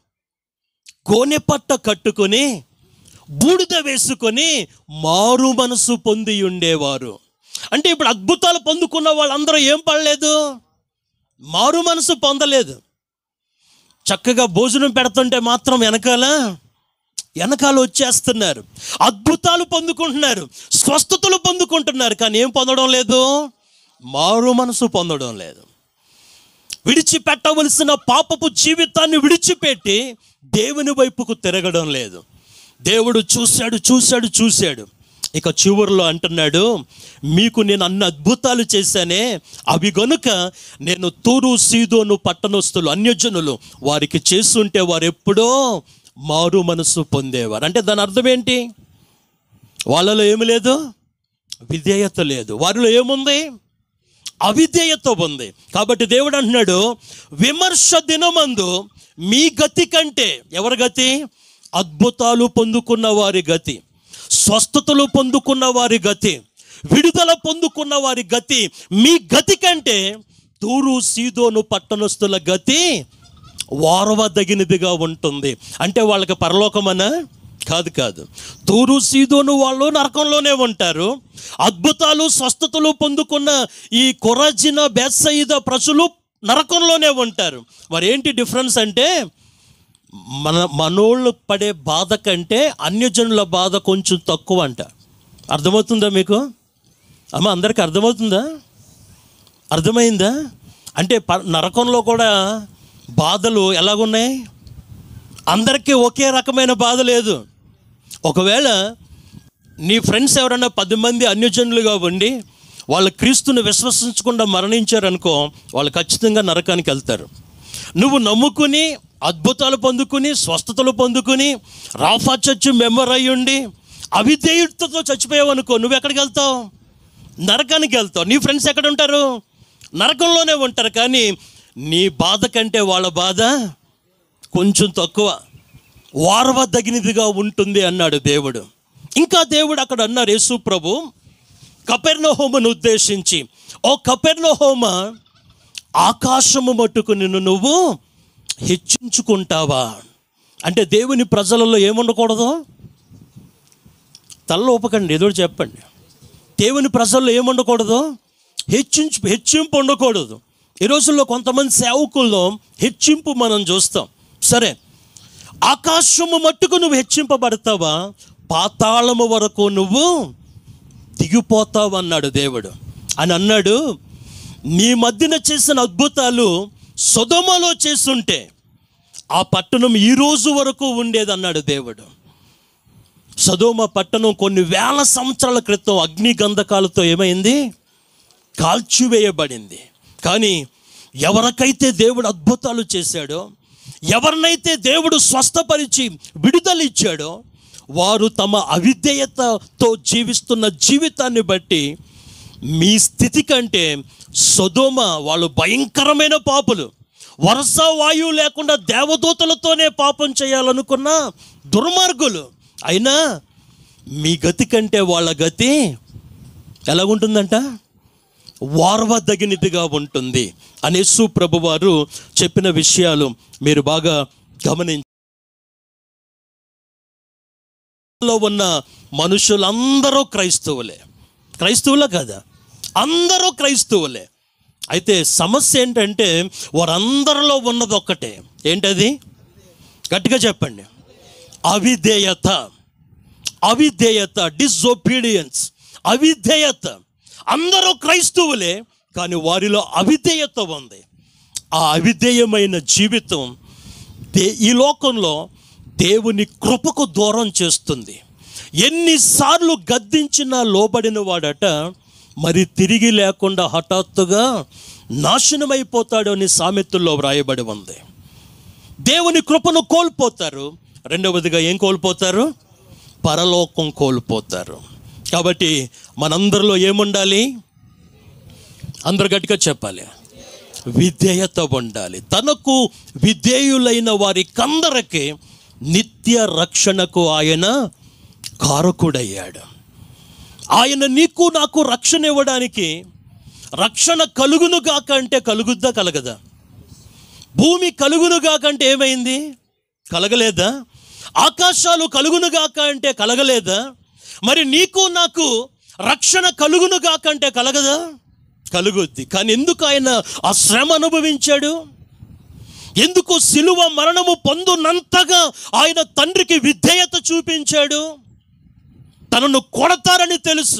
గోనె పట్ట కట్టుకొని బూడిద వేసుకొని మారు మనసు పొంది ఉండేవారు అంటే ఇప్పుడు అద్భుతాలు పొందుకున్న వాళ్ళందరూ ఏం పడలేదు మారు మనసు పొందలేదు చక్కగా భోజనం పెడుతుంటే మాత్రం వెనకాల వెనకాల వచ్చేస్తున్నారు అద్భుతాలు పొందుకుంటున్నారు స్వస్థతలు పొందుకుంటున్నారు కానీ ఏం పొందడం లేదు మారు మనసు పొందడం లేదు విడిచిపెట్టవలసిన పాపపు జీవితాన్ని విడిచిపెట్టి దేవుని వైపుకు తిరగడం లేదు దేవుడు చూశాడు చూశాడు చూశాడు ఇక చివరిలో అంటున్నాడు మీకు నేను అన్ని అద్భుతాలు చేశానే అవి గనుక నేను తూరు సీదోను పట్టణస్తులు అన్యజనులు వారికి చేస్తుంటే వారు ఎప్పుడో మారు మనసు పొందేవారు అంటే దాని అర్థం ఏంటి వాళ్ళలో ఏమి లేదు విధేయత లేదు వారిలో ఏముంది అవిధేయత ఉంది కాబట్టి దేవుడు అంటున్నాడు విమర్శ దినమందు మీ గతి కంటే ఎవరి గతి అద్భుతాలు పొందుకున్న వారి గతి స్వస్థతలు పొందుకున్న వారి గతి విడుదల పొందుకున్న వారి గతి మీ గతి కంటే తూరు సీదోను పట్టణస్తుల గతి వారవదగినదిగా ఉంటుంది అంటే వాళ్ళకి పరలోకమనా కాదు కాదు తూరు సీదోను వాళ్ళు నరకంలోనే ఉంటారు అద్భుతాలు స్వస్థతలు పొందుకున్న ఈ కొరజిన బెత్సయిద ప్రజలు నరకంలోనే ఉంటారు మరి ఏంటి డిఫరెన్స్ అంటే మన మనోళ్ళు పడే బాధ కంటే అన్యజనుల బాధ కొంచెం తక్కువ అంట అర్థమవుతుందా మీకు అమ్మ అందరికి అర్థమవుతుందా అర్థమైందా అంటే ప నరకంలో కూడా బాధలు ఎలాగున్నాయి అందరికీ ఒకే రకమైన బాధ లేదు ఒకవేళ నీ ఫ్రెండ్స్ ఎవరైనా పది మంది అన్యజనులుగా ఉండి వాళ్ళు క్రీస్తుని విశ్వసించకుండా మరణించారనుకో వాళ్ళు ఖచ్చితంగా నరకానికి వెళ్తారు నువ్వు నమ్ముకుని అద్భుతాలు పొందుకుని స్వస్థతలు పొందుకుని రాఫా చర్చి మెంబర్ అయ్యి ఉండి అవిధేయుడితో చచ్చిపోయావు అనుకో నువ్వు ఎక్కడికి వెళ్తావు నరకానికి వెళ్తావు నీ ఫ్రెండ్స్ ఎక్కడ ఉంటారు నరకంలోనే ఉంటారు కానీ నీ బాధ కంటే వాళ్ళ బాధ కొంచెం తక్కువ వారవదగినదిగా ఉంటుంది అన్నాడు దేవుడు ఇంకా దేవుడు అక్కడ అన్నారు యేసు ప్రభు కపెర్నహోమను ఉద్దేశించి ఓ కపెర్నహోమ ఆకాశము మట్టుకు నిన్ను నువ్వు హెచ్చించుకుంటావా అంటే దేవుని ప్రజలలో ఏముండకూడదు తల్ల ఊపకండి ఏదో ఒకటి చెప్పండి దేవుని ప్రజల్లో ఏముండకూడదు హెచ్చించు హెచ్చింపు ఉండకూడదు ఈ రోజుల్లో కొంతమంది సేవకుల్లో హెచ్చింపు మనం చూస్తాం సరే ఆకాశము మట్టుకు నువ్వు హెచ్చింపబడతావా పాతాళము వరకు నువ్వు దిగిపోతావు అన్నాడు దేవుడు అని అన్నాడు నీ మధ్యన చేసిన అద్భుతాలు సొదమలో చేస్తుంటే ఆ పట్టణం ఈ రోజు వరకు ఉండేది అన్నాడు దేవుడు సదోమ పట్టణం కొన్ని వేల సంవత్సరాల క్రితం అగ్ని గంధకాలతో ఏమైంది కాల్చివేయబడింది కానీ ఎవరికైతే దేవుడు అద్భుతాలు చేశాడో ఎవరినైతే దేవుడు స్వస్థపరిచి విడుదల ఇచ్చాడో వారు తమ అవిధేయతతో జీవిస్తున్న జీవితాన్ని బట్టి మీ స్థితి కంటే సొదోమ వాళ్ళు భయంకరమైన పాపులు వరుస వాయువు లేకుండా దేవదూతలతోనే పాపం చేయాలనుకున్న దుర్మార్గులు అయినా మీ గతి కంటే వాళ్ళ గతి ఎలాగుంటుందంట వార్వదగినదిగా ఉంటుంది అనేసు ప్రభువారు చెప్పిన విషయాలు మీరు బాగా గమనించి లో ఉన్న మనుషులందరూ క్రైస్తవులే క్రైస్తవులే కదా అందరూ క్రైస్తవులే అయితే సమస్య ఏంటంటే వారందరిలో ఉన్నది ఒక్కటే ఏంటది గట్టిగా చెప్పండి అవిధేయత అవిధేయత డిసొబీడియన్స్ అవిధేయత అందరూ క్రైస్తవులే కానీ వారిలో అవిధేయత ఉంది ఆ అవిధేయమైన జీవితం దే ఈ లోకంలో దేవుని కృపకు దూరం చేస్తుంది ఎన్నిసార్లు గద్దించినా లోబడిన వాడట మరి తిరిగి లేకుండా హఠాత్తుగా నాశనమైపోతాడు అని సామెతల్లో వ్రాయబడి ఉంది దేవుని కృపను కోల్పోతారు రెండవదిగా ఏం కోల్పోతారు పరలోకం కోల్పోతారు కాబట్టి మనందరిలో ఏముండాలి అందరు గట్టిగా చెప్పాలి విధేయత ఉండాలి తనకు విధేయులైన వారికందరికి నిత్య రక్షణకు ఆయన కారకుడయ్యాడు ఆయన నీకు నాకు రక్షణ ఇవ్వడానికి రక్షణ కలుగునుగాక అంటే కలుగుద్దా కలగదా భూమి కలుగునుగాక అంటే ఏమైంది కలగలేదా ఆకాశాలు కలుగునుగాక అంటే కలగలేదా మరి నీకు నాకు రక్షణ కలుగునుగాక అంటే కలగదా కలుగుద్ది కానీ ఎందుకు ఆయన ఆ శ్రమ అనుభవించాడు ఎందుకు సిలువ మరణము పొందునంతగా ఆయన తండ్రికి విధేయత చూపించాడు తనను కొడతారని తెలుసు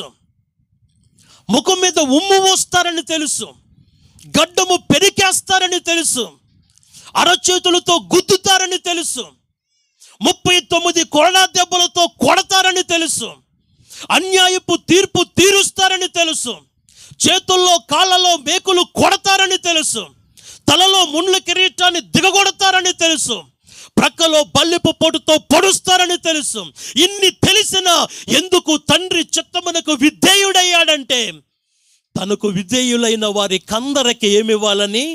ముఖం మీద ఉమ్ము పోస్తారని తెలుసు గడ్డము పెరికేస్తారని తెలుసు అరచేతులతో గుద్దుతారని తెలుసు ముప్పై తొమ్మిది కొరడా దెబ్బలతో కొడతారని తెలుసు అన్యాయపు తీర్పు తీరుస్తారని తెలుసు చేతుల్లో కాళ్ళలో మేకులు కొడతారని తెలుసు తలలో ముండ్ల కిరీటాన్ని దిగగొడతారని తెలుసు ప్రక్కలో బల్లిపు పొడుతో పొడుస్తారని తెలుసు ఇన్ని తెలిసిన ఎందుకు తండ్రి చిత్తమునకు విధేయుడయ్యాడంటే తనకు విధేయులైన వారి కందరికి ఏమివ్వాలని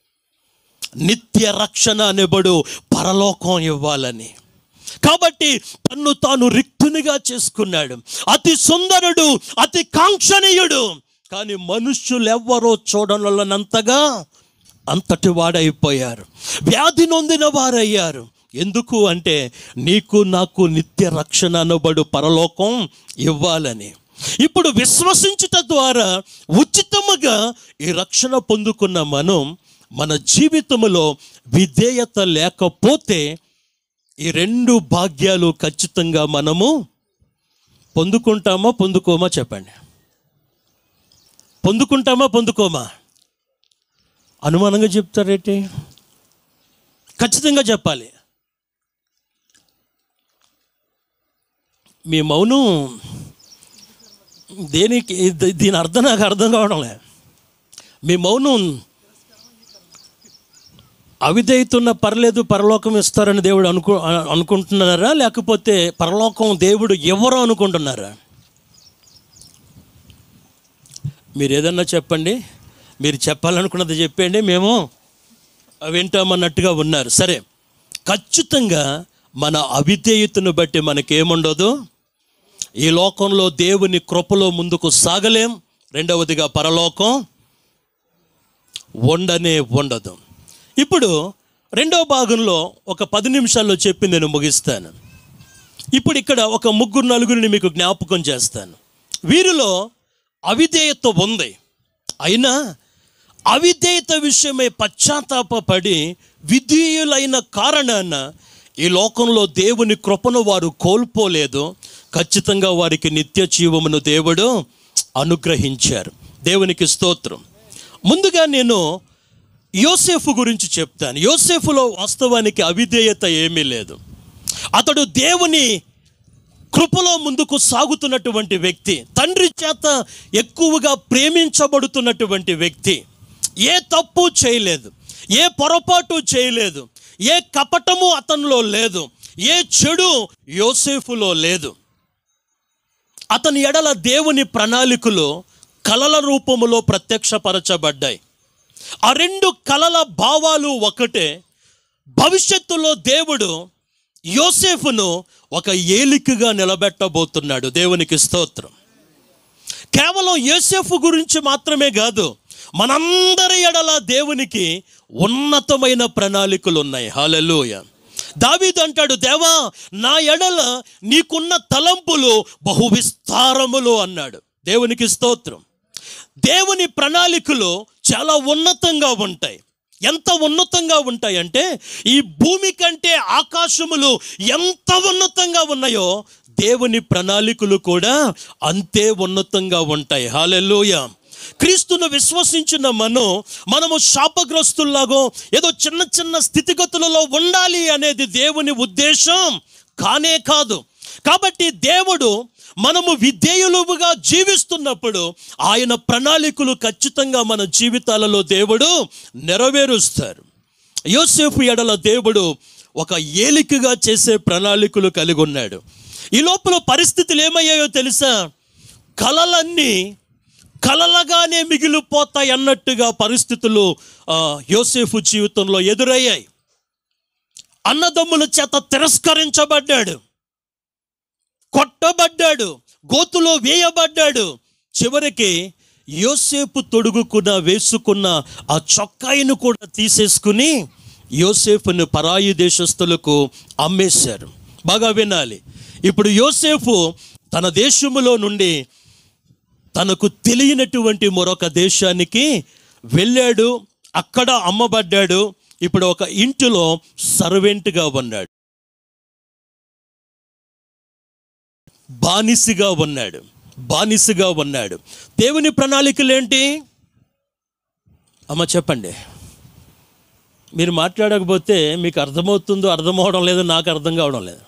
నిత్య రక్షణ అనేబడు పరలోకం ఇవ్వాలని కాబట్టి తన్ను తాను రిక్తునిగా చేసుకున్నాడు అతి సుందరుడు అతి కాంక్షణీయుడు కానీ మనుష్యులెవ్వరో చూడనంతగా అంతటి వాడైపోయారు వ్యాధి నొందిన వారయ్యారు ఎందుకు అంటే నీకు నాకు నిత్య రక్షణ అనబడు పరలోకం ఇవ్వాలని ఇప్పుడు విశ్వసించుట ద్వారా ఉచితముగా ఈ రక్షణ పొందుకున్న మనం మన జీవితంలో విధేయత లేకపోతే ఈ రెండు భాగ్యాలు ఖచ్చితంగా మనము పొందుకుంటామా పొందుకోమా చెప్పండి పొందుకుంటామా పొందుకోమా అనుమానంగా చెప్తారేంటి ఖచ్చితంగా చెప్పాలి మీ మౌనం దేనికి ఇది- దీని అర్థం నాకు అర్థం కావడంలే మీ మౌనం అవిధేయతున్న పర్లేదు పరలోకం ఇస్తారని దేవుడు అనుకు అ- అనుకుంటున్నారా లేకపోతే పరలోకం దేవుడు ఎవరు అనుకుంటున్నారా మీరు ఏదన్నా చెప్పండి మీరు చెప్పాలనుకున్నది చెప్పండి మేము వింటామన్నట్టుగా ఉన్నారు సరే ఖచ్చితంగా మన అవిధేయతను బట్టి మనకేముండదు ఈ లోకంలో దేవుని కృపలో ముందుకు సాగలేం రెండవదిగా పరలోకం ఉండనే ఉండదు ఇప్పుడు రెండవ భాగంలో ఒక పది నిమిషాల్లో చెప్పి నేను ముగిస్తాను ఇప్పుడు ఇక్కడ ఒక ముగ్గురు నలుగురిని మీకు జ్ఞాపకం చేస్తాను వీరిలో అవిధేయత ఉంది అయినా అవిధేయత విషయమై పశ్చాత్తాపడి విధేయులైన కారణాన ఈ లోకంలో దేవుని కృపను వారు కోల్పోలేదు ఖచ్చితంగా వారికి నిత్య జీవమును దేవుడు అనుగ్రహించారు దేవునికి స్తోత్రం ముందుగా నేను యోసేఫు గురించి చెప్తాను యోసేఫులో వాస్తవానికి అవిధేయత ఏమీ లేదు అతడు దేవుని కృపలో ముందుకు సాగుతున్నటువంటి వ్యక్తి తండ్రి చేత ఎక్కువగా ప్రేమించబడుతున్నటువంటి వ్యక్తి ఏ తప్పు చేయలేదు ఏ పొరపాటు చేయలేదు ఏ కపటము అతనిలో లేదు ఏ చెడు యోసేఫులో లేదు అతని ఎడల దేవుని ప్రణాళికలు కలల రూపములో ప్రత్యక్షపరచబడ్డాయి ఆ రెండు కలల భావాలు ఒకటే భవిష్యత్తులో దేవుడు యోసేఫును ఒక ఏలికగా నిలబెట్టబోతున్నాడు దేవునికి స్తోత్రం కేవలం యోసేఫు గురించి మాత్రమే కాదు మనందరి ఎడల దేవునికి ఉన్నతమైన ప్రణాళికలు ఉన్నాయి హాలెలూయ దావీదు అంటాడు దేవా నా ఎడల నీకున్న తలంపులు బహు విస్తారములు అన్నాడు దేవునికి స్తోత్రం దేవుని ప్రణాళికలు చాలా ఉన్నతంగా ఉంటాయి ఎంత ఉన్నతంగా ఉంటాయంటే ఈ భూమి కంటే ఆకాశములు ఎంత ఉన్నతంగా ఉన్నాయో దేవుని ప్రణాళికలు కూడా అంతే ఉన్నతంగా ఉంటాయి హాలెల్లోయ క్రీస్తును విశ్వసించిన మనం మనము శాపగ్రస్తుల్లాగో ఏదో చిన్న చిన్న స్థితిగతులలో ఉండాలి అనేది దేవుని ఉద్దేశం కానే కాదు కాబట్టి దేవుడు మనము విధేయులుగా జీవిస్తున్నప్పుడు ఆయన ప్రణాళికలు ఖచ్చితంగా మన జీవితాలలో దేవుడు నెరవేరుస్తారు యోసేపు ఎడల దేవుడు ఒక ఏలికగా చేసే ప్రణాళికలు కలిగి ఉన్నాడు ఈ లోపల పరిస్థితులు ఏమయ్యాయో తెలుసా కలలన్నీ కలలగానే మిగిలిపోతాయి అన్నట్టుగా పరిస్థితులు ఆ, యోసేపు జీవితంలో ఎదురయ్యాయి అన్నదమ్ముల చేత తిరస్కరించబడ్డాడు కొట్టబడ్డాడు గోతులో వేయబడ్డాడు చివరికి యోసేపు తొడుగుకున్న వేసుకున్న ఆ చొక్కాయిని కూడా తీసేసుకుని యోసేపుని పరాయి దేశస్తులకు అమ్మేశారు బాగా వినాలి ఇప్పుడు యోసేపు తన దేశములో నుండి తనకు తెలియనటువంటి మరొక దేశానికి వెళ్ళాడు అక్కడ అమ్మబడ్డాడు ఇప్పుడు ఒక ఇంటిలో సర్వెంట్గా ఉన్నాడు బానిసగా ఉన్నాడు బానిసగా ఉన్నాడు దేవుని ప్రణాళికలు ఏంటి అమ్మ చెప్పండి మీరు మాట్లాడకపోతే మీకు అర్థమవుతుందో అర్థమవడం లేదు నాకు అర్థం కావడం లేదు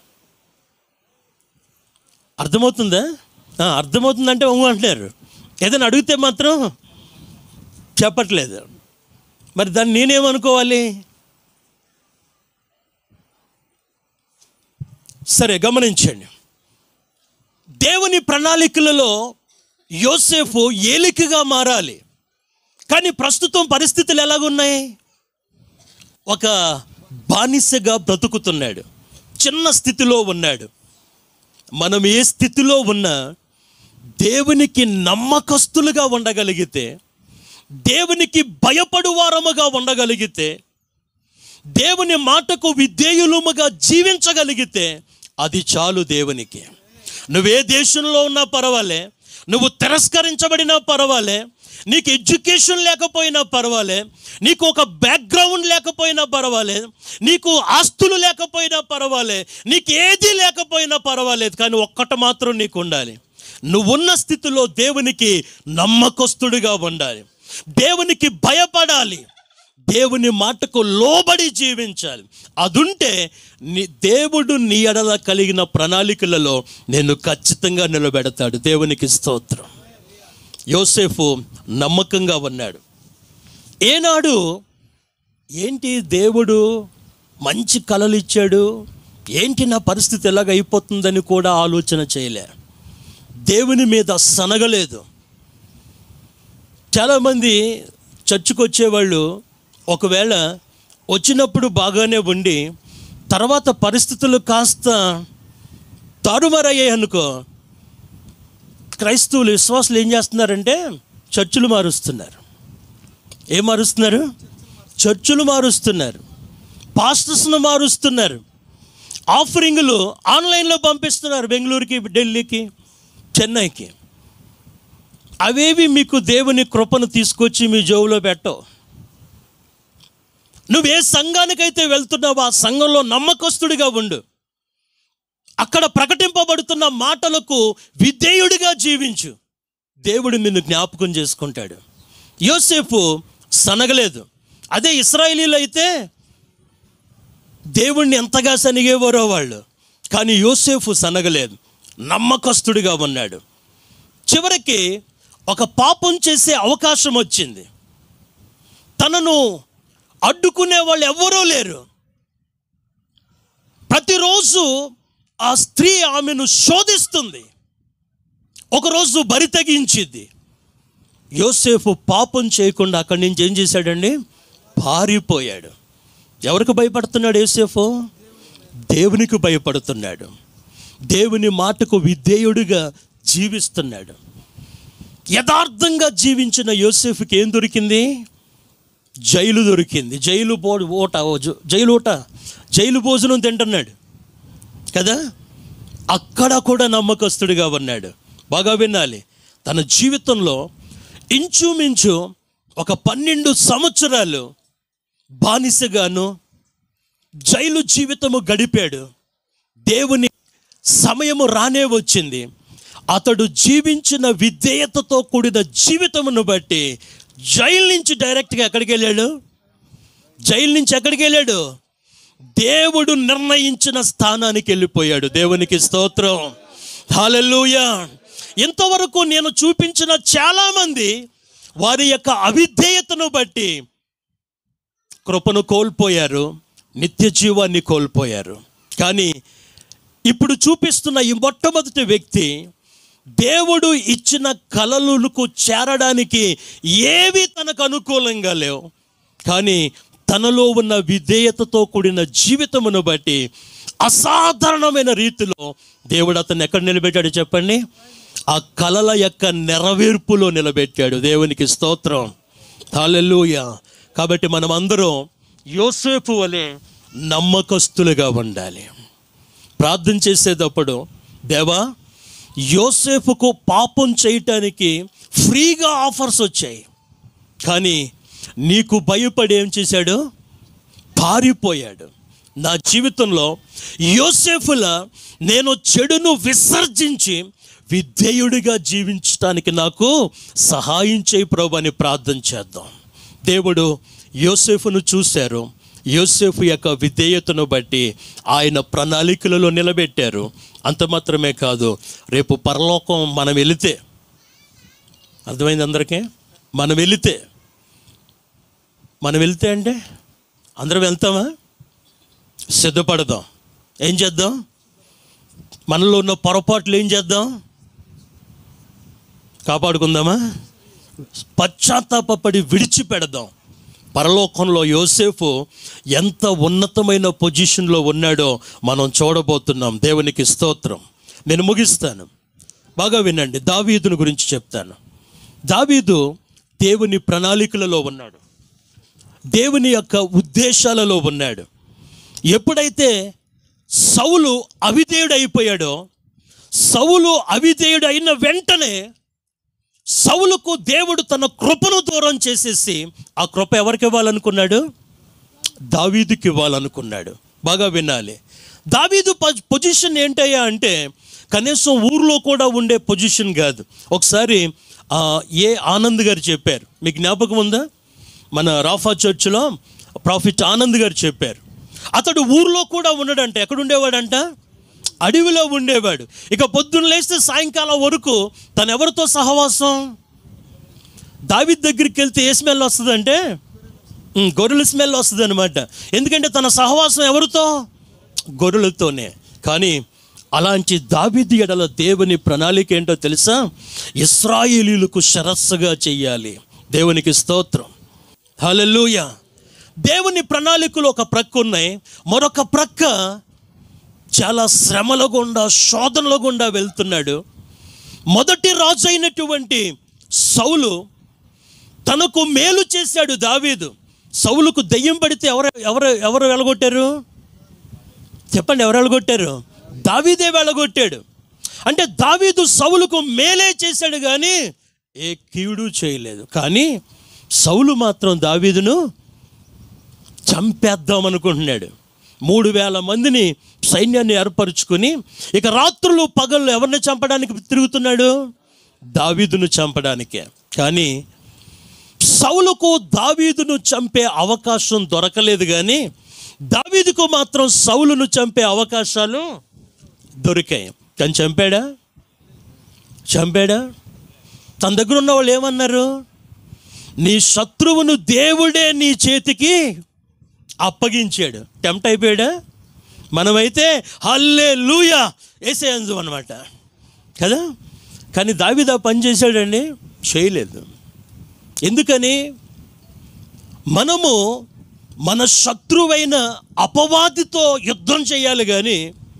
అర్థమవుతుందా ఆ, అర్థమవుతుందంటే ఊ అంటున్నారు ఏదైనా అడిగితే మాత్రం చెప్పట్లేదు మరి దాన్ని నేనేమనుకోవాలి సరే గమనించండి దేవుని ప్రణాళికలలో యోసేఫు ఏలికగా మారాలి కానీ ప్రస్తుతం పరిస్థితులు ఎలాగున్నాయి ఒక బానిసగా బ్రతుకుతున్నాడు చిన్న స్థితిలో ఉన్నాడు మనం ఏ స్థితిలో ఉన్నా దేవునికి నమ్మకస్తులుగా ఉండగలిగితే దేవునికి భయపడు వారముగా ఉండగలిగితే దేవుని మాటకు విధేయులముగా జీవించగలిగితే అది చాలు దేవునికి నువ్వే దేశంలో ఉన్నా పర్వాలే నువ్వు తిరస్కరించబడినా పర్వాలే నీకు ఎడ్యుకేషన్ లేకపోయినా పర్వాలే నీకు ఒక బ్యాక్గ్రౌండ్ లేకపోయినా పర్వాలే నీకు ఆస్తులు లేకపోయినా పర్వాలే నీకు ఏది లేకపోయినా పర్వాలేదు కానీ ఒక్కటి మాత్రం నీకు ఉండాలి నువ్వున్న స్థితిలో దేవునికి నమ్మకస్తుడిగా ఉండాలి దేవునికి భయపడాలి దేవుని మాటకు లోబడి జీవించాలి అదుంటే నీ దేవుడు నీ ఎడల కలిగిన ప్రణాళికలలో నేను ఖచ్చితంగా నిలబెడతాడు దేవునికి స్తోత్రం యోసేఫు నమ్మకంగా ఉన్నాడు ఏనాడు ఏంటి దేవుడు మంచి కలలు ఇచ్చాడు ఏంటి నా పరిస్థితి ఎలాగ అయిపోతుందని కూడా ఆలోచన చేయలే దేవుని మీద సనగలేదు చాలామంది చర్చికి వచ్చేవాళ్ళు ఒకవేళ వచ్చినప్పుడు బాగానే ఉండి తర్వాత పరిస్థితులు కాస్త తారుమారయ్యాయి అనుకో క్రైస్తవులు విశ్వాసులు ఏం చేస్తున్నారంటే చర్చిలు మారుస్తున్నారు ఏం మారుస్తున్నారు చర్చిలు మారుస్తున్నారు పాస్టర్స్ను మారుస్తున్నారు ఆఫరింగ్లు ఆన్లైన్లో పంపిస్తున్నారు బెంగళూరుకి ఢిల్లీకి చెన్నైకి అవేవి మీకు దేవుని కృపను తీసుకొచ్చి మీ జోబులో పెట్టవు నువ్వు ఏ సంఘానికైతే వెళ్తున్నావో ఆ సంఘంలో నమ్మకస్తుడిగా ఉండు అక్కడ ప్రకటింపబడుతున్న మాటలకు విధేయుడిగా జీవించు దేవుడు నిన్ను జ్ఞాపకం చేసుకుంటాడు యోసేపు సనగలేదు అదే ఇస్రాయేలీలు అయితే దేవుణ్ణి ఎంతగా సనిగేవారో వాళ్ళు కానీ యోసేఫు సనగలేదు నమ్మకస్తుడిగా ఉన్నాడు చివరికి ఒక పాపం చేసే అవకాశం వచ్చింది తనను అడ్డుకునే వాళ్ళు ఎవ్వరూ లేరు ప్రతిరోజు ఆ స్త్రీ ఆమెను శోధిస్తుంది ఒకరోజు బరి తెగించింది యోసేపు పాపం చేయకుండా అక్కడి నుంచి ఏం చేశాడండి పారిపోయాడు ఎవరికి భయపడుతున్నాడు యోసేపు దేవునికి భయపడుతున్నాడు దేవుని మాటకు విధేయుడిగా జీవిస్తున్నాడు యథార్థంగా జీవించిన యోసేఫ్కి ఏం దొరికింది జైలు దొరికింది జైలు బో ఓట ఓ జ- జైలు ఓట జైలు భోజనం తింటున్నాడు కదా అక్కడ కూడా నమ్మకస్తుడిగా ఉన్నాడు బాగా వినాలి తన జీవితంలో ఇంచుమించు ఒక పన్నెండు సంవత్సరాలు బానిసగాను జైలు జీవితము గడిపాడు దేవుని సమయము రానే వచ్చింది అతడు జీవించిన విధేయతతో కూడిన జీవితమును బట్టి జైలు నుంచి డైరెక్ట్గా ఎక్కడికి వెళ్ళాడు జైలు నుంచి ఎక్కడికి వెళ్ళాడు దేవుడు నిర్ణయించిన స్థానానికి వెళ్ళిపోయాడు దేవునికి స్తోత్రం హాలెలూయా ఇంతవరకు నేను చూపించిన చాలామంది వారి యొక్క అవిధేయతను బట్టి కృపను కోల్పోయారు నిత్య జీవాన్ని కోల్పోయారు కానీ ఇప్పుడు చూపిస్తున్న ఈ మొట్టమొదటి వ్యక్తి దేవుడు ఇచ్చిన కలలకు చేరడానికి ఏవి తనకు అనుకూలంగా లేవు కానీ తనలో ఉన్న విధేయతతో కూడిన జీవితమును బట్టి అసాధారణమైన రీతిలో దేవుడు అతన్ని ఎక్కడ నిలబెట్టాడు చెప్పండి ఆ కలల యొక్క నెరవేర్పులో నిలబెట్టాడు దేవునికి స్తోత్రం హాలెలూయ కాబట్టి మనం అందరం యోసేపు వలె నమ్మకస్తులుగా ఉండాలి ప్రార్థన చేసేటప్పుడు దేవా యోసేపుకు పాపం చేయటానికి ఫ్రీగా ఆఫర్స్ వచ్చాయి కానీ నీకు భయపడి ఏం చేశాడు పారిపోయాడు నా జీవితంలో యోసేఫుల నేను చెడును విసర్జించి విధేయుడిగా జీవించడానికి నాకు సహాయం చేయి ప్రభు అని ప్రార్థన చేద్దాం దేవుడు యోసేఫును చూశారు యోసేఫు యొక్క విధేయతను బట్టి ఆయన ప్రణాళికలలో నిలబెట్టారు అంత మాత్రమే కాదు రేపు పరలోకం మనం వెళితే అర్థమైంది అందరికీ మనం వెళితే మనం వెళ్తే అంటే అందరం వెళ్తామా సిద్ధపడదాం ఏం చేద్దాం మనలో ఉన్న పొరపాట్లు ఏం చేద్దాం కాపాడుకుందామా పశ్చాత్తాపడి విడిచిపెడదాం పరలోకంలో యోసేఫు ఎంత ఉన్నతమైన పొజిషన్లో ఉన్నాడో మనం చూడబోతున్నాం దేవునికి స్తోత్రం నేను ముగిస్తాను బాగా వినండి దావీదుని గురించి చెప్తాను దావీదు దేవుని ప్రణాళికలలో ఉన్నాడు దేవుని యొక్క ఉద్దేశాలలో ఉన్నాడు ఎప్పుడైతే సౌలు అవిధేయుడు అయిపోయాడో సౌలు అవిధేయుడు అయిన వెంటనే సౌలుకు దేవుడు తన కృపను దూరం చేసేసి ఆ కృప ఎవరికి ఇవ్వాలనుకున్నాడు దావీదుకి ఇవ్వాలనుకున్నాడు బాగా వినాలి దావీదు పొ- పొజిషన్ ఏంటయ్యా అంటే కనీసం ఊర్లో కూడా ఉండే పొజిషన్ కాదు ఒకసారి ఆ, ఏ ఆనంద్ గారు చెప్పారు మీకు జ్ఞాపకం ఉందా మన రాఫా చర్చ్లో ప్రాఫిట్ ఆనంద్ గారు చెప్పారు అతడు ఊర్లో కూడా ఉండడంట ఎక్కడ ఉండేవాడంట అడవిలో ఉండేవాడు ఇక పొద్దున్న లేస్తే సాయంకాలం వరకు తను ఎవరితో సహవాసం దావిద్ దగ్గరికి వెళ్తే ఏ స్మెల్ వస్తుందంటే ఉమ్, గొర్రెల స్మెల్ వస్తుంది అనమాట ఎందుకంటే తన సహవాసం ఎవరితో గొర్రెలతోనే కానీ అలాంటి దావిది ఎడల దేవుని ప్రణాళిక ఏంటో తెలుసా ఇస్రాయేలీలకు శరస్సుగా చెయ్యాలి దేవునికి స్తోత్రం హల్లెలూయ దేవుని ప్రణాళికలు ఒక ప్రక్క ఉన్నాయి మరొక ప్రక్క చాలా శ్రమల గుండా శోధనల గుండా వెళ్తున్నాడు మొదటి రాజు అయినటువంటి సౌలు తనకు మేలు చేశాడు దావీదు సౌలుకు దెయ్యం పడితే ఎవరు ఎవరు ఎవరు వెళ్ళగొట్టారు చెప్పండి ఎవరు వెళ్ళగొట్టారు దావీదే వెళ్ళగొట్టాడు అంటే దావీదు సౌలుకు మేలే చేశాడు కానీ ఏ కీడు చేయలేదు కానీ సౌలు మాత్రం దావీదును చంపేద్దాం అనుకుంటున్నాడు మూడు వేల మందిని సైన్యాన్ని ఏర్పరచుకుని ఇక రాత్రులు పగళ్ళు ఎవరిని చంపడానికి తిరుగుతున్నాడు దావీదును చంపడానికే కానీ సౌలుకు దావీదును చంపే అవకాశం దొరకలేదు కానీ దావీదుకు మాత్రం సౌలును చంపే అవకాశాలు దొరికాయి కానీ చంపాడా చంపాడా తన దగ్గర ఉన్న వాళ్ళు ఏమన్నారు నీ శత్రువును దేవుడే నీ చేతికి అప్పగించాడు టెంప్ట్ అయిపోయాడా మనమైతే హల్లే లూయా వేసేయంజు అనమాట కదా కానీ దావిదా పని చేశాడండి చేయలేదు ఎందుకని మనము మన శత్రువైన అపవాదితో యుద్ధం చేయాలి కానీ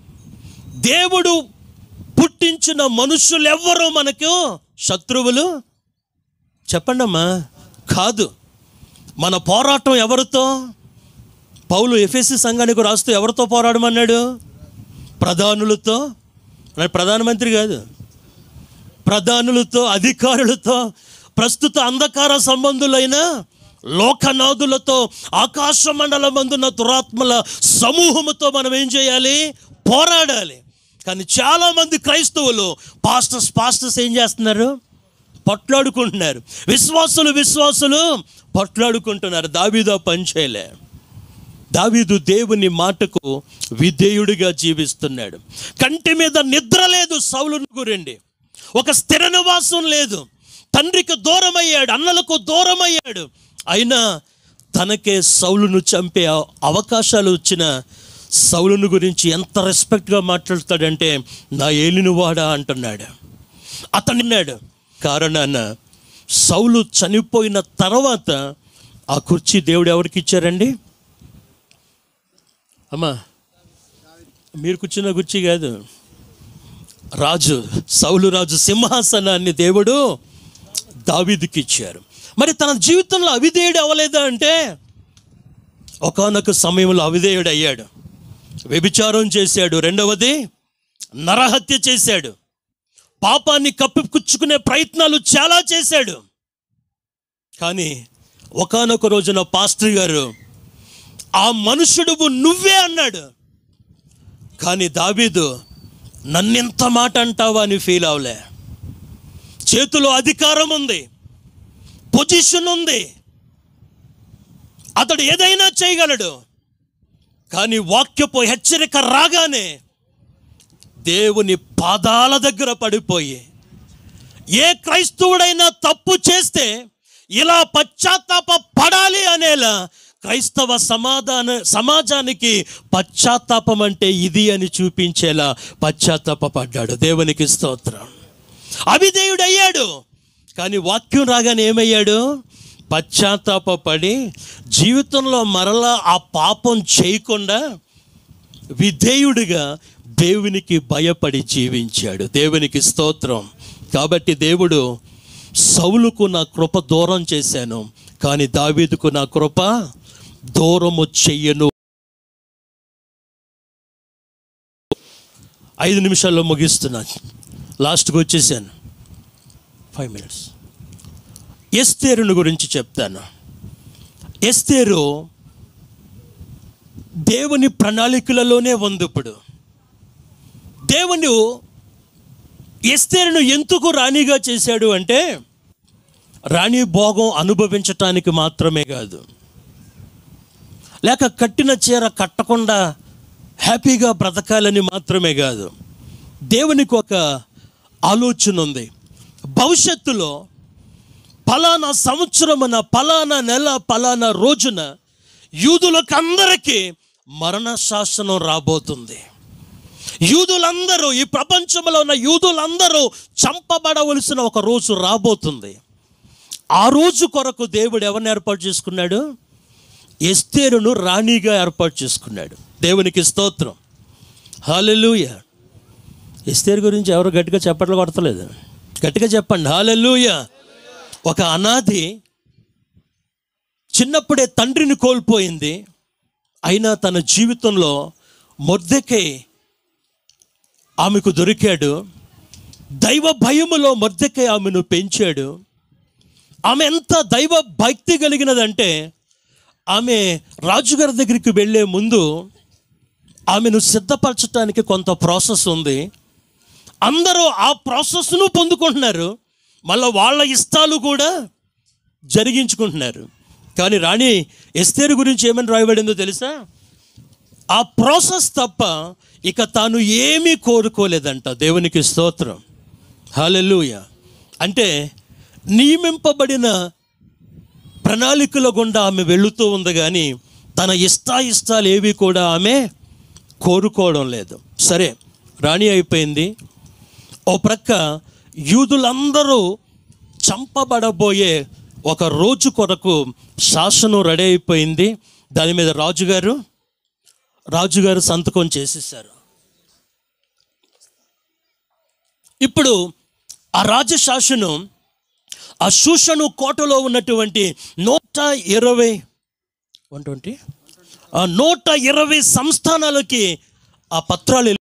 దేవుడు పుట్టించిన మనుషులెవ్వరూ మనకు శత్రువులు చెప్పండమ్మా కాదు మన పోరాటం ఎవరితో పౌలు ఎఫ్ఎస్సి సంఘానికి రాస్తూ ఎవరితో పోరాడమన్నాడు ప్రధానులతో ఆయన ప్రధానమంత్రి కాదు ప్రధానులతో అధికారులతో ప్రస్తుత అంధకార సంబంధులైన లోకనాథులతో ఆకాశ మండలమందున్న దురాత్మల సమూహముతో మనం ఏం చేయాలి పోరాడాలి కానీ చాలామంది క్రైస్తవులు పాస్టర్స్ పాస్టర్స్ ఏం చేస్తున్నారు పొట్లాడుకుంటున్నారు విశ్వాసులు విశ్వాసులు పొట్లాడుకుంటున్నారు దావీదో పని చేయలే దావీదు దేవుని మాటకు విధేయుడిగా జీవిస్తున్నాడు కంటి మీద నిద్ర లేదు సౌలును గురండి ఒక స్థిర నివాసం లేదు తండ్రికి దూరం అయ్యాడు అన్నలకు దూరం అయ్యాడు అయినా తనకే సౌలును చంపే అవ- అవకాశాలు వచ్చిన సౌలును గురించి ఎంత రెస్పెక్ట్గా మాట్లాడతాడంటే నా ఏలినవాడా అంటున్నాడు అతనిన్నాడు కారణాన సౌలు చనిపోయిన తర్వాత ఆ కుర్చీ దేవుడు ఎవరికి ఇచ్చారండి అమ్మా మీరు కూర్చున్న కుర్చీ కాదు రాజు సౌలు రాజు సింహాసనాన్ని దేవుడు దావీదుకి ఇచ్చారు మరి తన జీవితంలో అవిధేయుడు అవ్వలేదా అంటే ఒకానొక సమయంలో అవిధేయుడు అయ్యాడు వ్యభిచారం చేశాడు రెండవది నరహత్య చేశాడు పాపాన్ని కప్పిపుచ్చుకునే ప్రయత్నాలు చాలా చేశాడు కానీ ఒకానొక రోజున పాస్టర్ గారు ఆ మనుషుడు నువ్వే అన్నాడు కానీ దావీదు నన్నెంత మాట అంటావా అని ఫీల్ అవలే చేతిలో అధికారం ఉంది పొజిషన్ ఉంది అతడు ఏదైనా చేయగలడు కానీ వాక్యపు హెచ్చరిక రాగానే దేవుని పాదాల దగ్గర పడిపోయి ఏ క్రైస్తవుడైనా తప్పు చేస్తే ఇలా పశ్చాత్తాప పడాలి అనేలా క్రైస్తవ సమాధాన సమాజానికి పశ్చాత్తాపం అంటే ఇది అని చూపించేలా పశ్చాత్తాప పడ్డాడు దేవునికి స్తోత్రం అవిధేయుడు అయ్యాడు కానీ వాక్యం రాగానే ఏమయ్యాడు పశ్చాత్తాపడి జీవితంలో మరలా ఆ పాపం చేయకుండా విధేయుడిగా దేవునికి భయపడి జీవించాడు దేవునికి స్తోత్రం కాబట్టి దేవుడు సౌలుకు నా కృప దూరం చేశాను కానీ దావీదుకు నా కృప దూరము చెయ్యను ఐదు నిమిషాల్లో ముగిస్తున్నాను లాస్ట్కి వచ్చేసాను ఫైవ్ మినిట్స్ ఎస్తేరుని గురించి చెప్తాను ఎస్తేరు దేవుని ప్రణాళికలలోనే ఉంది ఇప్పుడు దేవుడు ఎస్తేరును ఎందుకు రాణిగా చేశాడు అంటే రాణి భోగం అనుభవించటానికి మాత్రమే కాదు లేక కట్టిన చీర కట్టకుండా హ్యాపీగా బ్రతకాలని మాత్రమే కాదు దేవునికి ఒక ఆలోచన ఉంది భవిష్యత్తులో పలానా సంవత్సరమున పలానా నెల పలానా రోజున యూదులకు అందరికీ మరణ శాసనం రాబోతుంది యూదులందరూ ఈ ప్రపంచంలో ఉన్న యూదులందరూ చంపబడవలసిన ఒక రోజు రాబోతుంది ఆ రోజు కొరకు దేవుడు ఎవరిని ఏర్పాటు చేసుకున్నాడు ఎస్తేరును రాణిగా ఏర్పాటు చేసుకున్నాడు దేవునికి స్తోత్రం హాలెలూయ ఎస్తేరు గురించి ఎవరు గట్టిగా చెప్పట్లు కొడతలేదు గట్టిగా చెప్పండి హాలెలూయ ఒక అనాథి చిన్నప్పుడే తండ్రిని కోల్పోయింది అయినా తన జీవితంలో మొర్దెకై ఆమెకు దొరికాడు దైవ భయములో మొర్దెకై ఆమెను పెంచాడు ఆమె ఎంత దైవ భక్తి కలిగినదంటే ఆమె రాజుగారి దగ్గరికి వెళ్ళే ముందు ఆమెను సిద్ధపరచడానికి కొంత ప్రాసెస్ ఉంది అందరూ ఆ ప్రాసెస్ను పొందుకుంటున్నారు మళ్ళీ వాళ్ళ ఇష్టాలు కూడా జరిగించుకుంటున్నారు కానీ రాణి ఎస్తేరు గురించి ఏమని రాయబడిందో తెలుసా ఆ ప్రాసెస్ తప్ప ఇక తాను ఏమీ కోరుకోలేదంట దేవునికి స్తోత్రం హాలెలూయ అంటే నియమింపబడిన ప్రణాళికల గుండా ఆమె వెళుతూ ఉంది కానీ తన ఇష్టాయిష్టాలు ఏవి కూడా ఆమె కోరుకోవడం లేదు సరే రాణి అయిపోయింది ఓ ప్రక్క యూదులందరూ చంపబడబోయే ఒక రోజు కొరకు శాసనం రెడీ అయిపోయింది దాని మీద రాజుగారు రాజుగారు సంతకం చేసేసారు ఇప్పుడు ఆ రాజశాసనం ఆ శూషను కోటలో ఉన్నటువంటి నూట ఇరవై వన్ ట్వంటీ ఆ నూట ఇరవై సంస్థానాలకి ఆ పత్రాలు వెళ్ళి-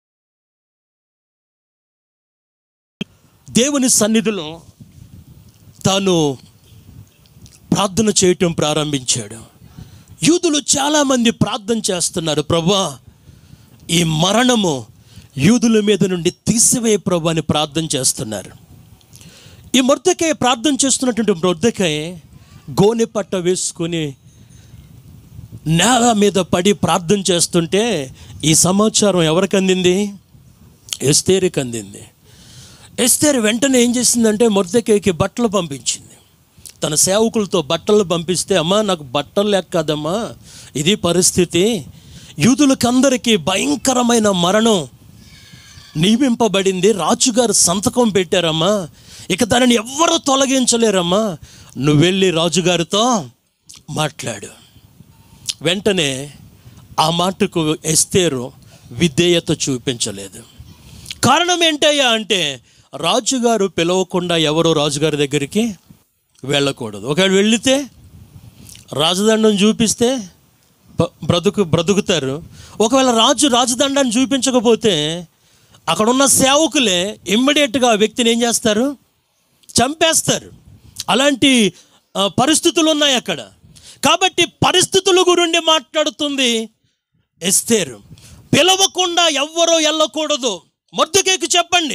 దేవుని సన్నిధిలో తాను ప్రార్థన చేయటం ప్రారంభించాడు యూదులు చాలామంది ప్రార్థన చేస్తున్నారు ప్రభా ఈ మరణము యూదుల మీద నుండి తీసివేయ ప్రభు అని ప్రార్థన చేస్తున్నారు ఈ మొర్దకాయ ప్రార్థన చేస్తున్నటువంటి మొర్దకాయ గోనె పట్ట వేసుకొని నేల మీద పడి ప్రార్థన చేస్తుంటే ఈ సమాచారం ఎవరికి అందింది ఎస్తేరికి అందింది ఎస్తేరు వెంటనే ఏం చేసిందంటే మొర్దకేకి బట్టలు పంపించింది తన సేవకులతో బట్టలు పంపిస్తే అమ్మా నాకు బట్టలు లేక కాదమ్మా ఇది పరిస్థితి యూదులకందరికీ భయంకరమైన మరణం నియమింపబడింది రాజుగారు సంతకం పెట్టారమ్మా ఇక దానిని ఎవ్వరూ తొలగించలేరమ్మా నువ్వు వెళ్ళి రాజుగారితో మాట్లాడు వెంటనే ఆ మాటకు ఎస్తేరు విధేయత చూపించలేదు కారణం ఏంటయ్యా అంటే రాజుగారు పిలవకుండా ఎవరో రాజుగారి దగ్గరికి వెళ్ళకూడదు ఒకవేళ వెళితే రాజదండం చూపిస్తే బ- బ్రతుకు బ్రతుకుతారు ఒకవేళ రాజు రాజదండాన్ని చూపించకపోతే అక్కడ ఉన్న సేవకులే ఇమ్మీడియట్గా ఆ వ్యక్తిని ఏం చేస్తారు చంపేస్తారు అలాంటి ఆ, పరిస్థితులు ఉన్నాయి అక్కడ కాబట్టి పరిస్థితుల గురించి మాట్లాడుతుంది ఎస్తేరు పిలవకుండా ఎవ్వరూ వెళ్ళకూడదు మొద్దుకేకి చెప్పండి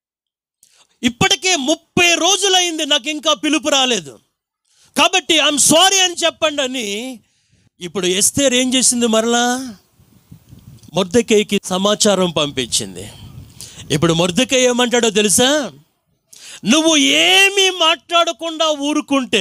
ఇప్పటికే ముప్పై రోజులైంది నాకు ఇంకా పిలుపు రాలేదు కాబట్టి ఐఎమ్ సారీ అని చెప్పండి అని ఇప్పుడు ఎస్తేర్ ఏం చేసింది మరలా మొర్దకేకి సమాచారం పంపించింది ఇప్పుడు మొర్దకే ఏమంటాడో తెలుసా నువ్వు ఏమీ మాట్లాడకుండా ఊరుకుంటే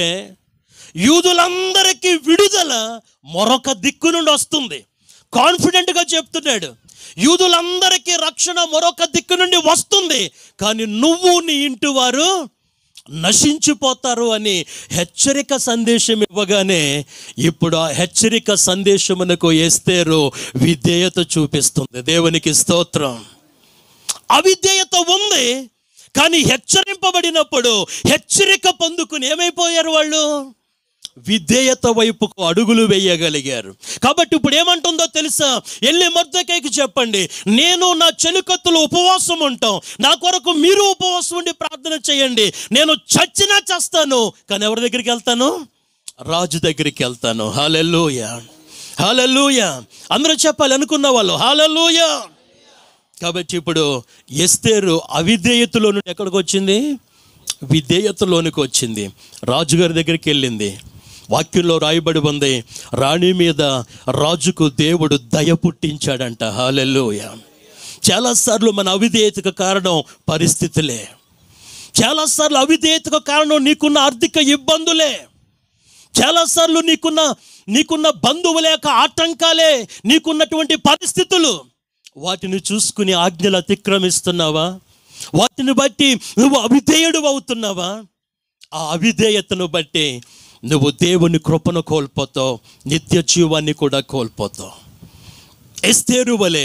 యూదులందరికీ విడుదల మరొక దిక్కు నుండి వస్తుంది కాన్ఫిడెంట్గా చెప్తున్నాడు యూదులందరికీ రక్షణ మరొక దిక్కు నుండి వస్తుంది కానీ నువ్వు నీ ఇంటి వారు నశించిపోతారు అని హెచ్చరిక సందేశం ఇవ్వగానే ఇప్పుడు ఆ హెచ్చరిక సందేశమునకు ఎస్తేరు విధేయత చూపిస్తుంది దేవునికి స్తోత్రం అవిధేయత ఉంది కానీ హెచ్చరింపబడినప్పుడు హెచ్చరిక పొందుకుని ఏమైపోయారు వాళ్ళు విధేయత వైపుకు అడుగులు వేయగలిగారు కాబట్టి ఇప్పుడు ఏమంటుందో తెలుసా వెళ్ళి మర్దకైకి చెప్పండి నేను నా చెలుకత్తులు ఉపవాసం ఉంటాం నా కొరకు మీరు ఉపవాసం ఉండి ప్రార్థన చేయండి నేను చచ్చినా చేస్తాను కానీ ఎవరి దగ్గరికి వెళ్తాను రాజు దగ్గరికి వెళ్తాను హాలెల్లుయ హాలెల్లుయ అందరూ చెప్పాలి అనుకున్న వాళ్ళు హాలెల్లుయ కాబట్టి ఇప్పుడు ఎస్తేరు అవిధేయతలో నుండి ఎక్కడికి వచ్చింది విధేయతలోనికి వచ్చింది రాజుగారి దగ్గరికి వెళ్ళింది వాక్యంలో రాయబడి ఉంది రాణి మీద రాజుకు దేవుడు దయ పుట్టించాడంట హాలెల్లోయ చాలాసార్లు మన అవిధేయతకు కారణం పరిస్థితులే చాలాసార్లు అవిధేయతకు కారణం నీకున్న ఆర్థిక ఇబ్బందులే చాలాసార్లు నీకున్న నీకున్న బంధువుల యొక్క ఆటంకాలే నీకున్నటువంటి పరిస్థితులు వాటిని చూసుకుని ఆజ్ఞలు అతిక్రమిస్తున్నావా వాటిని బట్టి నువ్వు అవిధేయుడు అవుతున్నావా ఆ అవిధేయతను బట్టి నువ్వు దేవుని కృపను కోల్పోతావు నిత్య జీవాన్ని కూడా కోల్పోతావు ఎస్తేరు వలె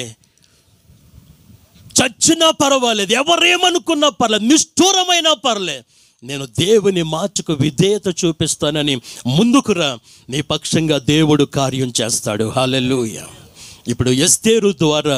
చచ్చినా పర్వాలేదు ఎవరేమనుకున్నా పర్లేదు నిష్ఠూరమైనా పర్లేదు నేను దేవుని మార్చుకు విధేయత చూపిస్తానని ముందుకు రా నీ పక్షంగా దేవుడు కార్యం చేస్తాడు హాలెలూయ ఇప్పుడు ఎస్తేరు ద్వారా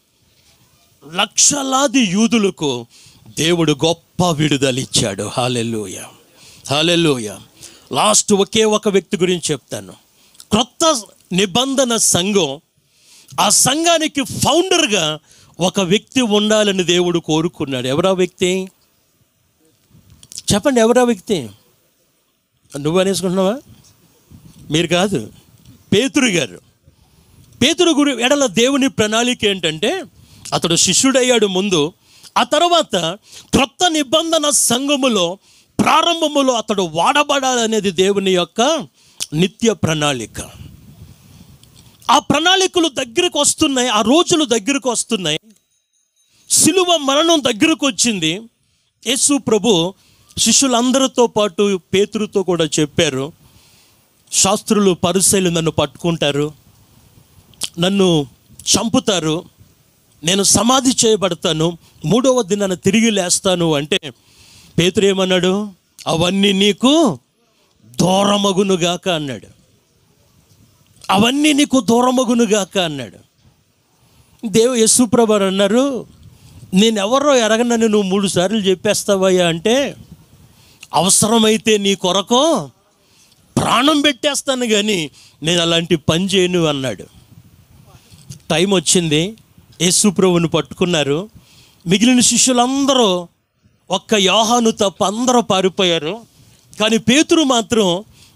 లక్షలాది యూదులకు దేవుడు గొప్ప విడుదల ఇచ్చాడు హాలెలూయ హాలెలూయ లాస్ట్ ఒకే ఒక వ్యక్తి గురించి చెప్తాను క్రొత్త నిబంధన సంఘం ఆ సంఘానికి ఫౌండర్గా ఒక వ్యక్తి ఉండాలని దేవుడు కోరుకున్నాడు ఎవరా వ్యక్తి చెప్పండి ఎవరా వ్యక్తి నువ్వు అనేసుకుంటున్నావా మీరు కాదు పేతురు గారు పేతురు గురి ఎడల దేవుని ప్రణాళిక ఏంటంటే అతడు శిష్యుడయ్యాడు ముందు ఆ తర్వాత క్రొత్త నిబంధన సంఘములో ప్రారంభములో అతడు వాడబడాలనేది దేవుని యొక్క నిత్య ప్రణాళిక ఆ ప్రణాళికలు దగ్గరకు వస్తున్నాయి ఆ రోజులు దగ్గరకు వస్తున్నాయి సిలువ మరణం దగ్గరకు వచ్చింది యేసు ప్రభు శిష్యులందరితో పాటు పేతురుతో కూడా చెప్పారు శాస్త్రులు పరిశైలు నన్ను పట్టుకుంటారు నన్ను చంపుతారు నేను సమాధి చేయబడతాను మూడవ దినాన తిరిగి లేస్తాను అంటే పేతురు ఏమన్నాడు అవన్నీ నీకు దూరమగునుగాక అన్నాడు అవన్నీ నీకు దూరమగునుగాక అన్నాడు దేవు యశుప్రభర్ అన్నారు నేను ఎవరో ఎరగనని నువ్వు మూడు సార్లు చెప్పేస్తావయ్యా అంటే అవసరమైతే నీ కొరకు ప్రాణం పెట్టేస్తాను కానీ నేను అలాంటి పని చేయను అన్నాడు టైం వచ్చింది యేసుప్రభుని పట్టుకున్నారు మిగిలిన శిష్యులందరూ ఒక్క యోహాను తప్ప అందరూ పారిపోయారు కానీ పేతురు మాత్రం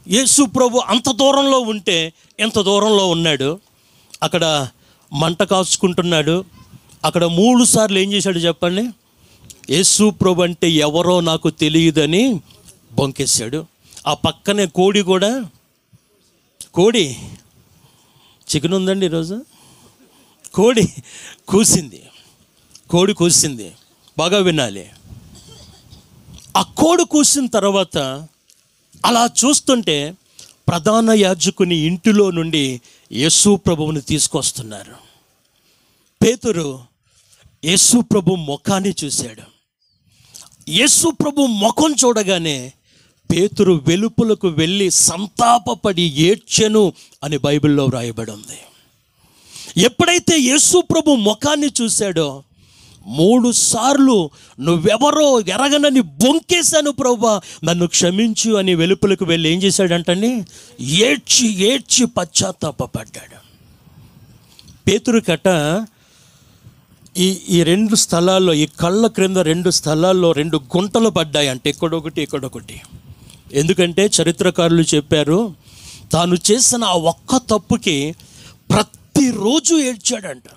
యేసు ప్రభు అంత దూరంలో ఉంటే ఎంత దూరంలో ఉన్నాడు అక్కడ మంట కాచుకుంటున్నాడు అక్కడ మూడు సార్లు ఏం చేశాడు చెప్పండి యేసు ప్రభు అంటే ఎవరో నాకు తెలియదని బొంకేశాడు ఆ పక్కనే కోడి కూడా కోడి చికెన్ ఉందండి ఈరోజు కోడి కూసింది కోడి కూసింది బాగా వినాలి ఆ కోడి కూసిన తర్వాత అలా చూస్తుంటే ప్రధాన యాజకుని ఇంటిలో నుండి యేసు ప్రభువుని తీసుకొస్తున్నారు పేతురు యేసు ప్రభు ముఖాన్ని చూశాడు యేసు ప్రభు ముఖం చూడగానే పేతురు వెలుపులకు వెళ్ళి సంతాపపడి ఏడ్చెను అని బైబిల్లో వ్రాయబడి ఉంది ఎప్పుడైతే యేసు ప్రభు ముఖాన్ని చూశాడో మూడు సార్లు నువ్వెవరో ఎరగనని బొంకేశాను ప్రభా నన్ను క్షమించు అని వెలుపులకు వెళ్ళి ఏం చేశాడంటండి ఏడ్చి ఏడ్చి పశ్చాత్తాపడ్డాడు పేతురు కట ఈ ఈ రెండు స్థలాల్లో ఈ కళ్ళ క్రింద రెండు స్థలాల్లో రెండు గుంటలు పడ్డాయి అంటే ఇక్కడొకటి ఇక్కడొకటి ఎందుకంటే చరిత్రకారులు చెప్పారు తాను చేసిన ఆ ఒక్క తప్పుకి ప్రతిరోజు ఏడ్చాడంట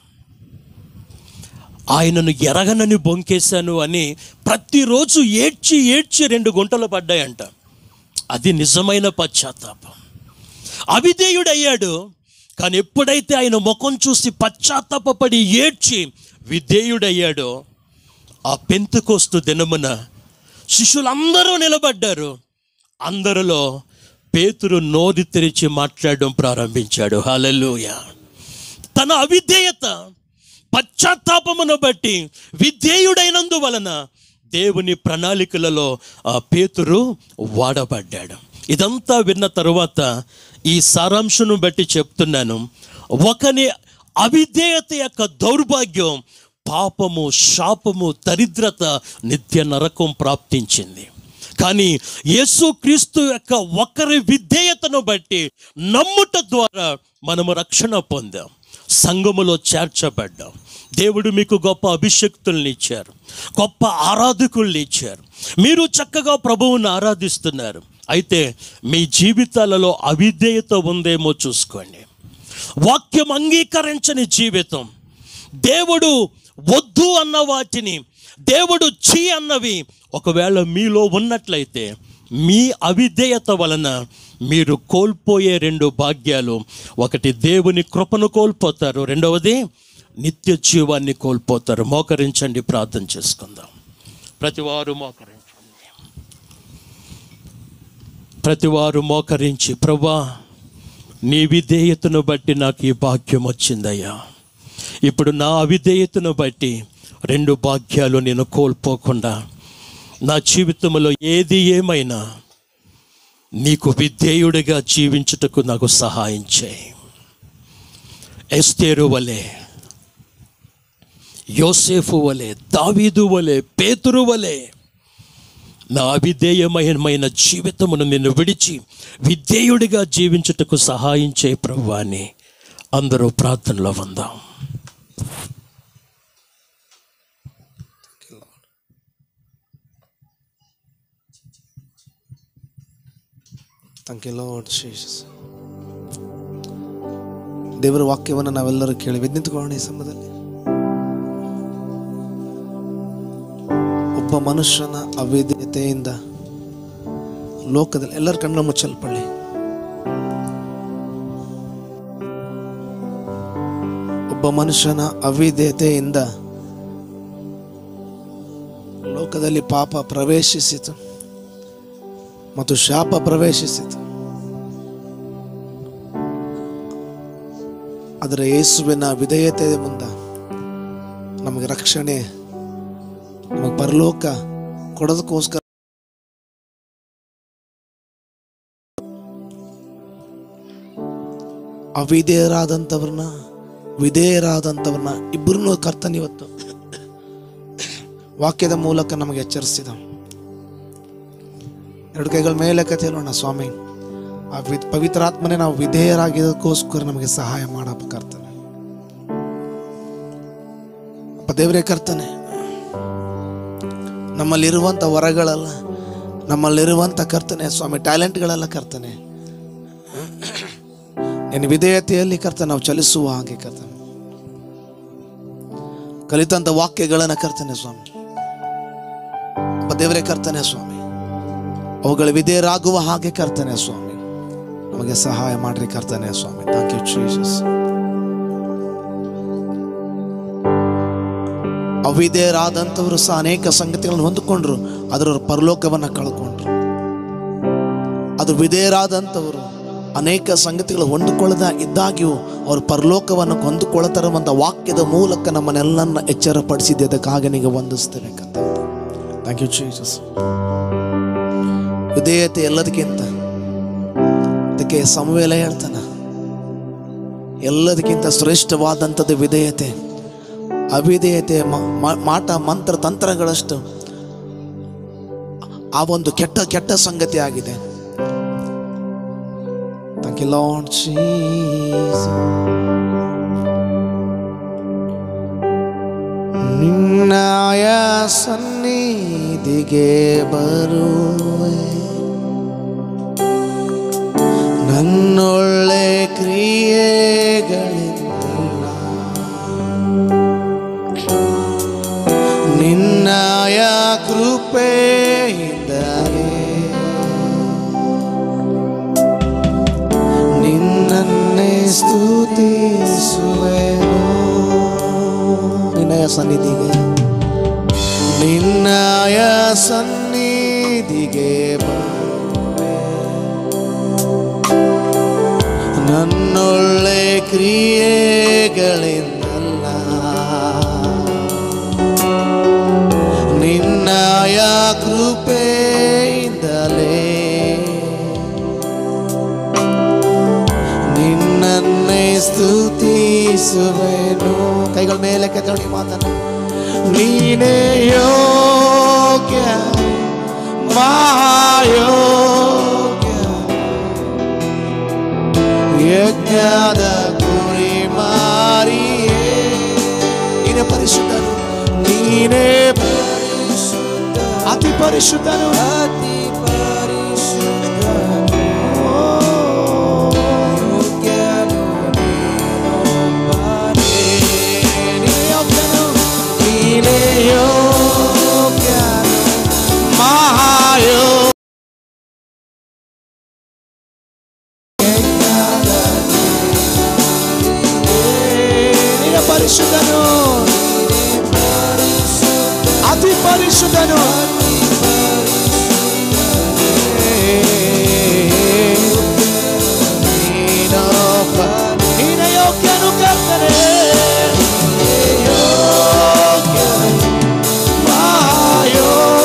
ఆయనను ఎరగనని బొంకేశాను అని ప్రతిరోజు ఏడ్చి ఏడ్చి రెండు గుంటలు పడ్డాయంట అది నిజమైన పశ్చాత్తాపం అవిధేయుడయ్యాడు కానీ ఎప్పుడైతే ఆయన ముఖం చూసి పశ్చాత్తాపపడి ఏడ్చి విధేయుడయ్యాడో ఆ పెంతుకోస్తు దినమున శిష్యులందరూ నిలబడ్డారు అందరిలో పేతురు నోరు తెరిచి మాట్లాడడం ప్రారంభించాడు హల్లెలూయా తన అవిధేయత పశ్చాత్తాపమును బట్టి విధేయుడైనందువలన దేవుని ప్రణాళికలలో ఆ పేతురు వాడబడ్డాడు ఇదంతా విన్న తరువాత ఈ సారాంశను బట్టి చెప్తున్నాను ఒకని అవిధేయత యొక్క దౌర్భాగ్యం పాపము శాపము దరిద్రత నిత్య నరకం ప్రాప్తించింది కానీ యేసుక్రీస్తు యొక్క ఒకరి విధేయతను బట్టి నమ్ముట ద్వారా మనము రక్షణ పొందాం సంఘములో చేర్చబడ్డాం దేవుడు మీకు గొప్ప అభిషక్తుల్ని ఇచ్చారు గొప్ప ఆరాధకుల్ని ఇచ్చారు మీరు చక్కగా ప్రభువుని ఆరాధిస్తున్నారు అయితే మీ జీవితాలలో అవిధేయత ఉందేమో చూసుకోండి వాక్యం అంగీకరించని జీవితం దేవుడు వద్దు అన్న వాటిని దేవుడు చీ అన్నవి ఒకవేళ మీలో ఉన్నట్లయితే మీ అవిధేయత వలన మీరు కోల్పోయే రెండు భాగ్యాలు ఒకటి దేవుని కృపను కోల్పోతారు రెండవది నిత్య జీవాన్ని కోల్పోతారు మోకరించండి ప్రార్థన చేసుకుందాం ప్రతివారు మోకరించండి ప్రతివారు మోకరించి ప్రభా నీ విధేయతను బట్టి నాకు ఈ భాగ్యం వచ్చిందయ్యా ఇప్పుడు నా అవిధేయతను బట్టి రెండు భాగ్యాలు నేను కోల్పోకుండా నా జీవితంలో ఏది ఏమైనా నీకు విధేయుడిగా జీవించుటకు నాకు సహాయం చేయి ఎస్తేరు వలె యోసేఫు వలె దావీదు వలె పేతురు వలె నా అవిధేయమైన జీవితమును నిన్ను విడిచి విధేయుడిగా జీవించుటకు సహాయం చేయి ప్రభువాని అందరూ ప్రార్థనలో ఉందాం ಥ್ಯಾಂಕ್ ಯು ಲಾರ್ಡ್ ಜೀಸಸ್ ದೇವರ ವಾಕ್ಯವನ್ನು ನಾವೆಲ್ಲರೂ ಕೇಳಿ ನಿಂತ್ಕೊಳ್ಳೋಣ ಈ ಸಮಯದಲ್ಲಿ ಒಬ್ಬ ಮನುಷ್ಯನ ಅವಿಧೇಯತೆಯಿಂದ ಲೋಕದಲ್ಲಿ ಎಲ್ಲರ ಕಣ್ಣ ಮುಚ್ಚಲ್ಪಳ್ಳಿ ಒಬ್ಬ ಮನುಷ್ಯನ ಅವಿಧೇಯತೆಯಿಂದ ಲೋಕದಲ್ಲಿ ಪಾಪ ಪ್ರವೇಶಿಸಿತು ಮತ್ತು ಶಾಪ ಪ್ರವೇಶಿಸಿತು ಆದರೆ ಯೇಸುವಿನ ವಿಧೇಯತೆ ಮುಂದ ನಮಗೆ ರಕ್ಷಣೆ ನಮಗೆ ಪರಲೋಕ ಕೊಡೋದಕ್ಕೋಸ್ಕರ ಅವಿಧೇಯರಾದಂಥವ್ರನ್ನ ವಿಧೇಯರಾದಂಥವ್ರನ್ನ ಇಬ್ಬರನ್ನೂ ಕರ್ತನ ಇವತ್ತು ವಾಕ್ಯದ ಮೂಲಕ ನಮಗೆ ಎಚ್ಚರಿಸಿದ ಎರಡು ಕೈಗಳ ಮೇಲೆ ಕಥೆಯೋಣ ಸ್ವಾಮಿ ಆ ವಿ ಪವಿತ್ರಾತ್ಮನೆ ನಾವು ವಿಧೇಯರಾಗಿದ್ದಕ್ಕೋಸ್ಕರ ನಮಗೆ ಸಹಾಯ ಮಾಡಪ್ಪ ಕರ್ತನೆ ಅಪ್ಪ ದೇವರೇ ಕರ್ತನೆ ನಮ್ಮಲ್ಲಿರುವಂಥ ವರಗಳಲ್ಲ ನಮ್ಮಲ್ಲಿರುವಂಥ ಕರ್ತನೆ ಸ್ವಾಮಿ ಟ್ಯಾಲೆಂಟ್ಗಳೆಲ್ಲ ಕರ್ತನೆ ನಿನ್ನ ವಿಧೇಯತೆಯಲ್ಲಿ ಕರ್ತ ನಾವು ಚಲಿಸುವ ಹಾಗೆ ಕರ್ತನೆ ಕಲಿತಂತ ವಾಕ್ಯಗಳನ್ನು ಕರ್ತನೆ ಸ್ವಾಮಿ ಅಪ್ಪ ದೇವರೇ ಕರ್ತನೆ ಸ್ವಾಮಿ ಅವುಗಳ ವಿಧೇಯರಾಗುವ ಹಾಗೆ ಕರ್ತನೆ ಸ್ವಾಮಿ ನಮಗೆ ಸಹಾಯ ಮಾಡ್ರಿ ಕರ್ತನೆ ಸ್ವಾಮಿ ಥ್ಯಾಂಕ್ ಯು ಜೀಸಸ್ ಅವಿಧೇಯರಾದಂಥವರು ಸಹ ಅನೇಕ ಸಂಗತಿಗಳನ್ನು ಹೊಂದಿಕೊಂಡ್ರು ಅದರ ಪರಲೋಕವನ್ನು ಕಳ್ಕೊಂಡ್ರು ಅದು ವಿಧೇಯರಾದಂಥವರು ಅನೇಕ ಸಂಗತಿಗಳು ಹೊಂದಿಕೊಳ್ಳದ ಇದ್ದಾಗ್ಯೂ ಅವರು ಪರಲೋಕವನ್ನು ಹೊಂದಿಕೊಳ್ಳತರುವಂಥ ವಾಕ್ಯದ ಮೂಲಕ ನಮ್ಮನ್ನೆಲ್ಲನ್ನ ಎಚ್ಚರಪಡಿಸಿದ್ದೆ ಅದಕ್ಕಾಗಿ ನಿಮಗೆ ವಂದಿಸ್ತೇವೆ ಕತ್ತ ಥ್ಯಾಂಕ್ ಯು ಜೀಸಸ್ ವಿಧೇಯತೆ ಎಲ್ಲದಕ್ಕಿಂತ ಅದಕ್ಕೆ ಸಮವೇಲ ಹೇಳ್ತಾನ ಎಲ್ಲದಕ್ಕಿಂತ ಶ್ರೇಷ್ಠವಾದಂಥದ್ದು ವಿಧೇಯತೆ ಅವಿಧೇಯತೆ ಮ- ಮ- ಮಾಟ ಮಂತ್ರ ತಂತ್ರಗಳಷ್ಟು ಆ ಒಂದು ಕೆಟ್ಟ ಕೆಟ್ಟ ಸಂಗತಿ ಆಗಿದೆ Thank you, Lord Jesus. ನಿನ್ನಯ ಸನ್ನಿಧಿಗೆ ಬರುವೆ ನನ್ನೊಳ್ಳೆ ಕ್ರಿಯೆಗಳಿಂದ ನಿನ್ನಯ ಕೃಪೆಯಿಂದಲೇ ನಿನ್ನನ್ನೇ ಸ್ತುತಿಸುವೆನು ನಿನ್ನಯ ಸನ್ನಿಧಿಗೆ ನಿನ್ನಯ ಸನ್ನಿಧಿಗೆ ಬರುವೆ. ನನ್ನೊಳ್ಳೆ ಕ್ರಿಯೆಗಳಿಂದಲ್ಲ ನಿನ್ನಯ ಕೃಪೆಯಿಂದಲೇ ನಿನ್ನನ್ನೇ ಸ್ತುತಿಸುವೆನು ಕೈಗಳ ಮೇಲೆ ಕೆತ್ತಡಿ ಮಾತನ ನೀನೇ ಯೋಗ್ಯ ಮಹಾಯೋಗ್ಯ ಯಜ್ಞದ ಕುರಿ ಮಾರಿಯೇ ನೀನೇ ಪರಿಶುದ್ಧನು ನೀನೇ ಪರಿಶುದ್ಧ ಅತಿ ಪರಿಶುದ್ಧನು ಅತಿ ಮಹಾಯೋ ಪರಿಶುದ್ಧನು ಅತಿ ಪರಿಶುದ್ಧನು ನೀನೊಬ್ಬ ನೀನ ಯೋಗ್ಯನು ಕರ್ತನೆ ಯೋಗ್ಯ ಮಹಾಯೋಗ್ಯ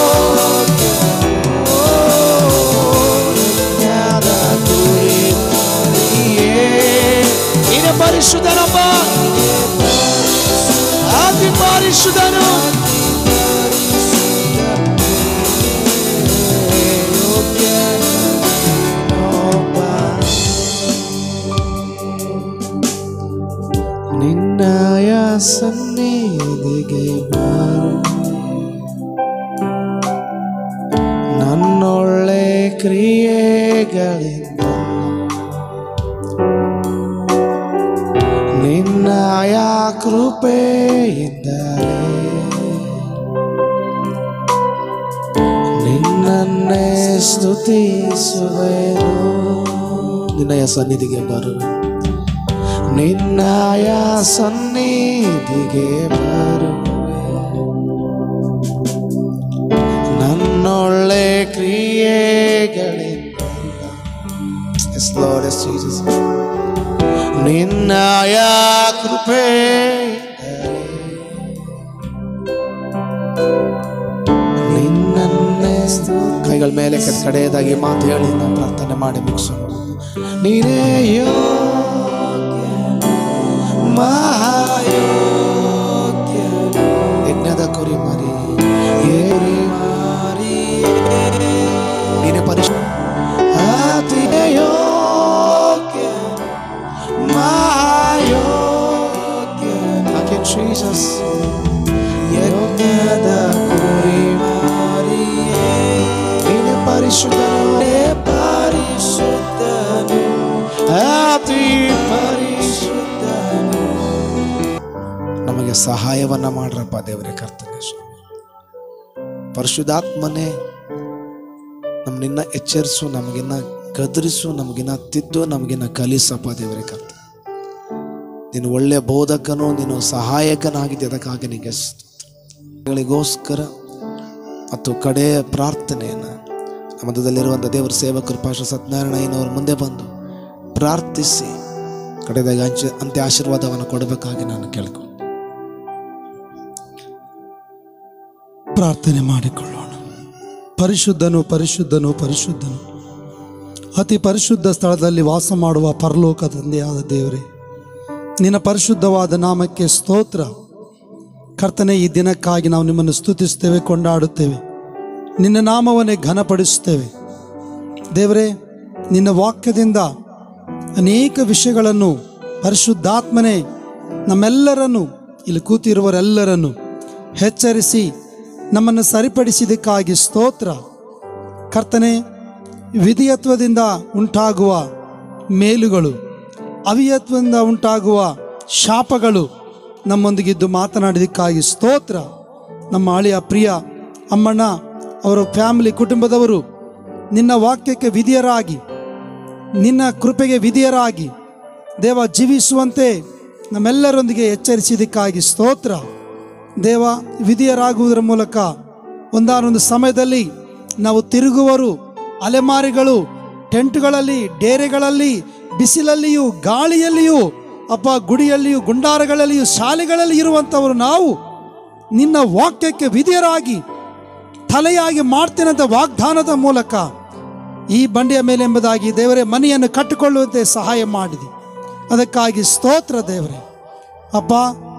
ಯಜ್ಞದ ಕುರಿಮರಿಯೇ. ನೀನೇ ಪರಿಶುದ್ಧನಪ್ಪ ಅತಿ ಪರಿಶುದ್ಧನು ನಿನ್ನಯ ಸನ್ನಿಧಿಗೆ ಬರುವೆ. ನನ್ನೊಳ್ಳೆ ಕ್ರಿಯೆಗಳಿಂದ ನಿನ್ನಯ ಕೃಪೆಯಿಂದಲೇ ನಿನ್ನನ್ನೇ ಸ್ತುತಿಸುವೆನು ನಿನ್ನಯ ಸನ್ನಿಧಿಗೆ ಬರುವೆ ನಿನ್ನಯ ಸನ್ನಿಧಿಗೆ ಬರುವೆ ನನ್ನೊಳ್ಳೆ ಕ್ರಿಯೆಗಳಿಂದ Yes, Lord, yes, Jesus. ನಿನ್ನಯ ಕೃಪೆ ನಿನ್ನನ್ನೇ ಸ್ತುತಿ- ಕೈಗಳ ಮೇಲೆ ಕೆಟ್ಟ ಕಡೆಯದಾಗಿ ಮಾತು ಹೇಳಿ ನಾವು ಪ್ರಾರ್ಥನೆ ಮಾಡಿ ಮುಗಿಸೋಣ ನೀನೇ ಯೋಗ್ಯ ಮಹಾಯೋಗ್ಯ ಯಜ್ಞದ ಕುರಿ ಮರಿ ಏರಿ ಮಾರಿ ನೀನೇ ಪರಿಶು ಅತಿ ಯೋಗ್ಯ ಮಹಾಯೋಗ್ಯ Thank you, Jesus. ಯಜ್ಞದ ಕುರಿ ಮಾರಿಯೇ ನೀನೇ ಪರಿಶುದ್ಧನು ಪರಿಶುದ್ಧನು ಅತಿ ಸಹಾಯವನ್ನ ಮಾಡ್ರಪ್ಪ ದೇವರೇ ಕರ್ತನೆ ಸ್ವಾಮಿ ಪರಿಶುದ್ಧಾತ್ಮನೇ ನಮ್ ನಿನ್ನ ಎಚ್ಚರಿಸು ನಮಗಿನ್ನ ಗದರಿಸು ನಮಗಿನ್ನ ತಿದ್ದು ನಮಗಿನ್ನ ಕಲಿಸಪ್ಪ ದೇವರೇ ಕರ್ತ ನೀನು ಒಳ್ಳೆಯ ಬೋಧಕನು ನೀನು ಸಹಾಯಕನಾಗಿದ್ದೆ ಅದಕ್ಕಾಗಿ ನಿಮಗೆ ಗಳಿಗೋಸ್ಕರ ಮತ್ತು ಕಡೆಯ ಪ್ರಾರ್ಥನೆಯನ್ನು ನಮ್ಮ ಮಧ್ಯದಲ್ಲಿರುವಂಥ ದೇವರ ಸೇವಕರು ಪಾಶ ಸತ್ಯನಾರಾಯಣಯ್ಯನವ್ರ ಮುಂದೆ ಬಂದು ಪ್ರಾರ್ಥಿಸಿ ಕಡೆದಾಗ ಅಂಚೆ ಅಂತ್ಯ ಆಶೀರ್ವಾದವನ್ನು ಕೊಡಬೇಕಾಗಿ ನಾನು ಕೇಳ್ಕೊಂಡು ಪ್ರಾರ್ಥನೆ ಮಾಡಿಕೊಳ್ಳೋಣ ಪರಿಶುದ್ಧನು ಪರಿಶುದ್ಧನು ಪರಿಶುದ್ಧನು ಅತಿ ಪರಿಶುದ್ಧ ಸ್ಥಳದಲ್ಲಿ ವಾಸ ಮಾಡುವ ಪರಲೋಕ ತಂದೆಯಾದ ದೇವರೇ ನಿನ್ನ ಪರಿಶುದ್ಧವಾದ ನಾಮಕ್ಕೆ ಸ್ತೋತ್ರ ಕರ್ತನೆ ಈ ದಿನಕ್ಕಾಗಿ ನಾವು ನಿಮ್ಮನ್ನು ಸ್ತುತಿಸ್ತೇವೆ ಕೊಂಡಾಡುತ್ತೇವೆ ನಿನ್ನ ನಾಮವನ್ನೇ ಘನಪಡಿಸುತ್ತೇವೆ ದೇವರೇ ನಿನ್ನ ವಾಕ್ಯದಿಂದ ಅನೇಕ ವಿಷಯಗಳನ್ನು ಪರಿಶುದ್ಧಾತ್ಮನೇ ನಮ್ಮೆಲ್ಲರನ್ನು ಇಲ್ಲಿ ಕೂತಿರುವರೆಲ್ಲರನ್ನು ಎಚ್ಚರಿಸಿ ನಮ್ಮನ್ನು ಸರಿಪಡಿಸಿದ್ದಕ್ಕಾಗಿ ಸ್ತೋತ್ರ ಕರ್ತನೆ ವಿಧಿಯತ್ವದಿಂದ ಉಂಟಾಗುವ ಮೇಲುಗಳು ಅವಿಯತ್ವದಿಂದ ಉಂಟಾಗುವ ಶಾಪಗಳು ನಮ್ಮೊಂದಿಗಿದ್ದು ಮಾತನಾಡಿದ್ದಕ್ಕಾಗಿ ಸ್ತೋತ್ರ ನಮ್ಮ ಅಳಿಯ ಪ್ರಿಯ ಅಮ್ಮಣ್ಣ ಅವರ ಫ್ಯಾಮಿಲಿ ಕುಟುಂಬದವರು ನಿನ್ನ ವಾಕ್ಯಕ್ಕೆ ವಿಧಿಯರಾಗಿ ನಿನ್ನ ಕೃಪೆಗೆ ವಿಧಿಯರಾಗಿ ದೇವ ಜೀವಿಸುವಂತೆ ನಮ್ಮೆಲ್ಲರೊಂದಿಗೆ ಎಚ್ಚರಿಸಿದ್ದಕ್ಕಾಗಿ ಸ್ತೋತ್ರ ದೇವ ವಿಧಿಯರಾಗುವುದರ ಮೂಲಕ ಒಂದಾನೊಂದು ಸಮಯದಲ್ಲಿ ನಾವು ತಿರುಗುವರು ಅಲೆಮಾರಿಗಳು ಟೆಂಟ್ಗಳಲ್ಲಿ ಡೇರೆಗಳಲ್ಲಿ ಬಿಸಿಲಲ್ಲಿಯೂ ಗಾಳಿಯಲ್ಲಿಯೂ ಅಪ್ಪ ಗುಡಿಯಲ್ಲಿಯೂ ಗುಂಡಾರಗಳಲ್ಲಿಯೂ ಶಾಲೆಗಳಲ್ಲಿ ಇರುವಂಥವರು ನಾವು ನಿನ್ನ ವಾಕ್ಯಕ್ಕೆ ವಿಧಿಯರಾಗಿ ತಲೆಯಾಗಿ ಮಾಡ್ತೇನಂತ ವಾಗ್ದಾನದ ಮೂಲಕ ಈ ಬಂಡೆಯ ಮೇಲೆ ಎಂಬುದಾಗಿ ದೇವರೇ ಮನೆಯನ್ನು ಕಟ್ಟಿಕೊಳ್ಳುವಂತೆ ಸಹಾಯ ಮಾಡಿದಿ ಅದಕ್ಕಾಗಿ ಸ್ತೋತ್ರ ದೇವರೇ ಅಪ್ಪ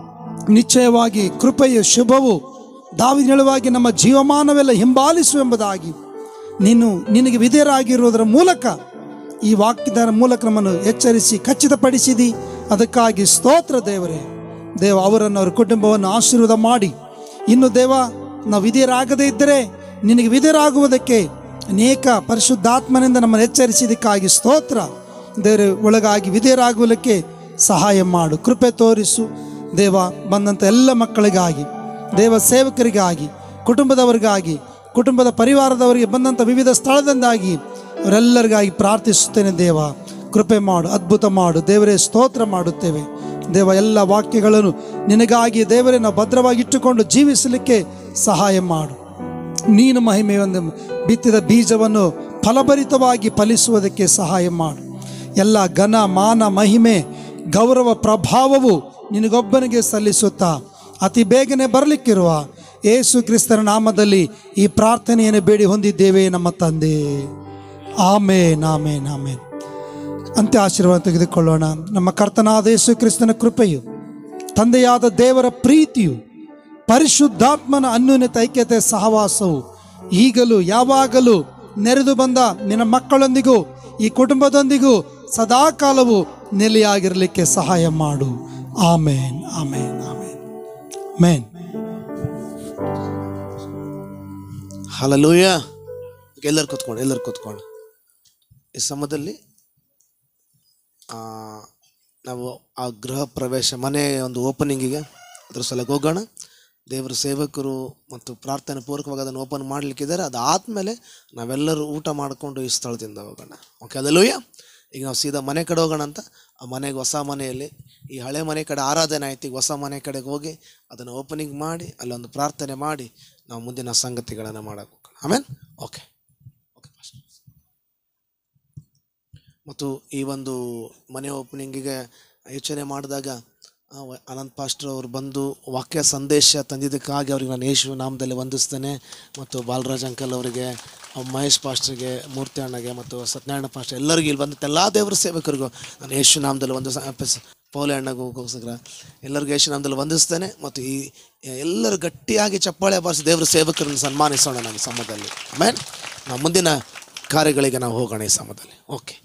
ನಿಶ್ಚಯವಾಗಿ ಕೃಪೆಯ ಶುಭವು ದಾವಿನೆಳುವಾಗಿ ನಮ್ಮ ಜೀವಮಾನವೆಲ್ಲ ಹಿಂಬಾಲಿಸು ಎಂಬುದಾಗಿ ನೀನು ನಿನಗೆ ವಿಧೇಯರಾಗಿರುವುದರ ಮೂಲಕ ಈ ವಾಕ್ಯದ ಮೂಲಕ ನಮ್ಮನ್ನು ಎಚ್ಚರಿಸಿ ಖಚಿತಪಡಿಸಿದಿ ಅದಕ್ಕಾಗಿ ಸ್ತೋತ್ರ ದೇವರೇ ದೇವ ಅವರನ್ನು ಅವರ ಕುಟುಂಬವನ್ನು ಆಶೀರ್ವಾದ ಮಾಡಿ ಇನ್ನು ದೇವ ನಾವು ವಿಧೇಯರಾಗದೇ ಇದ್ದರೆ ನಿನಗೆ ವಿಧೇಯರಾಗುವುದಕ್ಕೆ ಅನೇಕ ಪರಿಶುದ್ಧಾತ್ಮನಿಂದ ನಮ್ಮನ್ನು ಎಚ್ಚರಿಸಿದ್ದಕ್ಕಾಗಿ ಸ್ತೋತ್ರ ದೇವರೇ ಒಳಗಾಗಿ ವಿಧೇಯರಾಗುವುದಕ್ಕೆ ಸಹಾಯ ಮಾಡು ಕೃಪೆ ತೋರಿಸು ದೇವ ಬಂದಂಥ ಎಲ್ಲ ಮಕ್ಕಳಿಗಾಗಿ ದೇವ ಸೇವಕರಿಗಾಗಿ ಕುಟುಂಬದವರಿಗಾಗಿ ಕುಟುಂಬದ ಪರಿವಾರದವರಿಗೆ ಬಂದಂಥ ವಿವಿಧ ಸ್ಥಳದಿಂದಾಗಿ ಅವರೆಲ್ಲರಿಗಾಗಿ ಪ್ರಾರ್ಥಿಸುತ್ತೇನೆ ದೇವ ಕೃಪೆ ಮಾಡು ಅದ್ಭುತ ಮಾಡು ದೇವರೇ ಸ್ತೋತ್ರ ಮಾಡುತ್ತೇವೆ ದೇವ ಎಲ್ಲ ವಾಕ್ಯಗಳನ್ನು ನಿನಗಾಗಿ ದೇವರೇ ನಾವು ಭದ್ರವಾಗಿ ಇಟ್ಟುಕೊಂಡು ಜೀವಿಸಲಿಕ್ಕೆ ಸಹಾಯ ಮಾಡು ನೀನು ಮಹಿಮೆಯೊಂದು ಬಿತ್ತಿದ ಬೀಜವನ್ನು ಫಲಭರಿತವಾಗಿ ಫಲಿಸುವುದಕ್ಕೆ ಸಹಾಯ ಮಾಡು ಎಲ್ಲ ಘನ ಮಾನ ಮಹಿಮೆ ಗೌರವ ಪ್ರಭಾವವು ನಿನಗೊಬ್ಬನಿಗೆ ಸಲ್ಲಿಸುತ್ತಾ ಅತಿ ಬೇಗನೆ ಬರಲಿಕ್ಕಿರುವ ಏಸು ಕ್ರಿಸ್ತರ ನಾಮದಲ್ಲಿ ಈ ಪ್ರಾರ್ಥನೆಯನ್ನು ಬೇಡಿ ಹೊಂದಿದ್ದೇವೆ ನಮ್ಮ ತಂದೆ ಆಮೇನ್ ಆಮೇನ್ ಆಮೇನ್ ಅಂತ್ಯ ಆಶೀರ್ವಾದ ತೆಗೆದುಕೊಳ್ಳೋಣ ನಮ್ಮ ಕರ್ತನಾದ ಯೇಸು ಕ್ರಿಸ್ತನ ಕೃಪೆಯು ತಂದೆಯಾದ ದೇವರ ಪ್ರೀತಿಯು ಪರಿಶುದ್ಧಾತ್ಮನ ಅನ್ಯೂನ್ಯತೆ ಐಕ್ಯತೆ ಸಹವಾಸವು ಈಗಲೂ ಯಾವಾಗಲೂ ನೆರೆದು ಬಂದ ನಿನ್ನ ಮಕ್ಕಳೊಂದಿಗೂ ಈ ಕುಟುಂಬದೊಂದಿಗೂ ಸದಾಕಾಲವು ನೆಲೆಯಾಗಿರಲಿಕ್ಕೆ ಸಹಾಯ ಮಾಡು ಆಮೇನ್ ಆಮೇನ್ ಆಮೇನ್ ಮೇನ್ ಹಲಲೂಯ ಎಲ್ಲರೂ ಕೂತ್ಕೊಂಡು ಎಲ್ಲರೂ ಕೂತ್ಕೊಂಡು ಈ ಸಮಯದಲ್ಲಿ ಆ, ನಾವು ಆ ಗೃಹ ಪ್ರವೇಶ ಮನೆ ಒಂದು ಓಪನಿಂಗಿಗೆ ಅದ್ರ ಸಲಕ್ಕೆ ಹೋಗೋಣ ದೇವರ ಸೇವಕರು ಮತ್ತು ಪ್ರಾರ್ಥನೆ ಪೂರ್ವಕವಾಗಿ ಅದನ್ನು ಓಪನ್ ಮಾಡಲಿಕ್ಕಿದ್ದಾರೆ ಅದಾದಮೇಲೆ ನಾವೆಲ್ಲರೂ ಊಟ ಮಾಡಿಕೊಂಡು ಈ ಸ್ಥಳದಿಂದ ಹೋಗೋಣ ಓಕೆ ಅದಲ್ಲೂಯ ಈಗ ನಾವು ಸೀದಾ ಮನೆ ಕಡೆ ಹೋಗೋಣ ಅಂತ ಆ ಮನೆಗೆ ಹೊಸ ಮನೆಯಲ್ಲಿ ಈ ಹಳೆ ಮನೆ ಕಡೆ ಆರಾಧನೆ ಆಯ್ತು ಈಗ ಹೊಸ ಮನೆ ಕಡೆಗೆ ಹೋಗಿ ಅದನ್ನು ಓಪನಿಂಗ್ ಮಾಡಿ ಅಲ್ಲೊಂದು ಪ್ರಾರ್ಥನೆ ಮಾಡಿ ನಾವು ಮುಂದಿನ ಸಂಗತಿಗಳನ್ನು ಮಾಡೋಕೆ ಹೋಗೋಣ ಆಮೇಲೆ ಓಕೆ ಓಕೆ ಪಾಸ್ಟರ್. ಮತ್ತು ಈ ಒಂದು ಮನೆ ಓಪನಿಂಗಿಗೆ ಯೋಚನೆ ಮಾಡಿದಾಗ ಆ, ವ- ಅನಂತ್ ಪಾಸ್ಟರ್ ಅವರು ಬಂದು ವಾಕ್ಯ ಸಂದೇಶ ತಂದಿದ್ದಕ್ಕಾಗಿ ಅವ್ರಿಗೆ ನಾನು ಯೇಸು ನಾಮದಲ್ಲಿ ವಂದಿಸ್ತೇನೆ ಮತ್ತು ಬಾಲರಾಜ್ ಅಂಕಲ್ ಅವರಿಗೆ ಆ, ಮಹೇಶ್ ಪಾಸ್ಟರ್ಗೆ ಮೂರ್ತಿ ಅಣ್ಣಗೆ ಮತ್ತು ಸತ್ಯನಾರಾಯಣ ಪಾಸ್ಟರ್ ಎಲ್ಲರಿಗೂ ಇಲ್ಲಿ ಬಂದ ಎಲ್ಲ ದೇವರ ಸೇವಕರಿಗೂ ನಾನು ಯೇಸು ನಾಮದಲ್ಲಿ ಒಂದು ಪೌಲೆ ಅಣ್ಣಗೋಸ್ಕರ ಎಲ್ಲರಿಗೂ ಯೇಸು ನಾಮದಲ್ಲಿ ವಂದಿಸ್ತೇನೆ ಮತ್ತು ಈ ಎಲ್ಲರೂ ಗಟ್ಟಿಯಾಗಿ ಚಪ್ಪಾಳೆ ಬಾರಿಸಿ ದೇವರ ಸೇವಕರನ್ನು ಸನ್ಮಾನಿಸೋಣ ನಮ್ಮ ಸಮಯದಲ್ಲಿ ಆಮೇಲೆ ನಾವು ಮುಂದಿನ ಕಾರ್ಯಗಳಿಗೆ ನಾವು ಹೋಗೋಣ ಈ ಸಮಯದಲ್ಲಿ ಓಕೆ